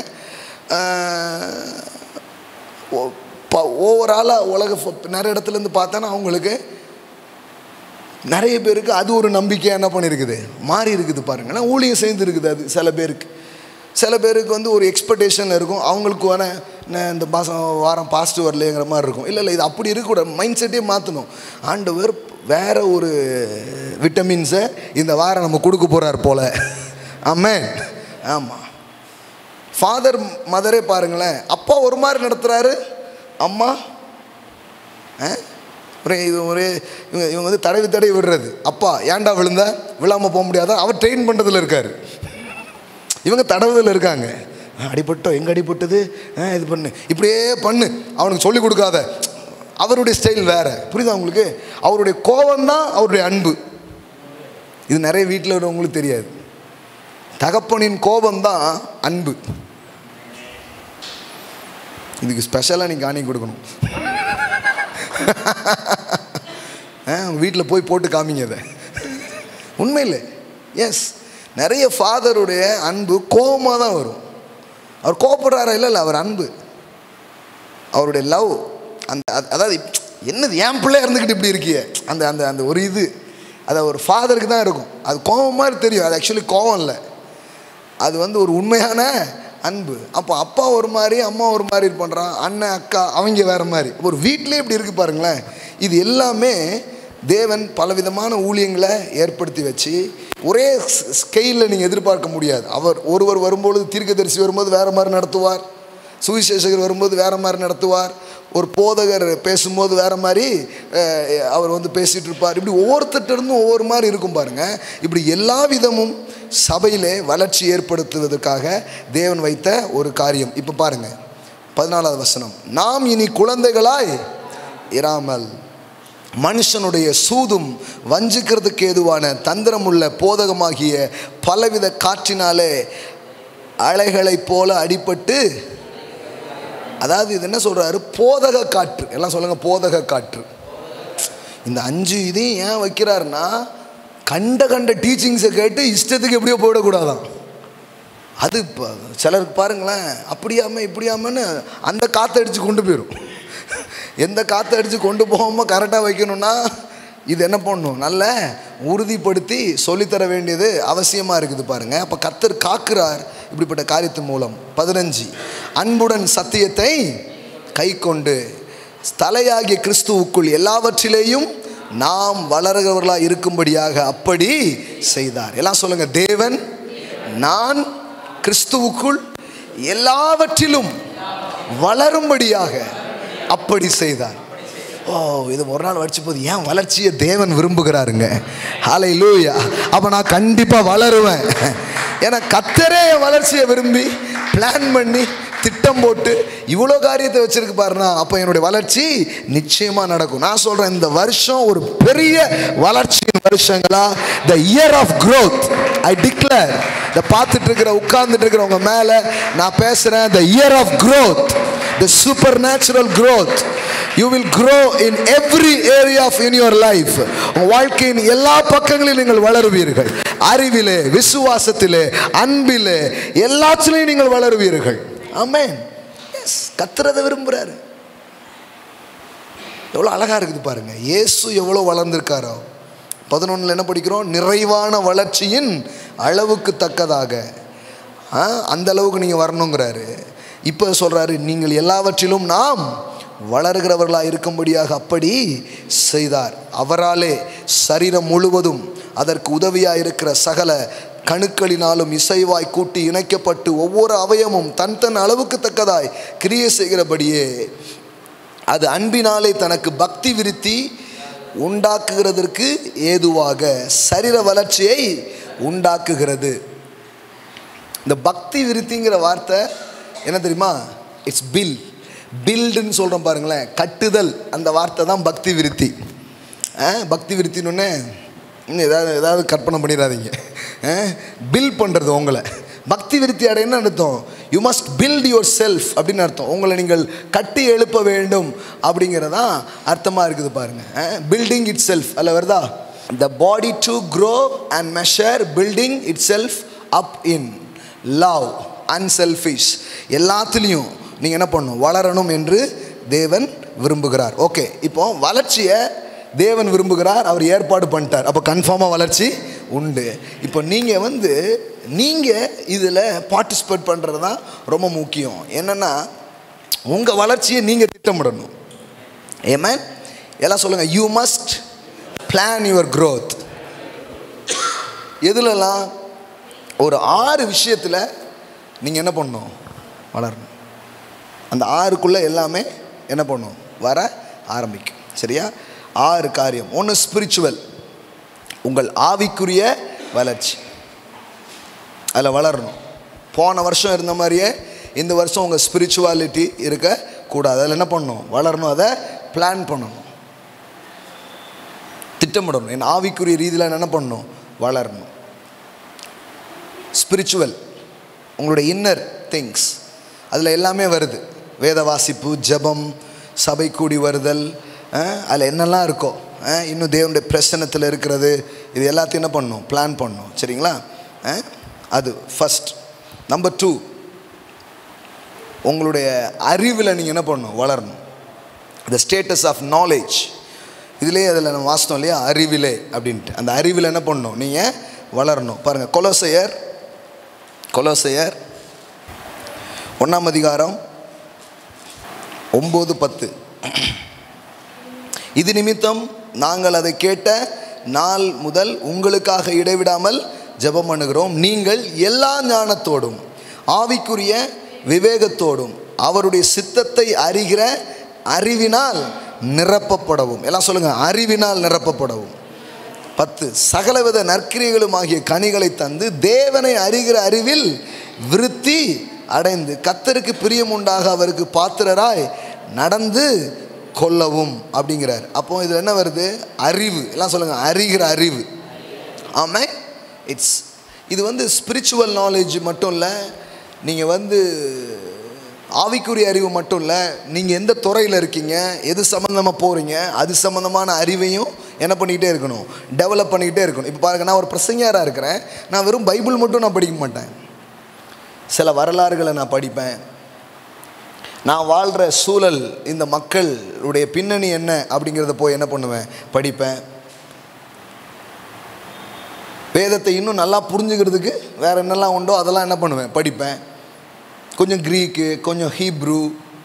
ஓவராலாக உலக ஃப- நிறைய இடத்துலேருந்து பார்த்தோன்னா அவங்களுக்கு நிறைய பேருக்கு அது ஒரு நம்பிக்கை என்ன பண்ணியிருக்குது மாறி இருக்குது பாருங்க ஏன்னா ஊழியம் சேர்ந்து இருக்குது அது சில பேருக்கு சில பேருக்கு வந்து ஒரு எக்ஸ்பெக்டேஷன் இருக்கும் அவங்களுக்கு வேணா என்ன இந்த மாதம் வாரம் பாசிட்டிவ் வரலைங்கிற மாதிரி இருக்கும் இல்லை இல்லை இது அப்படி இருக்கக்கூடாது மைண்ட் செட்டே மாற்றணும் ஆண்டவர் வேற ஒரு விட்டமின்ஸை இந்த வாரம் நம்ம கொடுக்க போகிறார் போல ஆமென் ஆமாம் ஃபாதர் மதரே பாருங்களேன் அப்பா ஒரு மாதிரி நடத்துகிறாரு அம்மா ஆ? ஒரே இது ஒரே இவங்க இவங்க வந்து தடவி தடவி விடுறது அப்பா ஏன்டா விழுந்த விழாமல் போக முடியாதா அவர் ட்ரெயின் பண்ணுறதுல இருக்கார் இவங்க தடவுதல் இருக்காங்க ஆ, அடிபட்டோம் எங்கே அடிபட்டது ஆ, இது பண்ணு இப்படியே பண்ணு அவனுக்கு சொல்லி கொடுக்காத அவருடைய ஸ்டைல் வேற புரியுதா உங்களுக்கு அவருடைய கோபம் தான் அவருடைய அன்பு இது நிறைய வீட்டில் உள்ளவங்களுக்கு தெரியாது தகப்பனின் கோபம் தான் அன்பு இதுக்கு ஸ்பெஷலாக நீ காணி கொடுக்கணும் வீட்டில் போய் போட்டு காமிங்க அதை உண்மையில் எஸ் நிறைய ஃபாதருடைய அன்பு கோபமாக தான் வரும் அவர் கோபப்படுறாரா இல்லை இல்லை அவர் அன்பு அவருடைய லவ் அந்த அது- அதாவது என்னது என் பிள்ளை இருந்துக்கிட்டு இப்படி இருக்கியே அந்த அந்த அந்த ஒரு இது அது ஒரு ஃபாதருக்கு தான் இருக்கும் அது கோபம் மாதிரி தெரியும் அது ஆக்சுவலி கோபம் இல்லை அது வந்து ஒரு உண்மையான அன்பு அப்போ அப்பா ஒரு மாதிரி அம்மா ஒரு மாதிரி இது பண்ணுறான் அண்ணன் அக்கா அவங்க வேற மாதிரி ஒரு வீட்டிலே இப்படி இருக்கு பாருங்களேன் இது எல்லாமே தேவன் பலவிதமான ஊழியங்களை ஏற்படுத்தி வச்சு ஒரே ஸ்கெயிலில் நீங்கள் எதிர்பார்க்க முடியாது அவர் ஒருவர் வரும்பொழுது தீர்க்கதரிசி வரும்போது வேற மாதிரி நடத்துவார் சுவிசேஷகர் வரும்போது வேற மாதிரி நடத்துவார் ஒரு போதகர் பேசும்போது வேற மாதிரி அஹ், அவர் வந்து பேசிகிட்டு இருப்பார் இப்படி ஒவ்வொருத்தர்ட்ட இருந்தும் ஒவ்வொரு மாதிரி இருக்கும் பாருங்க இப்படி எல்லா விதமும் சபையிலே வளர்ச்சி ஏற்படுத்துவதற்காக தேவன் வைத்த ஒரு காரியம் இப்போ பாருங்க பதினாலாவது வசனம் நாம் இனி குழந்தைகளாய் இராமல் மனுஷனுடைய சூதும் வஞ்சிக்கிறதுக்கு ஏதுவான தந்திரமுள்ள போதகமாகிய பலவித காற்றினாலே அலைகளைப் போல அடிபட்டு அதாவது இது என்ன சொல்றாரு போதக காற்று எல்லாம் சொல்லுங்க போதக காற்று இந்த அஞ்சு இதையும் ஏன் வைக்கிறாருன்னா கண்ட கண்ட டீச்சிங்ஸை கேட்டு இஷ்டத்துக்கு எப்படியோ போயிடக்கூடாதான் அது இப்போ சிலருக்கு பாருங்களேன் அப்படியாம இப்படியாமன்னு அந்த காற்றை அடித்து கொண்டு போயிடும் எந்த காற்றை அடித்து கொண்டு போகாமல் கரெக்டாக வைக்கணும்னா இது என்ன பண்ணணும் நல்ல உறுதிப்படுத்தி சொல்லித்தர வேண்டியது அவசியமாக இருக்குது பாருங்க அப்போ கத்தர் காக்கிறார் இப்படிப்பட்ட காரியத்து மூலம் பதினஞ்சு அன்புடன் சத்தியத்தை கை கொண்டு தலையாகிய கிறிஸ்துவுக்குள் எல்லாவற்றிலேயும் நாம் வளர்கிறவர்களாக இருக்கும்படியாக அப்படி செய்தார் எல்லாம் சொல்லுங்க தேவன் நான் கிறிஸ்துவுக்குள் எல்லாவற்றிலும் வளரும்படியாக அப்படி செய்தார் ஓ இது ஒரு நாள் வடிச்சு போது ஏன் வளர்ச்சியை தேவன் விரும்புகிறாருங்க ஹாலை லூயா அப்போ நான் கண்டிப்பாக வளருவேன் ஏன்னா கத்தரே என் வளர்ச்சியை விரும்பி பிளான் பண்ணி திட்டம் போட்டு இவ்வளோ காரியத்தை வச்சிருக்கு பாருனா அப்போ என்னுடைய வளர்ச்சி நிச்சயமாக நடக்கும் நான் சொல்கிறேன் இந்த வருஷம் ஒரு பெரிய வளர்ச்சியின் வருஷங்களா the year of growth I declare இதை பார்த்துட்டு இருக்கிற உட்கார்ந்துட்டு இருக்கிறவங்க மேலே நான் பேசுகிறேன் the year of growth the supernatural growth you will grow in every area of in your life உங்கள் வாழ்க்கையின் எல்லா பக்கங்களிலும் நீங்கள் வளருவீர்கள் அறிவிலே விசுவாசத்திலே அன்பிலே எல்லாத்திலையும் நீங்கள் வளருவீர்கள் ஆமென் எஸ் கத்துறதை விரும்புகிறாரு எவ்வளோ அழகாக இருக்குது பாருங்க இயேசு எவ்வளோ வளர்ந்துருக்காரோ பதினொன்றில் என்ன படிக்கிறோம் நிறைவான வளர்ச்சியின் அளவுக்கு தக்கதாக ஆ, அந்த அளவுக்கு நீங்கள் வரணுங்கிறாரு இப்போ சொல்கிறாரு நீங்கள் எல்லாவற்றிலும் நாம் வளருகிறவர்களாக இருக்கும்படியாக அப்படி செய்தார் அவராலே சரீரம் முழுவதும் அதற்கு உதவியாக இருக்கிற சகல கணுக்களினாலும் இசைவாய் கூட்டி இணைக்கப்பட்டு ஒவ்வொரு அவயமும் தன் தன் அளவுக்கு தக்கதாய் கிரியை செய்கிறபடியே அது அன்பினாலே தனக்கு பக்தி விருத்தி உண்டாக்குகிறதற்கு ஏதுவாக சரீர வளர்ச்சியை உண்டாக்குகிறது இந்த பக்தி விருத்திங்கிற வார்த்தை என்ன தெரியுமா இட்ஸ் பில் பில்டுன்னு சொல்கிறோம் பாருங்களேன் கட்டுதல் அந்த வார்த்தை தான் பக்தி விருத்தி ஆ, பக்தி விருத்தின்னு இன்னும் ஏதாவது ஏதாவது கற்பனை பண்ணிடாதீங்க பில் பண்ணுறது உங்களை பக்தி விருத்தி அடையன்னு அர்த்தம் you must build yourself அப்படின்னு அர்த்தம் உங்களை நீங்கள் கட்டி எழுப்ப வேண்டும் அப்படிங்கிறதான் அர்த்தமாக இருக்குது பாருங்க பில்டிங் இட் செல்ஃப் அதில் வருதா the body to grow and measure building itself up in love unselfish எல்லாத்துலேயும் நீங்கள் என்ன பண்ணணும் வளரணும் என்று தேவன் விரும்புகிறார் ஓகே இப்போ வளர்ச்சியை தேவன் விரும்புகிறார் அவர் ஏற்பாடு பண்ணிட்டார் அப்போ கன்ஃபார்மாக வளர்ச்சி உண்டு இப்போ நீங்கள் வந்து நீங்கள் இதில் பார்ட்டிசிபேட் பண்ணுறது தான் ரொம்ப முக்கியம் என்னென்னா உங்கள் வளர்ச்சியை நீங்கள் திட்டமிடணும் ஏமே எல்லாம் சொல்லுங்கள் you must plan your growth எதுலலாம் ஒரு ஆறு விஷயத்தில் நீங்கள் என்ன பண்ணணும் வளரணும் அந்த ஆறுக்குள்ளே எல்லாமே என்ன பண்ணும் வர ஆரம்பிக்கும் சரியா ஆறு காரியம் ஒன்று ஸ்பிரிச்சுவல் உங்கள் ஆவிக்குரிய வளர்ச்சி அதில் வளரணும் போன வருஷம் இருந்த மாதிரியே இந்த வருஷம் உங்கள் ஸ்பிரிச்சுவாலிட்டி இருக்கக்கூடாது அதில் என்ன பண்ணணும் வளரணும் அதை பிளான் பண்ணணும் திட்டமிடணும் என் ஆவிக்குரிய ரீதியில் என்ன பண்ணணும் வளரணும் ஸ்பிரிச்சுவல் உங்களுடைய இன்னர் திங்ஸ் அதில் எல்லாமே வருது வேத வாசிப்பு ஜெபம் சபை கூடி வருதல் அதில் என்னெல்லாம் இருக்கோ அஹ், இன்னும் தேவனுடைய பிரசனத்தில் இருக்கிறது இது எல்லாத்தையும் என்ன பண்ணணும் பிளான் பண்ணணும் சரிங்களா அஹ், அது ஃபஸ்ட் நம்பர் டூ உங்களுடைய அறிவில் நீங்கள் என்ன பண்ணணும் வளரணும் த ஸ்டேட்டஸ் ஆஃப் நாலேஜ் இதிலே அதில் நம்ம வாசித்தோம் இல்லையா அறிவிலே அப்படின்ட்டு அந்த அறிவில் என்ன பண்ணணும் நீங்கள் வளரணும் பாருங்கள் கொலோசையர் கொலோசையர் ஒன்றாம் அதிகாரம் ஒம்பது பத்து இது நிமித்தம் நாங்கள் அதை கேட்ட நாள் முதல் உங்களுக்காக இடைவிடாமல் ஜெபம் பண்ணுகிறோம் நீங்கள் எல்லா ஞானத்தோடும் ஆவிக்குரிய விவேகத்தோடும் அவருடைய சித்தத்தை அறிகிற அறிவினால் நிரப்பப்படவும் எல்லாம் சொல்லுங்க அறிவினால் நிரப்பப்படவும் பத்து சகலவித நற்கிரியைகளும் ஆகிய கனிகளை தந்து தேவனை அறிகிற அறிவில் விருத்தி அடைந்து கத்தருக்கு பிரியம் உண்டாக அவருக்கு பாத்திரராய் நடந்து கொள்ளவும் அப்படிங்கிறார் அப்போ இதில் என்ன வருது அறிவு எல்லாம் சொல்லுங்க அறிகிற அறிவு ஆமே இட்ஸ் இது வந்து ஸ்பிரிச்சுவல் நாலேஜ் மட்டும் இல்லை நீங்கள் வந்து ஆவிக்குரிய அறிவு மட்டும் இல்லை நீங்கள் எந்த துறையில் இருக்கீங்க எது சம்மந்தமாக போகிறீங்க அது சம்மந்தமான அறிவையும் என்ன பண்ணிக்கிட்டே இருக்கணும் டெவலப் பண்ணிக்கிட்டே இருக்கணும் இப்போ பாருங்க நான் ஒரு பிரசங்கியாராக இருக்கிறேன் நான் வெறும் பைபிள் மட்டும் நான் படிக்க மாட்டேன் சில வரலாறுகளை நான் படிப்பேன் நான் வாழ்கிற சூழல் இந்த மக்களுடைய பின்னணி என்ன அப்படிங்கிறத போய் என்ன பண்ணுவேன் படிப்பேன் வேதத்தை இன்னும் நல்லா புரிஞ்சுக்கிறதுக்கு வேறு என்னெல்லாம் உண்டோ அதெல்லாம் என்ன பண்ணுவேன் படிப்பேன் கொஞ்சம் க்ரீக்கு கொஞ்சம் ஹீப்ரூ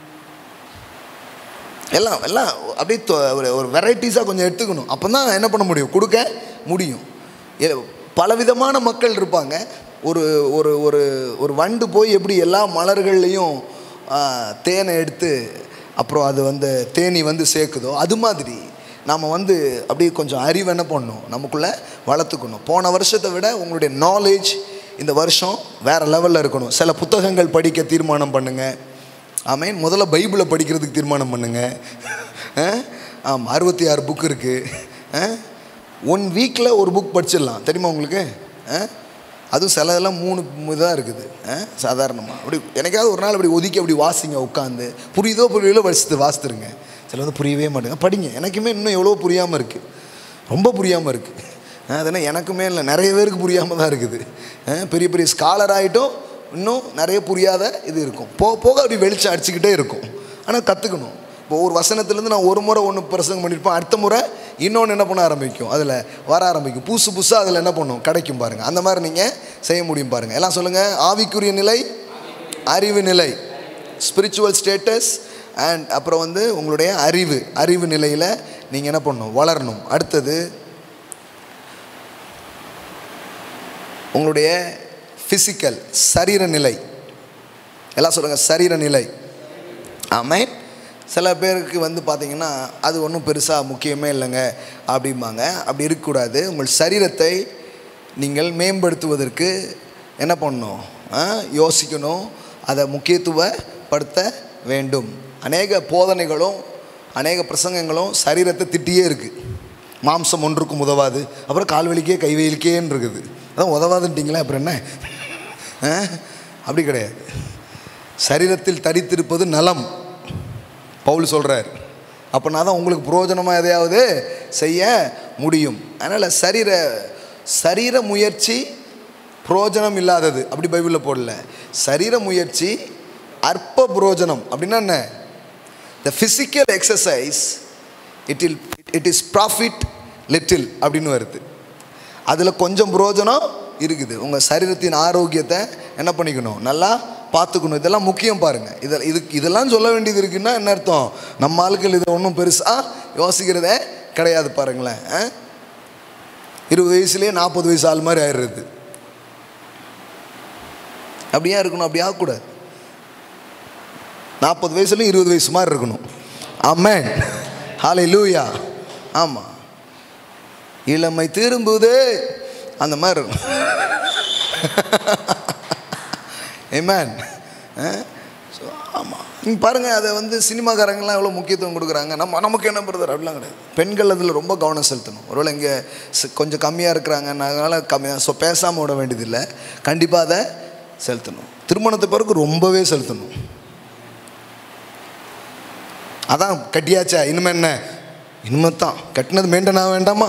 எல்லாம் எல்லாம் அப்படியே தொ- ஒரு ஒரு வெரைட்டிஸாக கொஞ்சம் எடுத்துக்கணும் அப்போ தான் என்ன பண்ண முடியும் கொடுக்க முடியும் எ- பலவிதமான மக்கள் இருப்பாங்க ஒரு ஒரு ஒரு ஒரு வண்டு போய் எப்படி எல்லா மலர்கள்லேயும் ஆ, தேனை எடுத்து அப்புறம் அது வந்து தேனி வந்து சேர்க்குதோ அது மாதிரி நாம் வந்து அப்படியே கொஞ்சம் அறிவு என்ன பண்ணணும் நமக்குள்ளே வளர்த்துக்கணும் போன வருஷத்தை விட உங்களுடைய நாலேஜ் இந்த வருஷம் வேறு லெவலில் இருக்கணும் சில புத்தகங்கள் படிக்க தீர்மானம் பண்ணுங்கள் ஆமேன் முதல்ல பைபிளை படிக்கிறதுக்கு தீர்மானம் பண்ணுங்க அஹ், ஆமாம் அறுபத்தி ஆறு புக் இருக்குது ஒன் வீக்கில் ஒரு புக் படிச்சிடலாம் தெரியுமா உங்களுக்கு அஹ்? அதுவும் சில இதெல்லாம் மூணு இதாக இருக்குது சாதாரணமாக அப்படி எனக்காவது ஒரு நாள் அப்படி ஒதுக்கி அப்படி வாசிங்க உட்காந்து புரியுதோ புரியுதோ படிச்சுட்டு வாசித்துருங்க சில வந்து புரியவே மாட்டேங்க படிங்க எனக்குமே இன்னும் எவ்வளோ புரியாமல் இருக்குது ரொம்ப புரியாமல் இருக்குது அதனால் எனக்குமே இல்லை நிறைய பேருக்கு புரியாமல் தான் இருக்குது அஹ் பெரிய பெரிய ஸ்காலர் ஆகிட்டும் இன்னும் நிறைய புரியாத இது இருக்கும் போக போக அப்படி வெளிச்சம் அடிச்சுக்கிட்டே இருக்கும் ஆனால் கற்றுக்கணும் இப்போ ஒரு வசனத்துலேருந்து நான் ஒரு முறை ஒன்று பிரசங்கம் பண்ணியிருப்பேன் அடுத்த முறை இன்னொன்று என்ன பண்ண ஆரம்பிக்கும் அதில் வர ஆரம்பிக்கும் புதுசு புதுசாக அதில் என்ன பண்ணும் கிடைக்கும் பாருங்கள் அந்த மாதிரி நீங்கள் செய்ய முடியும் பாருங்கள் எல்லாம் சொல்லுங்கள் ஆவிக்குரிய நிலை அறிவு நிலை ஸ்பிரிச்சுவல் ஸ்டேட்டஸ் அண்ட் அப்புறம் வந்து உங்களுடைய அறிவு அறிவு நிலையில் நீங்கள் என்ன பண்ணணும் வளரணும் அடுத்தது உங்களுடைய ஃபிசிக்கல் சரீர நிலை எல்லாம் சொல்லுங்கள் சரீர நிலை ஆமென் சில பேருக்கு வந்து பார்த்தீங்கன்னா அது ஒன்றும் பெருசாக முக்கியமே இல்லைங்க அப்படிம்பாங்க அப்படி இருக்கக்கூடாது உங்கள் சரீரத்தை நீங்கள் மேம்படுத்துவதற்கு என்ன பண்ணணும் ஆ? யோசிக்கணும் அதை முக்கியத்துவப்படுத்த வேண்டும் அநேக போதனைகளும் அநேக பிரசங்கங்களும் சரீரத்தை திட்டியே இருக்குது மாம்சம் ஒன்றுக்கும் உதவாது அப்புறம் கால்வலிக்கே கைவலிக்கேன்னு இருக்குது அதான் உதவாதுன்ட்டிங்களா அப்புறம் என்ன ஆ? அப்படி கிடையாது சரீரத்தில் தரித்திருப்பது நலம் பவுல் சொல்கிறார் அப்போனா தான் உங்களுக்கு பிரயோஜனமாக எதையாவது செய்ய முடியும் அதனால் சரீர சரீர முயற்சி பிரயோஜனம் இல்லாதது அப்படி பைபிளில் போடல சரீர முயற்சி அற்ப புரோஜனம் அப்படின்னா என்ன the physical exercise it ill it is profit little அப்படின்னு வருது அதில் கொஞ்சம் புரோஜனம் இருக்குது உங்கள் சரீரத்தின் ஆரோக்கியத்தை என்ன பண்ணிக்கணும் நல்லா பார்த்துக்கணும் இதெல்லாம் முக்கியம் பாருங்கள் இதில் இது இதெல்லாம் சொல்ல வேண்டியது இருக்குன்னா என்ன அர்த்தம் நம்ம ஆளுக்கள் இதை ஒன்றும் பெருசாக யோசிக்கிறதே கிடையாது பாருங்களேன் ஆ? இருபது வயசுலேயே நாற்பது வயசு ஆள் மாதிரி ஆயிடுறது அப்படியா இருக்கணும் அப்படி ஆகக்கூடாது நாற்பது வயசுலையும் இருபது வயசு மாதிரி இருக்கணும் ஆமென் ஹாலே லூயா ஆமாம் இளமை திரும்புது அந்த மாதிரி இருக்கும் ஏமேன் ஸோ ஆமாம் நீங்கள் பாருங்கள் அதை வந்து சினிமாக்காரங்கெல்லாம் எவ்வளோ முக்கியத்துவம் கொடுக்குறாங்க நம்ம நமக்கு என்ன பிரதர் அப்படிலாம் கிடையாது பெண்கள் அதில் ரொம்ப கவனம் செலுத்தணும் ஒருவேளை இங்கே கொஞ்சம் கம்மியாக இருக்கிறாங்கனால கம்மியாக ஸோ பேசாமல் விட வேண்டியதில்லை கண்டிப்பாக அதை செலுத்தணும் திருமணத்து பிறகு ரொம்பவே செலுத்தணும் அதான் கட்டியாச்சா இனிமே என்ன இனிமே தான் கட்டினது மெயின்டைன் ஆக வேண்டாமா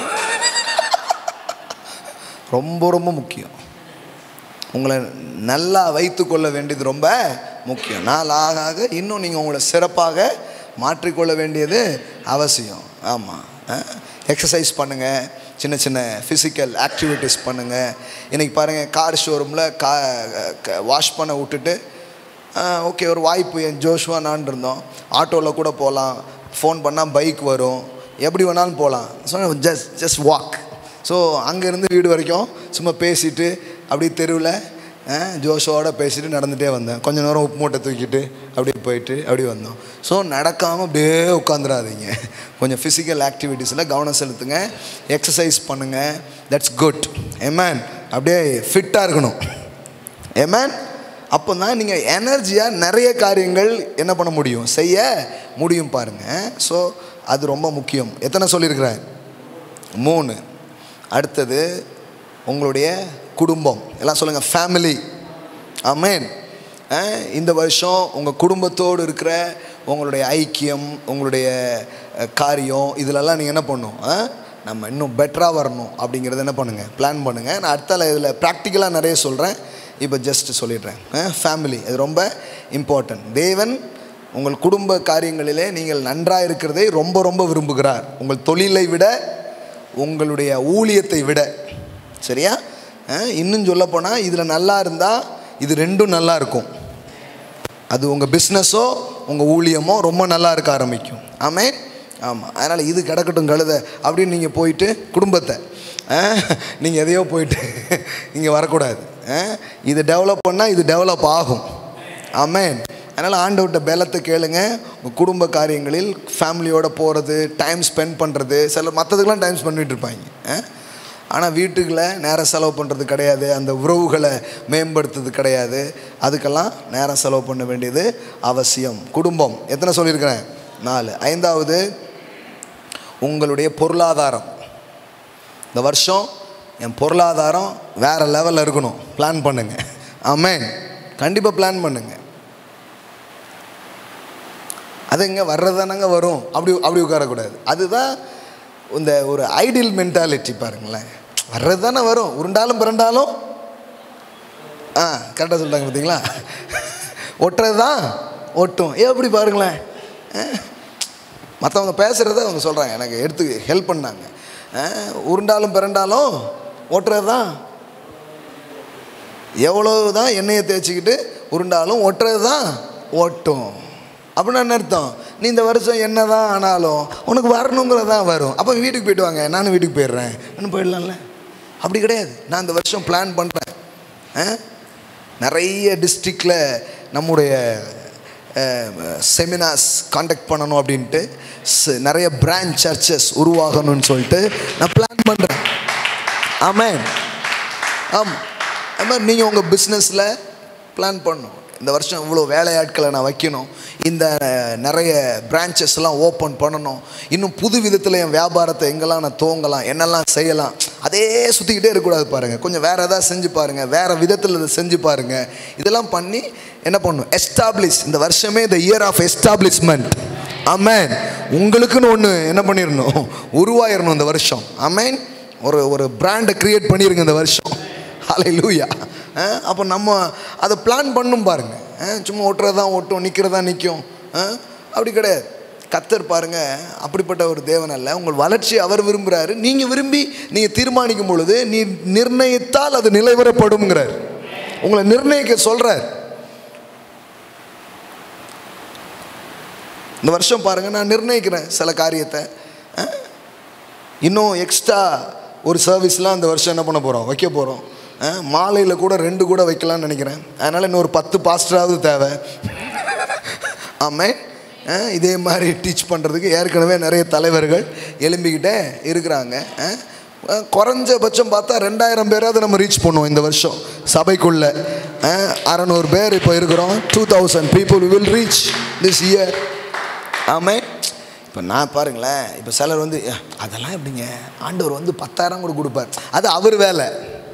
ரொம்ப ரொம்ப முக்கியம் உங்களை நல்லா வைத்து கொள்ள வேண்டியது ரொம்ப முக்கியம் நாள் ஆக ஆக இன்னும் நீங்கள் உங்களை சிறப்பாக மாற்றிக்கொள்ள வேண்டியது அவசியம் ஆமாம் எக்ஸசைஸ் பண்ணுங்கள் சின்ன சின்ன ஃபிசிக்கல் ஆக்டிவிட்டீஸ் பண்ணுங்கள் இன்றைக்கி பாருங்கள் கார் ஷோரூமில் கா வாஷ் பண்ண விட்டுட்டு ஓகே ஒரு வாய்ப்பு என் ஜோஷ்வா நான் இருந்தோம் ஆட்டோவில் கூட போகலாம் ஃபோன் பண்ணால் பைக் வரும் எப்படி வேணாலும் போகலாம் so just just walk so அங்கேருந்து வீடு வரைக்கும் சும்மா பேசிட்டு அப்படியே தெருவில் ஜோஷோட பேசிட்டு நடந்துகிட்டே வந்தேன் கொஞ்ச நேரம் உப்பு மூட்டை தூக்கிட்டு அப்படியே போயிட்டு அப்படியே வந்தோம் ஸோ நடக்காமல் அப்படியே உட்காந்துடாதீங்க கொஞ்சம் ஃபிசிக்கல் ஆக்டிவிட்டீஸில் கவனம் செலுத்துங்க எக்ஸசைஸ் பண்ணுங்கள் தட்ஸ் குட் ஏமேன் அப்படியே ஃபிட்டாக இருக்கணும் ஏமேன் அப்போ தான் நீங்கள் எனர்ஜியாக நிறைய காரியங்கள் என்ன பண்ண முடியும் செய்ய முடியும் பாருங்கள் ஸோ அது ரொம்ப முக்கியம் எத்தனை சொல்லியிருக்கிறேன் மூணு அடுத்தது உங்களுடைய குடும்பம் எல்லாம் சொல்லுங்கள் ஃபேமிலி ஆமேன் இந்த வருஷம் உங்கள் குடும்பத்தோடு இருக்கிற உங்களுடைய ஐக்கியம் உங்களுடைய அஹ், காரியம் இதிலெல்லாம் நீங்கள் என்ன பண்ணணும் ஆ? நம்ம இன்னும் பெட்டராக வரணும் அப்படிங்கிறத என்ன பண்ணுங்கள் பிளான் பண்ணுங்கள் நான் அடுத்தால இதில் ப்ராக்டிக்கலாக நிறைய சொல்கிறேன் இப்போ ஜஸ்ட் சொல்லிடுறேன் ஃபேமிலி இது ரொம்ப இம்பார்ட்டன்ட் தேவன் உங்கள் குடும்ப காரியங்களிலே நீங்கள் நன்றாக இருக்கிறதை ரொம்ப ரொம்ப விரும்புகிறார் உங்கள் தொழிலை விட உங்களுடைய ஊழியத்தை விட சரியா அஹ், இன்னும் சொல்லப்போனால் இதில் நல்லா இருந்தால் இது ரெண்டும் நல்லா இருக்கும் அது உங்கள் பிஸ்னஸோ உங்கள் ஊழியமோ ரொம்ப நல்லா இருக்க ஆரம்பிக்கும் ஆமே ஆமாம் அதனால் இது கிடக்கட்டும் கழுத அப்படின்னு நீங்கள் போயிட்டு குடும்பத்தை நீங்கள் எதையோ போயிட்டு இங்கே வரக்கூடாது அஹ், இது டெவலப் பண்ணால் இது டெவலப் ஆகும் ஆமேன் அதனால் ஆண்டவர்கிட்ட பலத்தை கேளுங்க உங்கள் குடும்ப காரியங்களில் ஃபேமிலியோடு போகிறது டைம் ஸ்பெண்ட் பண்ணுறது சில மற்றதுக்கெலாம் டைம் ஸ்பெண்ட் பண்ணிட்டு இருப்பாங்க அஹ்? ஆனால் வீட்டுக்குள்ள நேரம் செலவு பண்ணுறது கிடையாது அந்த உறவுகளை மேம்படுத்துறது கிடையாது அதுக்கெல்லாம் நேரம் செலவு பண்ண வேண்டியது அவசியம் குடும்பம் எத்தனை சொல்லியிருக்கிறேன் நாலு ஐந்தாவது உங்களுடைய பொருளாதாரம் இந்த வருஷம் என் பொருளாதாரம் வேறு லெவலில் இருக்கணும் பிளான் பண்ணுங்க ஆமென் கண்டிப்பாக பிளான் பண்ணுங்க அது எங்கே வர்றதானங்க வரும் அப்படி அப்படி உட்காரக்கூடாது அதுதான் இந்த ஒரு ஐடியல் மென்டாலிட்டி பாருங்களேன் வர்றது தானே வரும் உருண்டாலும் பிறண்டாலும் ஆ கரெக்டாக சொல்லிட்டாங்க பார்த்தீங்களா ஒட்டுறது தான் ஒட்டும் ஏன் அப்படி பாருங்களேன் மற்றவங்க பேசுகிறத அவங்க சொல்கிறாங்க எனக்கு எடுத்து ஹெல்ப் பண்ணாங்க ஆ, உருண்டாலும் பிறண்டாலும் ஒட்டுறது தான் எவ்வளோ தான் எண்ணெயை தேய்ச்சிக்கிட்டு உருண்டாலும் ஒட்டுறது தான் ஓட்டும் அப்படின்னு என்ன அர்த்தம் நீ இந்த வருஷம் என்ன தான் ஆனாலும் உனக்கு வரணுங்கிறது தான் வரும் அப்போ வீட்டுக்கு போயிட்டு வாங்க நானும் வீட்டுக்கு போயிடுறேன் இன்னும் போயிடலாம்ல அப்படி கிடையாது நான் இந்த வருஷம் பிளான் பண்ணுறேன் நிறைய டிஸ்ட்ரிக்டில் நம்முடைய செமினார்ஸ் காண்டக்ட் பண்ணணும் அப்படின்ட்டு ஸ்- நிறைய பிரான்ச் சர்ச்சஸ் உருவாகணும்னு சொல்லிட்டு நான் பிளான் பண்ணுறேன் ஆமென் ஆமாம் அது மாதிரி நீங்கள் உங்கள் பிஸ்னஸில் பிளான் பண்ணணும் இந்த வருஷம் இவ்வளோ வேலையாட்களை நான் வைக்கணும் இந்த நிறைய பிரான்ச்சஸ்லாம் ஓப்பன் பண்ணணும் இன்னும் புது விதத்தில் என் வியாபாரத்தை எங்கெல்லாம் நான் துவங்கலாம் என்னெல்லாம் செய்யலாம் அதே சுற்றிக்கிட்டே இருக்கக்கூடாது பாருங்கள் கொஞ்சம் வேறு எதாவது செஞ்சு பாருங்கள் வேறு விதத்தில் இதை செஞ்சு பாருங்கள் இதெல்லாம் பண்ணி என்ன பண்ணணும் எஸ்டாப்ளிஷ் இந்த வருஷமே இந்த இயர் ஆஃப் எஸ்டாப்ளிஷ்மெண்ட் அமேன் உங்களுக்குன்னு ஒன்று என்ன பண்ணிடணும் உருவாயிரணும் இந்த வருஷம் அமேன் ஒரு ஒரு பிராண்டை க்ரியேட் பண்ணிடுங்க இந்த வருஷம் ஹலை லூயா அப்போ நம்ம அதை பிளான் பண்ணும் பாருங்க அஹ், சும்மா ஓட்டுறது தான் ஓட்டும் நிற்கிறது தான் நிற்கும் அப்படி கிடையாது கத்தர் பாருங்க அப்படிப்பட்ட ஒரு தேவன் அல்ல உங்கள் வளர்ச்சி அவர் விரும்புகிறாரு நீங்கள் விரும்பி நீங்கள் தீர்மானிக்கும் பொழுது நீ நிர்ணயித்தால் அது நிலைவரப்படும்ங்கிறார் உங்களை நிர்ணயிக்க சொல்கிறார் இந்த வருஷம் பாருங்க நான் நிர்ணயிக்கிறேன் சில காரியத்தை அஹ், இன்னும் எக்ஸ்ட்ரா ஒரு சர்வீஸ்லாம் இந்த வருஷம் என்ன பண்ண போகிறோம் வைக்க போகிறோம் மாலையில் கூட ரெண்டு கூட வைக்கலாம்னு நினைக்கிறேன் அதனால் இன்னும் ஒரு பத்து பாஸ்டராவது தேவை ஆமே அஹ், இதே மாதிரி டீச் பண்ணுறதுக்கு ஏற்கனவே நிறைய தலைவர்கள் எழும்பிக்கிட்டே இருக்கிறாங்க அஹ், அஹ், குறைஞ்சபட்சம் பார்த்தா ரெண்டாயிரம் பேராவது நம்ம ரீச் பண்ணுவோம் இந்த வருஷம் சபைக்குள்ளே அறநூறு பேர் இப்போ இருக்கிறோம் two thousand people will reach this year ஆமே இப்போ நான் பாருங்களேன் இப்போ சிலர் வந்து "ஏ, அதெல்லாம் எப்படிங்க ஆண்டவர் வந்து பத்தாயிரம் கூட கொடுப்பார் அது அவர் வேலை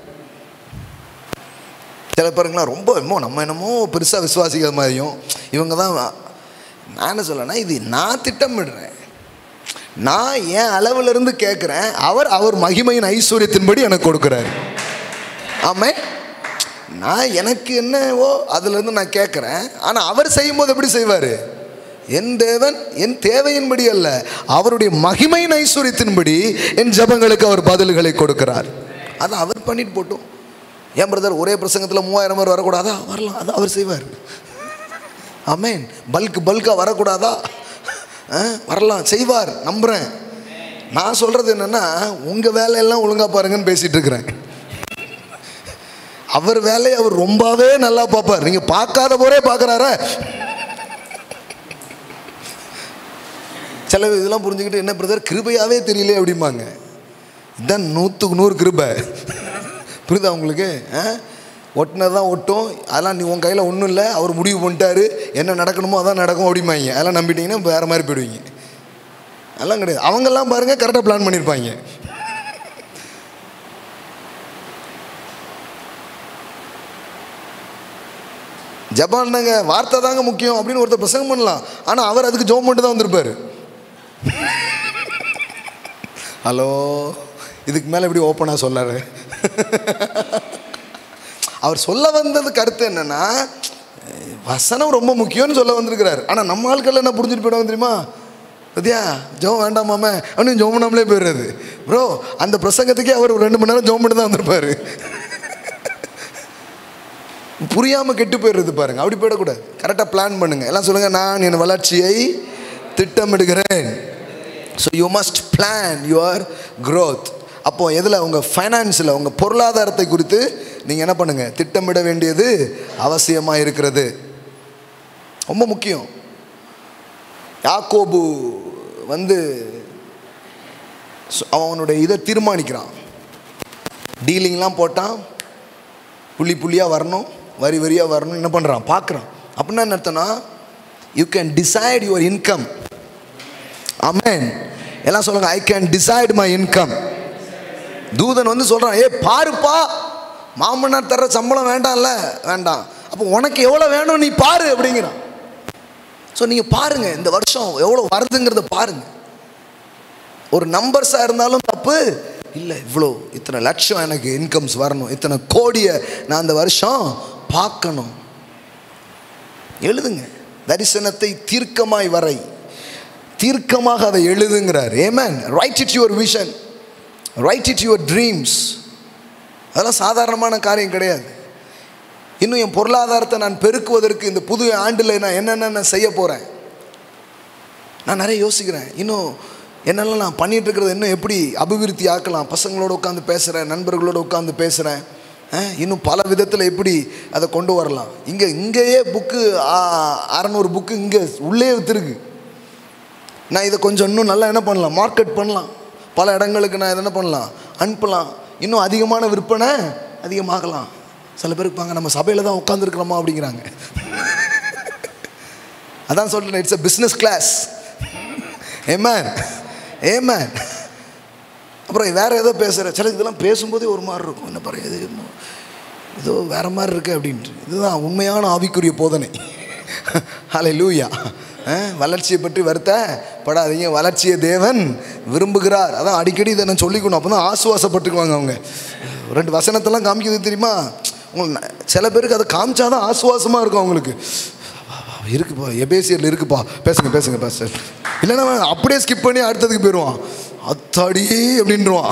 சில பாருங்களேன் ரொம்ப என்னமோ நம்ம என்னமோ பெருசாக விசுவாசிக்கிற மாதிரியும் இவங்க தான் நான் என்ன சொல்லனா இது நான் திட்டமிடுறேன் நான் என் அளவுல இருந்து கேட்குறேன் அவர் அவர் மகிமையின் ஐஸ்வர்யத்தின்படி எனக்கு கொடுக்குறாரு ஆமே நான் எனக்கு என்னவோ அதுலேருந்து நான் கேட்குறேன் ஆனால் அவர் செய்யும்போது எப்படி செய்வார் என் தேவன் என் தேவையின்படி அல்ல அவருடைய மகிமையின் ஐஸ்வர்யத்தின்படி என் ஜெபங்களுக்கு அவர் பதில்களை கொடுக்கிறார் அதை அவர் பண்ணிட்டு போட்டும் ஏன் பிரதர் ஒரே பிரசங்கத்தில் மூவாயிரம் பேர் வரக்கூடாதா வரலாம் அது அவர் செய்வார் ஆமேன் பல்க் பல்காக வரக்கூடாதா ஆ, வரலாம் செய்வார் நம்புகிறேன் நான் சொல்கிறது என்னென்னா உங்கள் வேலையெல்லாம் ஒழுங்காக பாருங்கன்னு பேசிகிட்டு இருக்கிறேன் அவர் வேலையை அவர் ரொம்பவே நல்லா பார்ப்பார் நீங்கள் பார்க்காத போரே பார்க்குறாரா சில இதெல்லாம் புரிஞ்சுக்கிட்டு என்ன பிரதர் கிருபையாவே தெரியல அப்படிம்பாங்க இதான் நூற்றுக்கு நூறு கிருபை புரியுதா உங்களுக்கு ஆ ஒட்டினது தான் ஒட்டும் அதெல்லாம் நீ உன் கையில் ஒன்றும் இல்லை அவர் முடிவு பண்ணிட்டாரு என்ன நடக்கணுமோ அதான் நடக்கும் அப்படிம்பாங்க அதெல்லாம் நம்பிட்டீங்கன்னா வேறு மாதிரி போயிடுவீங்க அதெல்லாம் கிடையாது அவங்கெல்லாம் பாருங்கள் கரெக்டாக பிளான் பண்ணியிருப்பாங்க ஜப்பான்ங்க வார்த்தை தாங்க முக்கியம் அப்படின்னு ஒருத்தர் பிரசங்கம் பண்ணலாம் ஆனால் அவர் அதுக்கு ஜோம் பண்ணிட்டு தான் வந்திருப்பார் ஹலோ இதுக்கு மேலே எப்படி ஓப்பனாக சொல்லாரு அவர் சொல்ல வந்தது கருத்து என்னன்னா வசனம் ரொம்ப முக்கியம்னு சொல்ல வந்திருக்கிறார் ஆனால் நம்ம ஆட்கள் என்ன புரிஞ்சுட்டு போயிடுவாங்க தெரியுமா பத்தியா ஜோம் வேண்டாமாம அப்படின்னு ஜோம் பண்ணாமலே போயிடுறது ப்ரோ அந்த பிரசங்கத்துக்கே அவர் ஒரு ரெண்டு மணி நேரம் ஜோம் பண்ணி தான் வந்திருப்பாரு புரியாமல் கெட்டு போயிடுறது பாருங்க அப்படி போயிடக்கூடாது கரெக்டாக பிளான் பண்ணுங்க எல்லாம் சொல்லுங்க நான் என் வளர்ச்சியை திட்டமிடுகிறேன் so you must plan your growth அப்போ எதில் உங்கள் ஃபைனான்ஸில் உங்கள் பொருளாதாரத்தை குறித்து நீங்கள் என்ன பண்ணுங்கள் திட்டமிட வேண்டியது அவசியமாக இருக்கிறது ரொம்ப முக்கியம் யாக்கோபு வந்து சு- அவனுடைய இதை தீர்மானிக்கிறான் டீலிங்லாம் போட்டான் புள்ளி புள்ளியாக வரணும் வரி வரியாக வரணும் என்ன பண்ணுறான் பார்க்குறான் அப்படின்னா என்ன அர்த்தம்னா you can decide your income amen எல்லாம் சொல்லுங்க I can decide my income தூதன் வந்து சொல்கிறான் ஏ பாருப்பா மாமனார் தர்ற சம்பளம் வேண்டாம்ல வேண்டாம் அப்போ உனக்கு எவ்வளோ வேணும் நீ பாரு அப்படிங்கிறான் ஸோ நீங்கள் பாருங்கள் இந்த வருஷம் எவ்வளோ வருதுங்கிறத பாருங்கள் ஒரு நம்பர்ஸாக இருந்தாலும் தப்பு இல்லை இவ்வளோ இத்தனை லட்சம் எனக்கு இன்கம்ஸ் வரணும் இத்தனை கோடியை நான் அந்த வருஷம் பார்க்கணும் எழுதுங்க தரிசனத்தை தீர்க்கமாய் வரை தீர்க்கமாக அதை எழுதுங்கிறார் amen write it your vision write it your dreams அதெல்லாம் சாதாரணமான காரியம் கிடையாது இன்னும் என் பொருளாதாரத்தை நான் பெருக்குவதற்கு இந்த புது ஆண்டில் நான் என்னென்ன செய்ய போகிறேன் நான் நிறைய யோசிக்கிறேன் இன்னும் என்னெல்லாம் நான் பண்ணிட்டு இருக்கிறது இன்னும் எப்படி அபிவிருத்தி ஆக்கலாம் பசங்களோட உட்காந்து பேசுகிறேன் நண்பர்களோட உட்காந்து பேசுகிறேன் இன்னும் பல விதத்தில் எப்படி அதை கொண்டு வரலாம் இங்கே இங்கேயே புக்கு அறநூறு புக்கு இங்கே உள்ளே விற்றுருக்கு நான் இதை கொஞ்சம் இன்னும் நல்லா என்ன பண்ணலாம் மார்க்கெட் பண்ணலாம் பல இடங்களுக்கு நான் இதை என்ன பண்ணலாம் அனுப்பலாம் இன்னும் அதிகமான விற்பனை அதிகமாகலாம் சில பேர் இருப்பாங்க நம்ம சபையில் தான் உட்காந்துருக்குறோமா அப்படிங்கிறாங்க அதான் சொல்கிறேன் இட்ஸ் அ பிஸ்னஸ் கிளாஸ் ஏமேன் ஏமேன் அப்புறம் வேற ஏதோ பேசுகிற சில இதெல்லாம் பேசும்போதே ஒரு மாதிரி இருக்கும் என்ன பாரு இது ஏதோ வேற மாதிரி இருக்கு அப்படின்ட்டு இதுதான் உண்மையான ஆவிக்குரிய போதனை ஹலை லூயா வளர்ச்சியை பற்றி வருத்தப்படாதீங்க வளர்ச்சியை தேவன் விரும்புகிறார் அதான் அடிக்கடி இதை நான் சொல்லிக்கணும் அப்போ தான் ஆசுவாசப்பட்டுக்குவாங்க அவங்க ரெண்டு வசனத்தெல்லாம் காமிக்கிறது தெரியுமா உங்களுக்கு சில பேருக்கு அதை காமிச்சாதான் ஆசுவாசமாக இருக்கும் அவங்களுக்கு இருக்குப்பா எபேசியரில் இருக்குப்பா பேசுங்க பேசுங்க பேச இல்லைன்னா அவன் அப்படியே ஸ்கிப் பண்ணி அடுத்ததுக்கு போயிடுவான் அத்தாடி அப்படின்றான்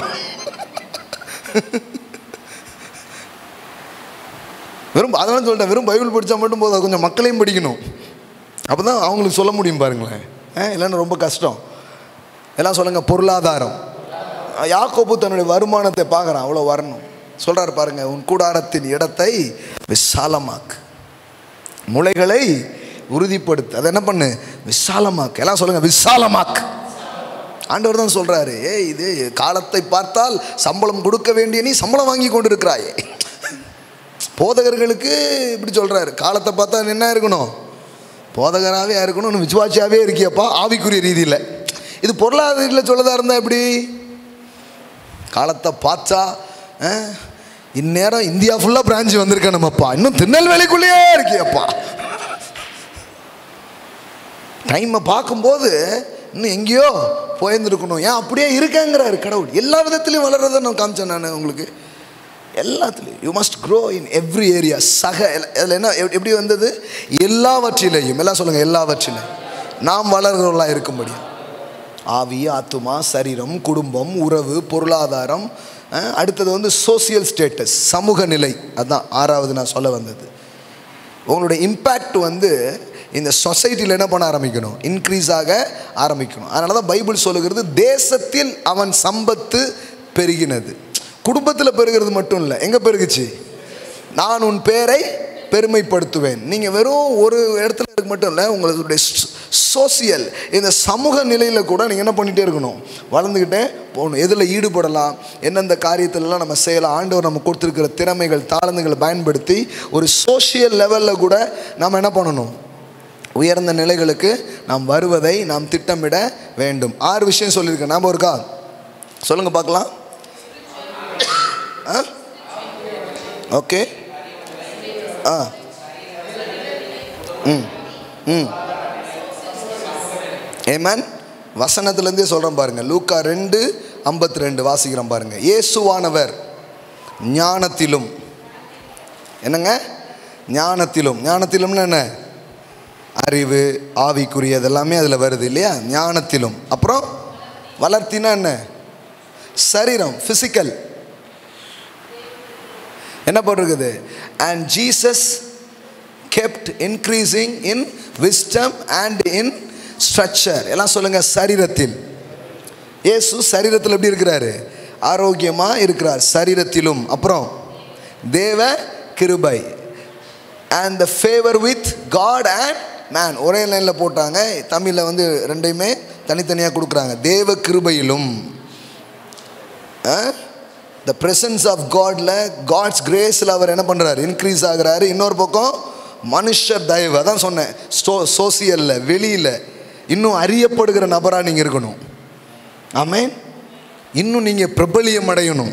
வெறும் அதெல்லாம் சொல்லிட்டேன் வெறும் பைபிள் படித்தா மட்டும் போதும் கொஞ்சம் மக்களையும் படிக்கணும் அப்போ தான் அவங்களுக்கு சொல்ல முடியும் பாருங்களேன் இல்லைன்னா ரொம்ப கஷ்டம் எல்லாம் சொல்லுங்கள் பொருளாதாரம் யாக்கோப்பு தன்னுடைய வருமானத்தை பார்க்குறான் அவ்வளோ வரணும் சொல்கிறார் பாருங்க உன் கூடாரத்தின் இடத்தை விசாலமாக்கு முளைகளை உறுதிப்படுத்து அதை என்ன பண்ணு விசாலமாக்கு எல்லாம் சொல்லுங்க விசாலமாக்கு ஆண்டவர் தான் சொல்றாரு ஏய் இது காலத்தை பார்த்தால் சம்பளம் கொடுக்க வேண்டிய நீ சம்பளம் வாங்கி கொண்டு இருக்கிறாயே போதகர்களுக்கு இப்படி சொல்றாரு காலத்தை பார்த்தா என்ன இருக்கணும் போதகராகவே இருக்கணும் விசுவாசியாகவே இருக்கியப்பா ஆவிக்குரிய ரீதியில் இது பொருளாதார ரீதியில் சொல்லதா இருந்தால் எப்படி காலத்தை பார்த்தா இந்நேரம் இந்தியா ஃபுல்லாக பிரான்ச் வந்திருக்கேன் நம்மப்பா இன்னும் திருநெல்வேலிக்குள்ளேயே இருக்கியப்பா டைமை பார்க்கும்போது இன்னும் எங்கேயோ போயிருந்துருக்கணும் ஏன் அப்படியே இருக்கேங்கிறாரு கடவுள் எல்லா விதத்துலையும் வளர்றதை நான் காமிச்சேன் நான் உங்களுக்கு எல்லாத்துலேயும் you must grow in every area சக அதில் என்ன எப்படி வந்தது எல்லாவற்றிலையும் எல்லாம் சொல்லுங்கள் எல்லாவற்றிலையும் நாம் வளர்கிறவர்களாக இருக்கும்படி ஆவி ஆத்துமா சரீரம் குடும்பம் உறவு பொருளாதாரம் அடுத்தது வந்து சோசியல் ஸ்டேட்டஸ் சமூக நிலை அதுதான் ஆறாவது நான் சொல்ல வந்தது உங்களுடைய இம்பேக்ட் வந்து இந்த சொசைட்டியில் என்ன பண்ண ஆரம்பிக்கணும் இன்க்ரீஸ் ஆக ஆரம்பிக்கணும் அதனால தான் பைபிள் சொல்லுகிறது தேசத்தில் அவன் சம்பத்து பெருகினது குடும்பத்தில் பெருகிறது மட்டும் இல்லை எங்கே பெருகுச்சு நான் உன் பேரை பெருமைப்படுத்துவேன் நீங்கள் வெறும் ஒரு இடத்துல இருக்க மட்டும் இல்லை உங்களுடைய சோசியல் இந்த சமூக நிலையில் கூட நீங்கள் என்ன பண்ணிகிட்டே இருக்கணும் வளர்ந்துக்கிட்டே போகணும் எதில் ஈடுபடலாம் எந்தெந்த காரியத்திலலாம் நம்ம செய்யலாம் ஆண்டவர் நம்ம கொடுத்துருக்கிற திறமைகள் தாளந்துகளை பயன்படுத்தி ஒரு சோஷியல் லெவலில் கூட நம்ம என்ன பண்ணணும் உயர்ந்த நிலைகளுக்கு நாம் வருவதை நாம் திட்டமிட வேண்டும் ஆறு விஷயம் சொல்லியிருக்கேன் நாம் இருக்கா சொல்லுங்க பார்க்கலாம் ஓகே ஆ ம் ம் ஏமேன் வசனத்துலேருந்தே சொல்கிறேன் பாருங்கள் லூக்கா ரெண்டு ஐம்பத்தி ரெண்டு வாசிக்கிறோம் பாருங்கள் இயேசுவானவர் ஞானத்திலும் என்னங்க ஞானத்திலும் ஞானத்திலும்னு என்ன அறிவு ஆவிக்குரியது எல்லாமே அதில் வருது இல்லையா ஞானத்திலும் அப்புறம் வளர்த்தினா என்ன சரீரம் ஃபிசிக்கல் என்ன போட்டிருக்குது and Jesus kept increasing in wisdom and in structure எல்லாம் சொல்லுங்க சரீரத்தில் இயேசு சரீரத்தில் எப்படி இருக்கிறாரு ஆரோக்கியமாக இருக்கிறார் சரீரத்திலும் அப்புறம் தேவ கிருபை and the favour with God and man ஒரே லைனில் போட்டாங்க தமிழில் வந்து ரெண்டையுமே தனித்தனியாக கொடுக்குறாங்க தேவ கிருபையிலும் த ப்ரெசன்ஸ் ஆஃப் காடில் காட்ஸ் கிரேஸில் அவர் என்ன பண்ணுறாரு இன்க்ரீஸ் ஆகுறாரு இன்னொரு பக்கம் மனுஷர் தயவு அதான் சொன்னேன் ஸ்டோ சோசியலில் வெளியில் இன்னும் அறியப்படுகிற நபராக நீங்கள் இருக்கணும் ஆமேன் இன்னும் நீங்கள் பிரபலியம் அடையணும்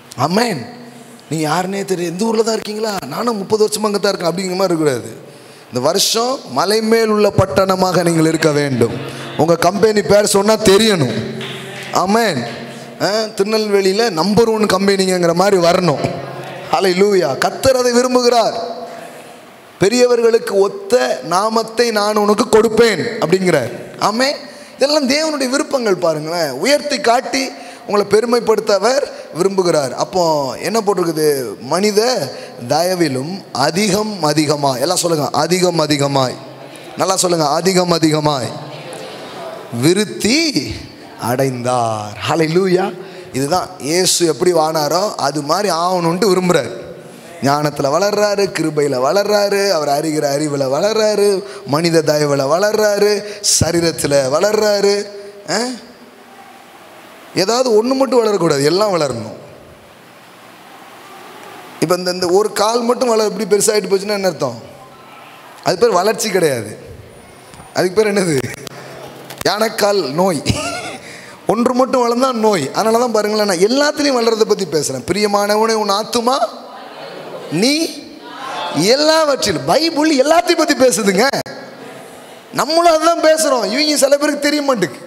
ஆமேன் நீங்கள் யாருன்னே தெரியும் எந்த ஊரில் தான் இருக்கீங்களா நானும் முப்பது வருஷமாக அங்கே தான் இருக்கேன் அப்படிங்கிற மாதிரி இருக்கக்கூடாது இந்த வருஷம் மலை மேல் உள்ள பட்டணமாக நீங்கள் இருக்க வேண்டும் உங்கள் கம்பெனி பேர் சொன்னால் தெரியணும் ஆமென் ஆ, திருநெல்வேலியில் நம்பர் ஒன் கம்பெனிங்கிற மாதிரி வரணும் ஹலை லூயா கத்தர் அதை விரும்புகிறார் பெரியவர்களுக்கு ஒத்த நாமத்தை நான் உனக்கு கொடுப்பேன் அப்படிங்கிறார் ஆமே இதெல்லாம் தேவனுடைய விருப்பங்கள் பாருங்களேன் உயர்த்தி காட்டி உங்களை பெருமைப்படுத்த அவர் விரும்புகிறார் அப்போ என்ன போட்டிருக்குது மனித தயவிலும் அதிகம் அதிகமாய் எல்லாம் சொல்லுங்க அதிகம் அதிகமாய் நல்லா சொல்லுங்க அதிகம் அதிகமாய் விருத்தி அடைந்தார் ஹalleluya இதுதான் இயேசு எப்படி வானாரோ அது மாதிரி ஆகணுன்ட்டு விரும்புகிறார் ஞானத்தில் வளர்றாரு கிருபையில் வளர்றாரு அவர் அறிகிற அறிவில் வளர்றாரு மனித தயவில் வளர்றாரு சரீரத்தில் வளர்றாரு ஆ? ஏதாவது ஒன்று மட்டும் வளரக்கூடாது எல்லாம் வளரணும் இப்போ இந்த இந்த ஒரு கால் மட்டும் வளர இப்படி பெருசாகிட்டு போச்சுன்னா என்ன அர்த்தம் அது பேர் வளர்ச்சி கிடையாது அதுக்கு பேர் என்னது யானைக்கால் நோய் ஒன்று மட்டும் வளர்ந்தா நோய் அதனால தான் பாருங்களேன் நான் எல்லாத்துலேயும் வளர்றதை பற்றி பேசுகிறேன் பிரியமானவனே உன் ஆத்துமா நீ எல்லாவற்றிலும் பைபிள் எல்லாத்தையும் பற்றி பேசுதுங்க நம்மளும் அதுதான் பேசுகிறோம் இவங்க சில பேருக்கு தெரிய மாட்டேங்குது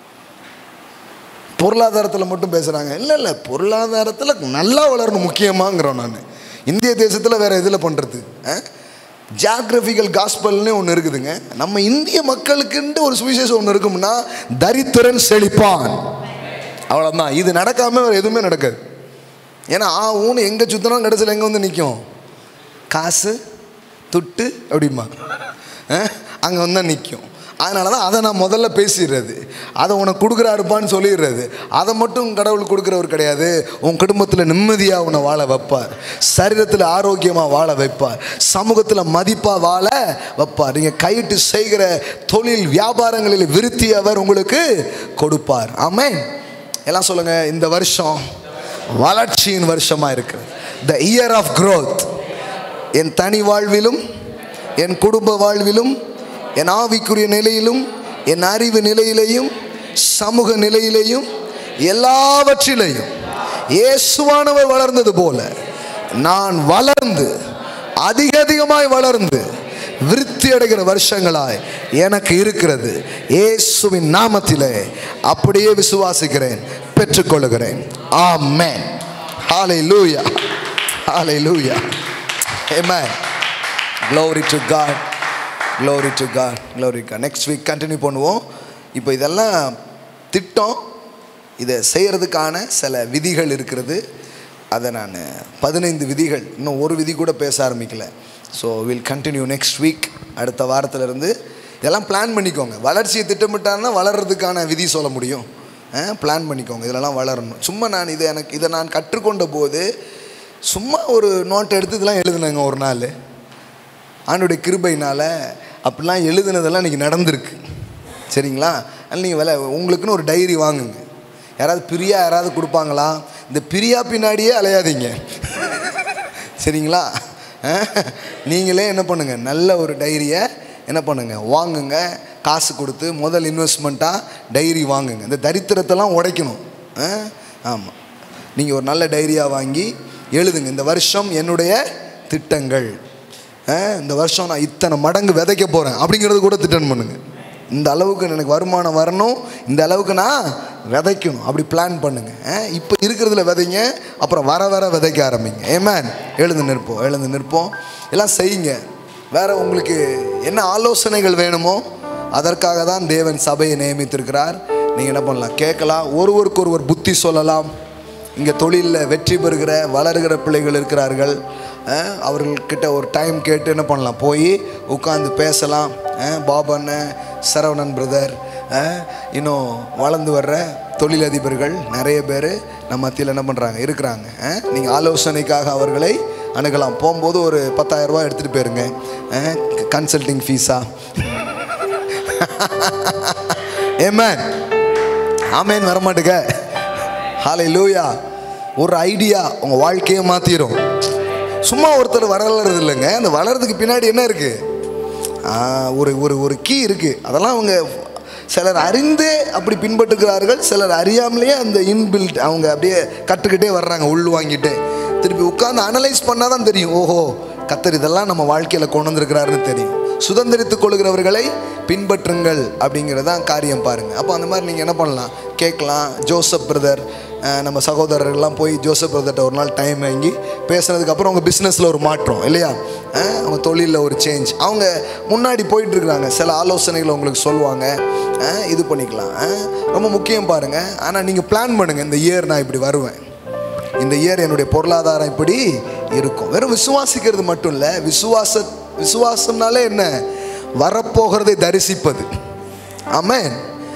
பொருளாதாரத்தில் மட்டும் பேசுகிறாங்க இல்லை இல்லை பொருளாதாரத்தில் நல்லா வளரணும் முக்கியமாங்கிறோம் நான் இந்திய தேசத்தில் வேறு இதில் பண்ணுறது ஜாகிரபிக்கல் காஸ்பல்னு ஒன்று இருக்குதுங்க நம்ம இந்திய மக்களுக்குன்ட்டு ஒரு சுவிசேஷம் ஒன்று இருக்கும்னா தரித்திரன் செழிப்பான் அவ்வளோதான் இது நடக்காமல் வேறு எதுவுமே நடக்காது ஏன்னா ஆ ஊன்னு எங்கே சுற்றினாலும் கடைசியில் எங்கே வந்து நிற்கும் காசு துட்டு அப்படிமா அங்கே வந்து தான் நிற்கும் அதனால தான் அதை நான் முதல்ல பேசிடுறது அதை உனக்கு கொடுக்குறாருப்பான்னு சொல்லிடுறது அதை மட்டும் கடவுள் கொடுக்குறவர் கிடையாது உன் குடும்பத்தில் நிம்மதியாக உன்னை வாழ வைப்பார் சரீரத்தில் ஆரோக்கியமாக வாழ வைப்பார் சமூகத்தில் மதிப்பாக வாழ வைப்பார் நீங்கள் கையிட்டு செய்கிற தொழில் வியாபாரங்களில் விருத்தி அவர் உங்களுக்கு கொடுப்பார் ஆமென் எல்லாம் சொல்லுங்கள் இந்த வருஷம் வளர்ச்சியின் வருஷமாக இருக்கு த இயர் ஆஃப் growth என் தனி வாழ்விலும் என் குடும்ப வாழ்விலும் என் ஆவிக்குரிய நிலையிலும் என் அறிவு நிலையிலையும் சமூக நிலையிலையும் எல்லாவற்றிலையும் இயேசுவானவர் வளர்ந்தது போல நான் வளர்ந்து அதிக அதிகமாய் வளர்ந்து விருத்தி அடைகிற வருஷங்களாய் எனக்கு இருக்கிறது இயேசுவின் நாமத்திலே அப்படியே விசுவாசிக்கிறேன் பெற்றுக்கொள்கிறேன் ஆமென் ஹalleluya ஹalleluya amen glory to god glory to god glory to god next week continue பண்ணுவோம் இப்போ இதெல்லாம் திட்டம் இதை செய்கிறதுக்கான சில விதிகள் இருக்கிறது அதை நான் பதினைந்து விதிகள் இன்னும் ஒரு விதி கூட பேச ஆரம்பிக்கல so will continue next week அடுத்த வாரத்திலிருந்து இதெல்லாம் பிளான் பண்ணிக்கோங்க வளர்ச்சியை திட்டமிட்டான்னா வளர்கிறதுக்கான விதி சொல்ல முடியும் பிளான் பண்ணிக்கோங்க இதெல்லாம் வளரணும் சும்மா நான் இதை எனக்கு இதை நான் கற்றுக்கொண்ட போது சும்மா ஒரு நோட்டை எடுத்து இதெல்லாம் எழுதுனேங்க ஒரு நாள் ஆண்டுடைய கிருபையினால் அப்படிலாம் எழுதுனதெல்லாம் இன்றைக்கி நடந்திருக்கு சரிங்களா அதனால் நீங்கள் வில உங்களுக்குன்னு ஒரு டைரி வாங்குங்க யாராவது பிரியா யாராவது கொடுப்பாங்களா இந்த பிரியா பின்னாடியே அலையாதீங்க சரிங்களா அஹ், நீங்களே என்ன பண்ணுங்கள் நல்ல ஒரு டைரியை என்ன பண்ணுங்கள் வாங்குங்க காசு கொடுத்து முதல் இன்வெஸ்ட்மெண்ட்டாக டைரி வாங்குங்க இந்த தரித்திரத்தெல்லாம் உடைக்கணும் ஆமாம் நீங்கள் ஒரு நல்ல டைரியாக வாங்கி எழுதுங்க இந்த வருஷம் என்னுடைய திட்டங்கள் அஹ், இந்த வருஷம் நான் இத்தனை மடங்கு விதைக்க போகிறேன் அப்படிங்கிறது கூட திட்டம் பண்ணுங்க இந்த அளவுக்கு எனக்கு வருமானம் வரணும் இந்த அளவுக்கு நான் விதைக்கணும் அப்படி பிளான் பண்ணுங்க அஹ், இப்போ இருக்கிறதுல விதைங்க அப்புறம் வர வர விதைக்க ஆரம்பிங்க ஏமேன் எழுந்து நிற்போம் எழுந்து நிற்போம் எல்லாம் செய்யுங்க வேற உங்களுக்கு என்ன ஆலோசனைகள் வேணுமோ அதற்காக தான் தேவன் சபையை நியமித்திருக்கிறார் நீங்கள் என்ன பண்ணலாம் கேட்கலாம் ஒருவருக்கு ஒருவர் புத்தி சொல்லலாம் இங்கே தொழிலில் வெற்றி பெறுகிற வளருகிற பிள்ளைகள் இருக்கிறார்கள் அஹ், அவர்கள்கிட்ட ஒரு டைம் கேட்டு என்ன பண்ணலாம் போய் உட்காந்து பேசலாம் அஹ், பாபு அண்ணன் சரவணன் பிரதர் இன்னும் வளர்ந்து வர்ற தொழிலதிபர்கள் நிறைய பேர் நம்ம மத்தியில் என்ன பண்ணுறாங்க இருக்கிறாங்க நீங்கள் ஆலோசனைக்காக அவர்களை அணுகலாம் போகும்போது ஒரு 10000 ரூபாய் எடுத்துகிட்டு போயிருங்க கன்சல்டிங் ஃபீஸா ஏமேன் ஆமேன் வரமாட்டுக்க ஹாலை லூயா ஒரு ஐடியா உங்கள் வாழ்க்கையை மாற்றிடும் சும்மா ஒருத்தர் வளர்றது இல்லைங்க அந்த வளர்றதுக்கு பின்னாடி என்ன இருக்குது ஒரு ஒரு ஒரு கீ இருக்குது அதெல்லாம் அவங்க சிலர் அறிந்தே அப்படி பின்பற்றுகிறார்கள் சிலர் அறியாமலேயே அந்த இன்பில்ட் அவங்க அப்படியே கற்றுக்கிட்டே வர்றாங்க உள் வாங்கிட்டு திருப்பி உட்காந்து அனலைஸ் பண்ணால் தான் தெரியும் ஓஹோ கத்தர் இதெல்லாம் நம்ம வாழ்க்கையில் கொண்டு வந்திருக்கிறாருன்னு தெரியும் சுதந்திரித்துக் கொள்கிறவர்களை பின்பற்றுங்கள் அப்படிங்கிறதான் காரியம் பாருங்க அப்போ அந்த மாதிரி நீங்கள் என்ன பண்ணலாம் கேட்கலாம் ஜோசப் பிரதர் நம்ம சகோதரர்கள்லாம் போய் ஜோசப் பிரதர்கிட்ட ஒரு நாள் டைம் வாங்கி பேசுனதுக்கப்புறம் அவங்க பிஸ்னஸில் ஒரு மாற்றம் இல்லையா அஹ், அவங்க தொழிலில் ஒரு சேஞ்ச் அவங்க முன்னாடி போயிட்டு இருக்கிறாங்க சில ஆலோசனைகளை உங்களுக்கு சொல்லுவாங்க அஹ், இது பண்ணிக்கலாம் அஹ், ரொம்ப முக்கியம் பாருங்கள் ஆனால் நீங்கள் பிளான் பண்ணுங்கள் இந்த இயர் நான் இப்படி வருவேன் இந்த இயர் என்னுடைய பொருளாதாரம் இப்படி இருக்கும் வெறும் விசுவாசிக்கிறது மட்டும் இல்லை விசுவாச விசுவாசம்னாலே என்ன வரப்போகிறதை தரிசிப்பது ஆமென்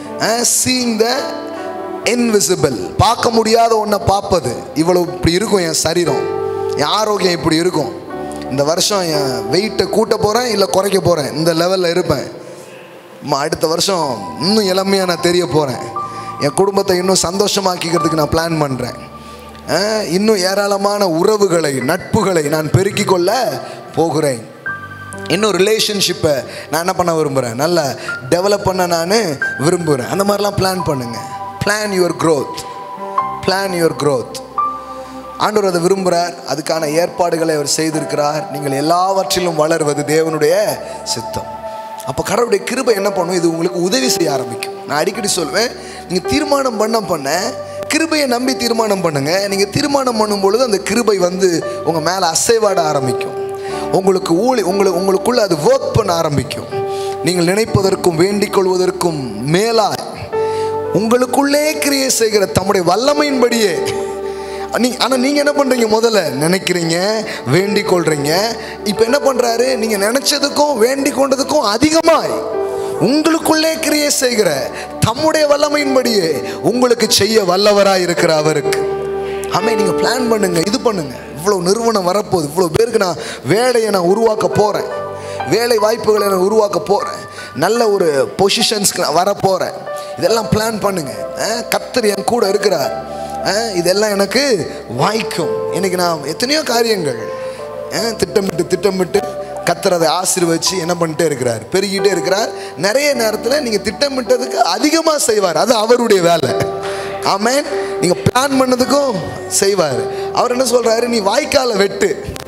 சீங் த இன்விசிபிள் பார்க்க முடியாத ஒன்றை பார்ப்பது இவ்வளவு இப்படி இருக்கும் என் சரீரம் என் ஆரோக்கியம் இப்படி இருக்கும் இந்த வருஷம் என் வெயிட்டை கூட்ட போகிறேன் இல்லை குறைக்க போகிறேன் இந்த லெவலில் இருப்பேன் ம, அடுத்த வருஷம் இன்னும் இளமையாக நான் தெரிய போகிறேன் என் குடும்பத்தை இன்னும் சந்தோஷமாக்கிக்கிறதுக்கு நான் பிளான் பண்ணுறேன் இன்னும் ஏராளமான உறவுகளை நட்புகளை நான் பெருக்கிக் கொள்ள போகிறேன் இன்னும் ரிலேஷன்ஷிப்பை நான் என்ன பண்ண விரும்புகிறேன் நல்லா டெவலப் பண்ண நான் விரும்புகிறேன் அந்த மாதிரிலாம் பிளான் பண்ணுங்கள் plan your growth plan your growth ஆண்டவர் அதை விரும்புகிறார் அதுக்கான ஏற்பாடுகளை அவர் செய்திருக்கிறார் நீங்கள் எல்லாவற்றிலும் வளர்வது தேவனுடைய சித்தம் அப்போ கடவுளுடைய கிருபை என்ன பண்ணும் இது உங்களுக்கு உதவி செய்ய ஆரம்பிக்கும் நான் அடிக்கடி சொல்வேன் நீங்கள் தீர்மானம் பண்ண பண்ண கிருபையை நம்பி தீர்மானம் பண்ணுங்க நீங்கள் தீர்மானம் பண்ணும் பொழுது அந்த கிருபை வந்து உங்கள் மேலே அசைவாட ஆரம்பிக்கும் உங்களுக்கு ஊழி உங்களுக்கு உங்களுக்குள்ள அது ஒர்க் பண்ண ஆரம்பிக்கும் நீங்கள் நினைப்பதற்கும் வேண்டிக் கொள்வதற்கும் மேலாய் உங்களுக்குள்ளே கிரியை செய்கிற தம்முடைய வல்லமையின்படியே நீ ஆனால் நீங்கள் என்ன பண்ணுறீங்க முதல்ல நினைக்கிறீங்க வேண்டிக் கொள்றீங்க இப்போ என்ன பண்ணுறாரு நீங்கள் நினச்சதுக்கும் வேண்டிக் கொண்டதுக்கும் அதிகமாய் உங்களுக்குள்ளே கிரியை செய்கிற தம்முடைய வல்லமையின்படியே உங்களுக்கு செய்ய வல்லவராய் இருக்கிற அவருக்கு ஆமே நீங்கள் பிளான் பண்ணுங்க இது பண்ணுங்க இவ்வளோ நிறுவனம் வரப்போகுது இவ்வளோ பேருக்கு நான் வேலையை நான் உருவாக்க போகிறேன் வேலை வாய்ப்புகளை நான் உருவாக்க போகிறேன் நல்ல ஒரு பொசிஷன்ஸ்க்கு நான் வர போகிறேன் இதெல்லாம் பிளான் பண்ணுங்க அஹ், கர்த்தர் என் கூட இருக்கிறார் அஹ், இதெல்லாம் எனக்கு வாய்க்கும் இன்னைக்கு நான் எத்தனையோ காரியங்கள் அஹ், திட்டமிட்டு திட்டமிட்டு கர்த்தர் அதை ஆசீர்வச்சு என்ன பண்ணிட்டே இருக்கிறார் பெருகிட்டே இருக்கிறார் நிறைய நேரத்தில் நீங்கள் திட்டமிட்டதுக்கு அதிகமாக செய்வார் அது அவருடைய வேலை ஆமென் நீங்கள் பிளான் பண்ணதுக்கும் செய்வார் அவர் என்ன சொல்கிறாரு நீ வாய்க்கால வெட்டு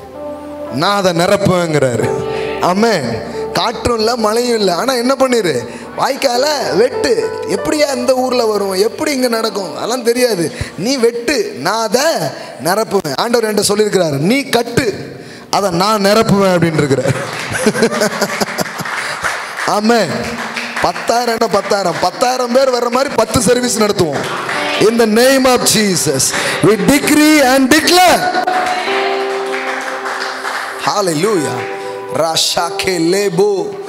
நான் அதை நிரப்புவேங்கிறாரு ஆமென் காற்றும் இல்லை மழையும் இல்லை ஆனால் என்ன பண்ணிரு வாய்க்கால வெட்டு எப்படியா இந்த ஊரில் வரும் எப்படி இங்கே நடக்கும் அதெல்லாம் தெரியாது நீ வெட்டு நான் அதை நிரப்புவேன் ஆண்டவர் என்கிட்ட சொல்லியிருக்கிறாரு நீ கட்டு அதை நான் நிரப்புவேன் அப்படின்னு இருக்கிறார் ஆமென் பத்தாயிரம் என்ன பத்தாயிரம் பத்தாயிரம் பேர் வர்ற மாதிரி பத்து சர்வீஸ் நடத்துவோம் in the name of Jesus we decree and declare hallelujah ராஷாக்கே லேபோ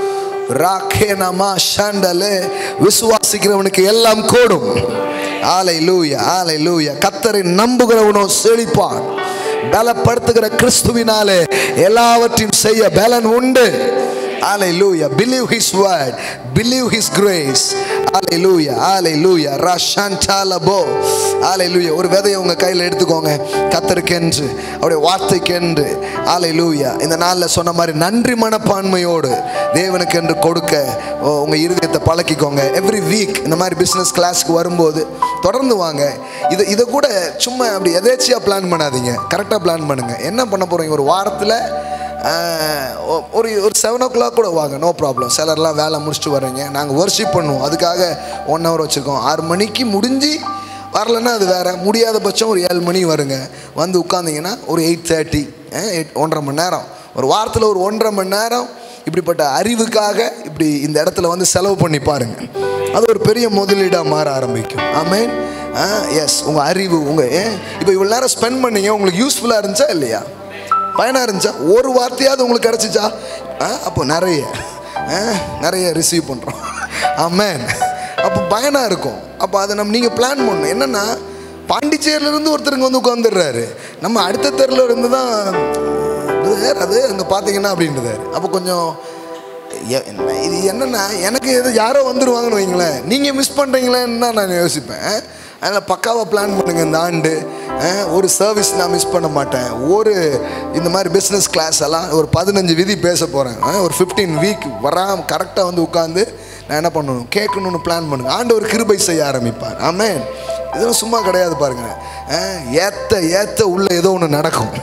ராக்கே நமா ஷாண்டலே விசுவாசிக்கிறவனுக்கு எல்லாம் கூடும் ஆலை லூயா ஆலை லூயா கத்தரை நம்புகிறவனோ செழிப்பான் பலப்படுத்துகிற கிறிஸ்துவினாலே எல்லாவற்றையும் செய்ய பலன் உண்டு Hallelujah. Believe His word. Believe His grace. Hallelujah. Hallelujah. Rashantalabo. Hallelujah. ஒரு விதையை உங்க கையில் எடுத்துக்கோங்க கத்தருக்கென்று அவருடைய வார்த்தைக்கென்று Hallelujah. இந்த நாளில் சொன்ன மாதிரி நன்றி மனப்பான்மையோடு தேவனுக்கு என்று கொடுக்க ஓ, உங்க இருதயத்தை பழக்கிக்கோங்க எவ்ரி வீக் இந்த மாதிரி பிஸ்னஸ் கிளாஸ்க்கு வரும்போது தொடர்ந்து வாங்க இதை இதை கூட சும்மா அப்படி எதேச்சியாக பிளான் பண்ணாதீங்க கரெக்டாக பிளான் பண்ணுங்க என்ன பண்ண போறீங்க ஒரு வாரத்தில் ஆஹ் ஒ- ஒரு ஒரு செவன் ஓ கிளாக் கூட வாங்க நோ ப்ராப்ளம் சிலர்லாம் வேலை முடிச்சுட்டு வர்றீங்க நாங்கள் ஒர்ஷிப் பண்ணுவோம் அதுக்காக ஒன் ஹவர் வச்சுருக்கோம் ஆறு மணிக்கு முடிஞ்சு வரலன்னா அது வேறு முடியாத பட்சம் ஒரு ஏழு மணி வருங்க வந்து உட்காந்திங்கன்னா ஒரு எயிட் தேர்ட்டி எயிட் ஒன்றரை மணி நேரம் ஒரு வாரத்தில் ஒரு ஒன்றரை மணி நேரம் இப்படிப்பட்ட அறிவுக்காக இப்படி இந்த இடத்துல வந்து செலவு பண்ணி பாருங்க அது ஒரு பெரிய முதலீடாக மாற ஆரம்பிக்கும் ஆமேன் எஸ் உங்கள் அறிவு உங்கள் இப்போ இவ்வளோ நேரம் ஸ்பெண்ட் பண்ணீங்க உங்களுக்கு யூஸ்ஃபுல்லாக இருந்துச்சா இல்லையா பயனாக இருந்துச்சா ஒரு வார்த்தையாவது உங்களுக்கு கிடச்சிச்சா ஆ அப்போ நிறைய ஆ, நிறைய ரிசீவ் பண்ணுறோம் ஆமேன் அப்போ பயனாக இருக்கும் அப்போ அதை நம்ம நீங்கள் பிளான் பண்ணணும் என்னென்னா பாண்டிச்சேரியிலேருந்து ஒருத்தருங்க வந்து உட்காந்துடுறாரு நம்ம அடுத்த தெருல இருந்து தான் "பிரதர், அது அங்கே பார்த்தீங்கன்னா அப்படின்றாரு அப்போ கொஞ்சம் எ- என்ன- இது என்னென்னா எனக்கு எது யாரோ வந்துடுவாங்கன்னு வைங்களேன் நீங்கள் மிஸ் பண்ணுறீங்களேன்னு தான் நான் யோசிப்பேன் அதனால் பக்காவாக பிளான் பண்ணுங்க இந்த ஆண்டு அஹ், ஒரு சர்வீஸ் நான் மிஸ் பண்ண மாட்டேன் ஒரு இந்த மாதிரி பிஸ்னஸ் கிளாஸ் எல்லாம் ஒரு பதினஞ்சு விதி பேச போகிறேன் ஒரு ஃபிஃப்டீன் வீக் வராம கரெக்டாக வந்து உட்காந்து நான் என்ன பண்ணணும் கேட்கணும்னு பிளான் பண்ணுங்க ஆண்டு ஒரு கிருபை செய்ய ஆரம்பிப்பார் ஆமென் இதெல்லாம் சும்மா கிடையாது பாருங்க அஹ், ஏத்த ஏத்த உள்ள ஏதோ ஒன்று நடக்கும்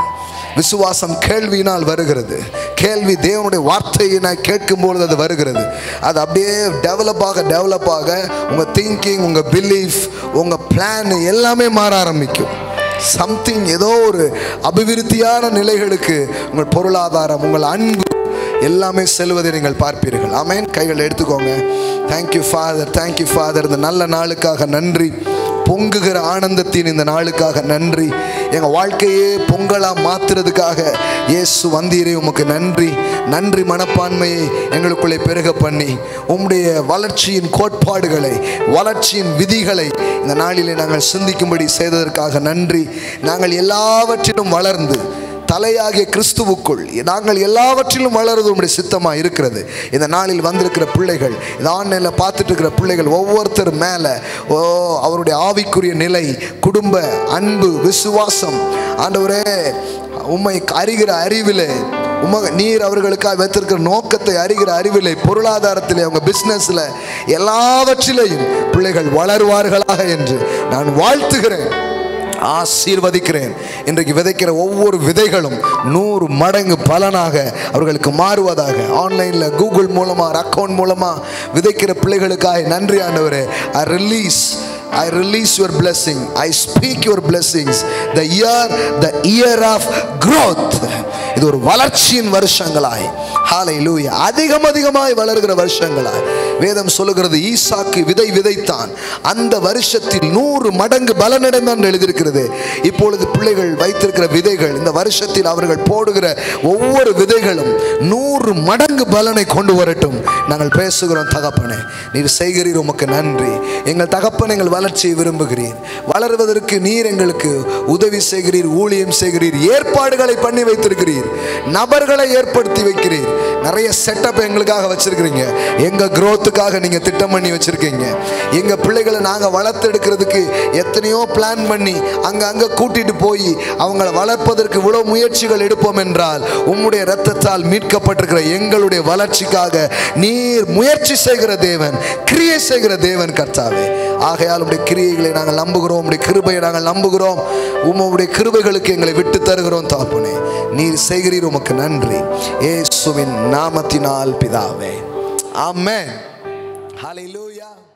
விசுவாசம் கேள்வியினால் வருகிறது கேள்வி தேவனுடைய வார்த்தையினால் கேட்கும் பொழுது அது வருகிறது அது அப்படியே டெவலப் ஆக டெவலப் ஆக உங்கள் திங்கிங் உங்கள் பிலீஃப் உங்கள் பிளான் எல்லாமே மாற ஆரம்பிக்கும் சம்திங் ஏதோ ஒரு அபிவிருத்தியான நிலைகளுக்கு உங்கள் பொருளாதாரம் உங்கள் அன்பு எல்லாமே செல்வதை நீங்கள் பார்ப்பீர்கள் ஆமென் கைகள் எடுத்துக்கோங்க தேங்க்யூ ஃபாதர் தேங்க்யூ ஃபாதர் இந்த நல்ல நாளுக்காக நன்றி பொங்குகிற ஆனந்தத்தின் இந்த நாளுக்காக நன்றி எங்கள் வாழ்க்கையே பொங்கலாக மாத்துறதுக்காக இயேசு வந்தீரே உமக்கு நன்றி நன்றி மனப்பான்மையை எங்களுக்குள்ளே பெருக பண்ணி உம்முடைய வளர்ச்சியின் கோட்பாடுகளை வளர்ச்சியின் விதிகளை இந்த நாளிலே நாங்கள் சிந்திக்கும்படி செய்ததற்காக நன்றி நாங்கள் எல்லாவற்றிலும் வளர்ந்து தலையாகிய கிறிஸ்துவுக்குள் நாங்கள் எல்லாவற்றிலும் வளருவது உம்முடைய சித்தமாக இருக்கிறது இந்த நாளில் வந்திருக்கிற பிள்ளைகள் இந்த ஆன்லைனில் பார்த்துட்டு இருக்கிற பிள்ளைகள் ஒவ்வொருத்தர் மேலே ஓ அவருடைய ஆவிக்குரிய நிலை குடும்ப அன்பு விசுவாசம் ஆண்டவரே உம்மை அறிகிற அறிவிலே உம நீர் அவர்களுக்காக வைத்திருக்கிற நோக்கத்தை அறிகிற அறிவிலே பொருளாதாரத்திலே அவங்க பிஸ்னஸில் எல்லாவற்றிலேயும் பிள்ளைகள் வளருவார்களாக என்று நான் வாழ்த்துகிறேன் ஆசீர்வதிக்கிறேன் இன்றைக்கு விதைக்கிற ஒவ்வொரு விதைகளும் நூறு மடங்கு பலனாக அவர்களுக்கு மாறுவதாக ஆன்லைனில் கூகுள் மூலமாக அக்கௌண்ட் மூலமாக விதைக்கிற பிள்ளைகளுக்காக நன்றி ஆண்டவரே I release I release your blessing I speak your blessings the year the year of growth இது ஒரு வளர்ச்சியின் வருஷங்களாய் ஹாலை லூயா அதிகம் அதிகமாய் வளர்கிற வருஷங்களாய் வேதம் சொல்லுகிறது ஈசாக்கு விதை விதைத்தான் அந்த வருஷத்தில் நூறு மடங்கு பலனடைந்தான் எழுதியிருக்கிறது இப்பொழுது பிள்ளைகள் வைத்திருக்கிற விதைகள் இந்த வருஷத்தில் அவர்கள் போடுகிற ஒவ்வொரு விதைகளும் நூறு மடங்கு பலனை கொண்டு வரட்டும் நாங்கள் பேசுகிறோம் தகப்பனே நீர் செய்கிறீர் உமக்கு நன்றி எங்கள் தகப்பன் எங்கள் வளர்ச்சியை விரும்புகிறீர் வளர்வதற்கு நீர் எங்களுக்கு உதவி செய்கிறீர் ஊழியம் செய்கிறீர் ஏற்பாடுகளை பண்ணி வைத்திருக்கிறீர் நபர்களை ஏற்படுத்தி வைக்கிறீர் நிறைய செட்டப் எங்களுக்காக வச்சிருக்கிறீங்க எங்க growthக்காக நீங்க திட்டம் பண்ணி வச்சிருக்கீங்க எங்க பிள்ளைகளை நாங்க வளர்த்தெடுக்கிறதுக்கு எத்தனையோ பிளான் பண்ணி அங்க அங்க கூட்டிட்டு போய் அவங்கள வளர்ப்பதற்கு இவ்வளவு முயற்சிகள் எடுப்போம் என்றால் உம்முடைய இரத்தத்தால் மீட்கப்பட்டிருக்கிற எங்களுடைய வளர்ச்சிக்காக நீர் முயற்சி செய்கிற தேவன் கிரியை செய்கிற தேவன் கர்த்தாவே ஆகையால் உடைய கிரியைகளை நாங்கள் நம்புகிறோம் உடைய கிருபையை நாங்கள் நம்புகிறோம் உம்முடைய கிருபைகளுக்கு எங்களை விட்டு தருகிறோம் தாப்பனே நீர் செய்கிறீர் உமக்கு நன்றி இயேசுவின் நாமத்தினால் பிதாவே ஆமென் ஹalleluya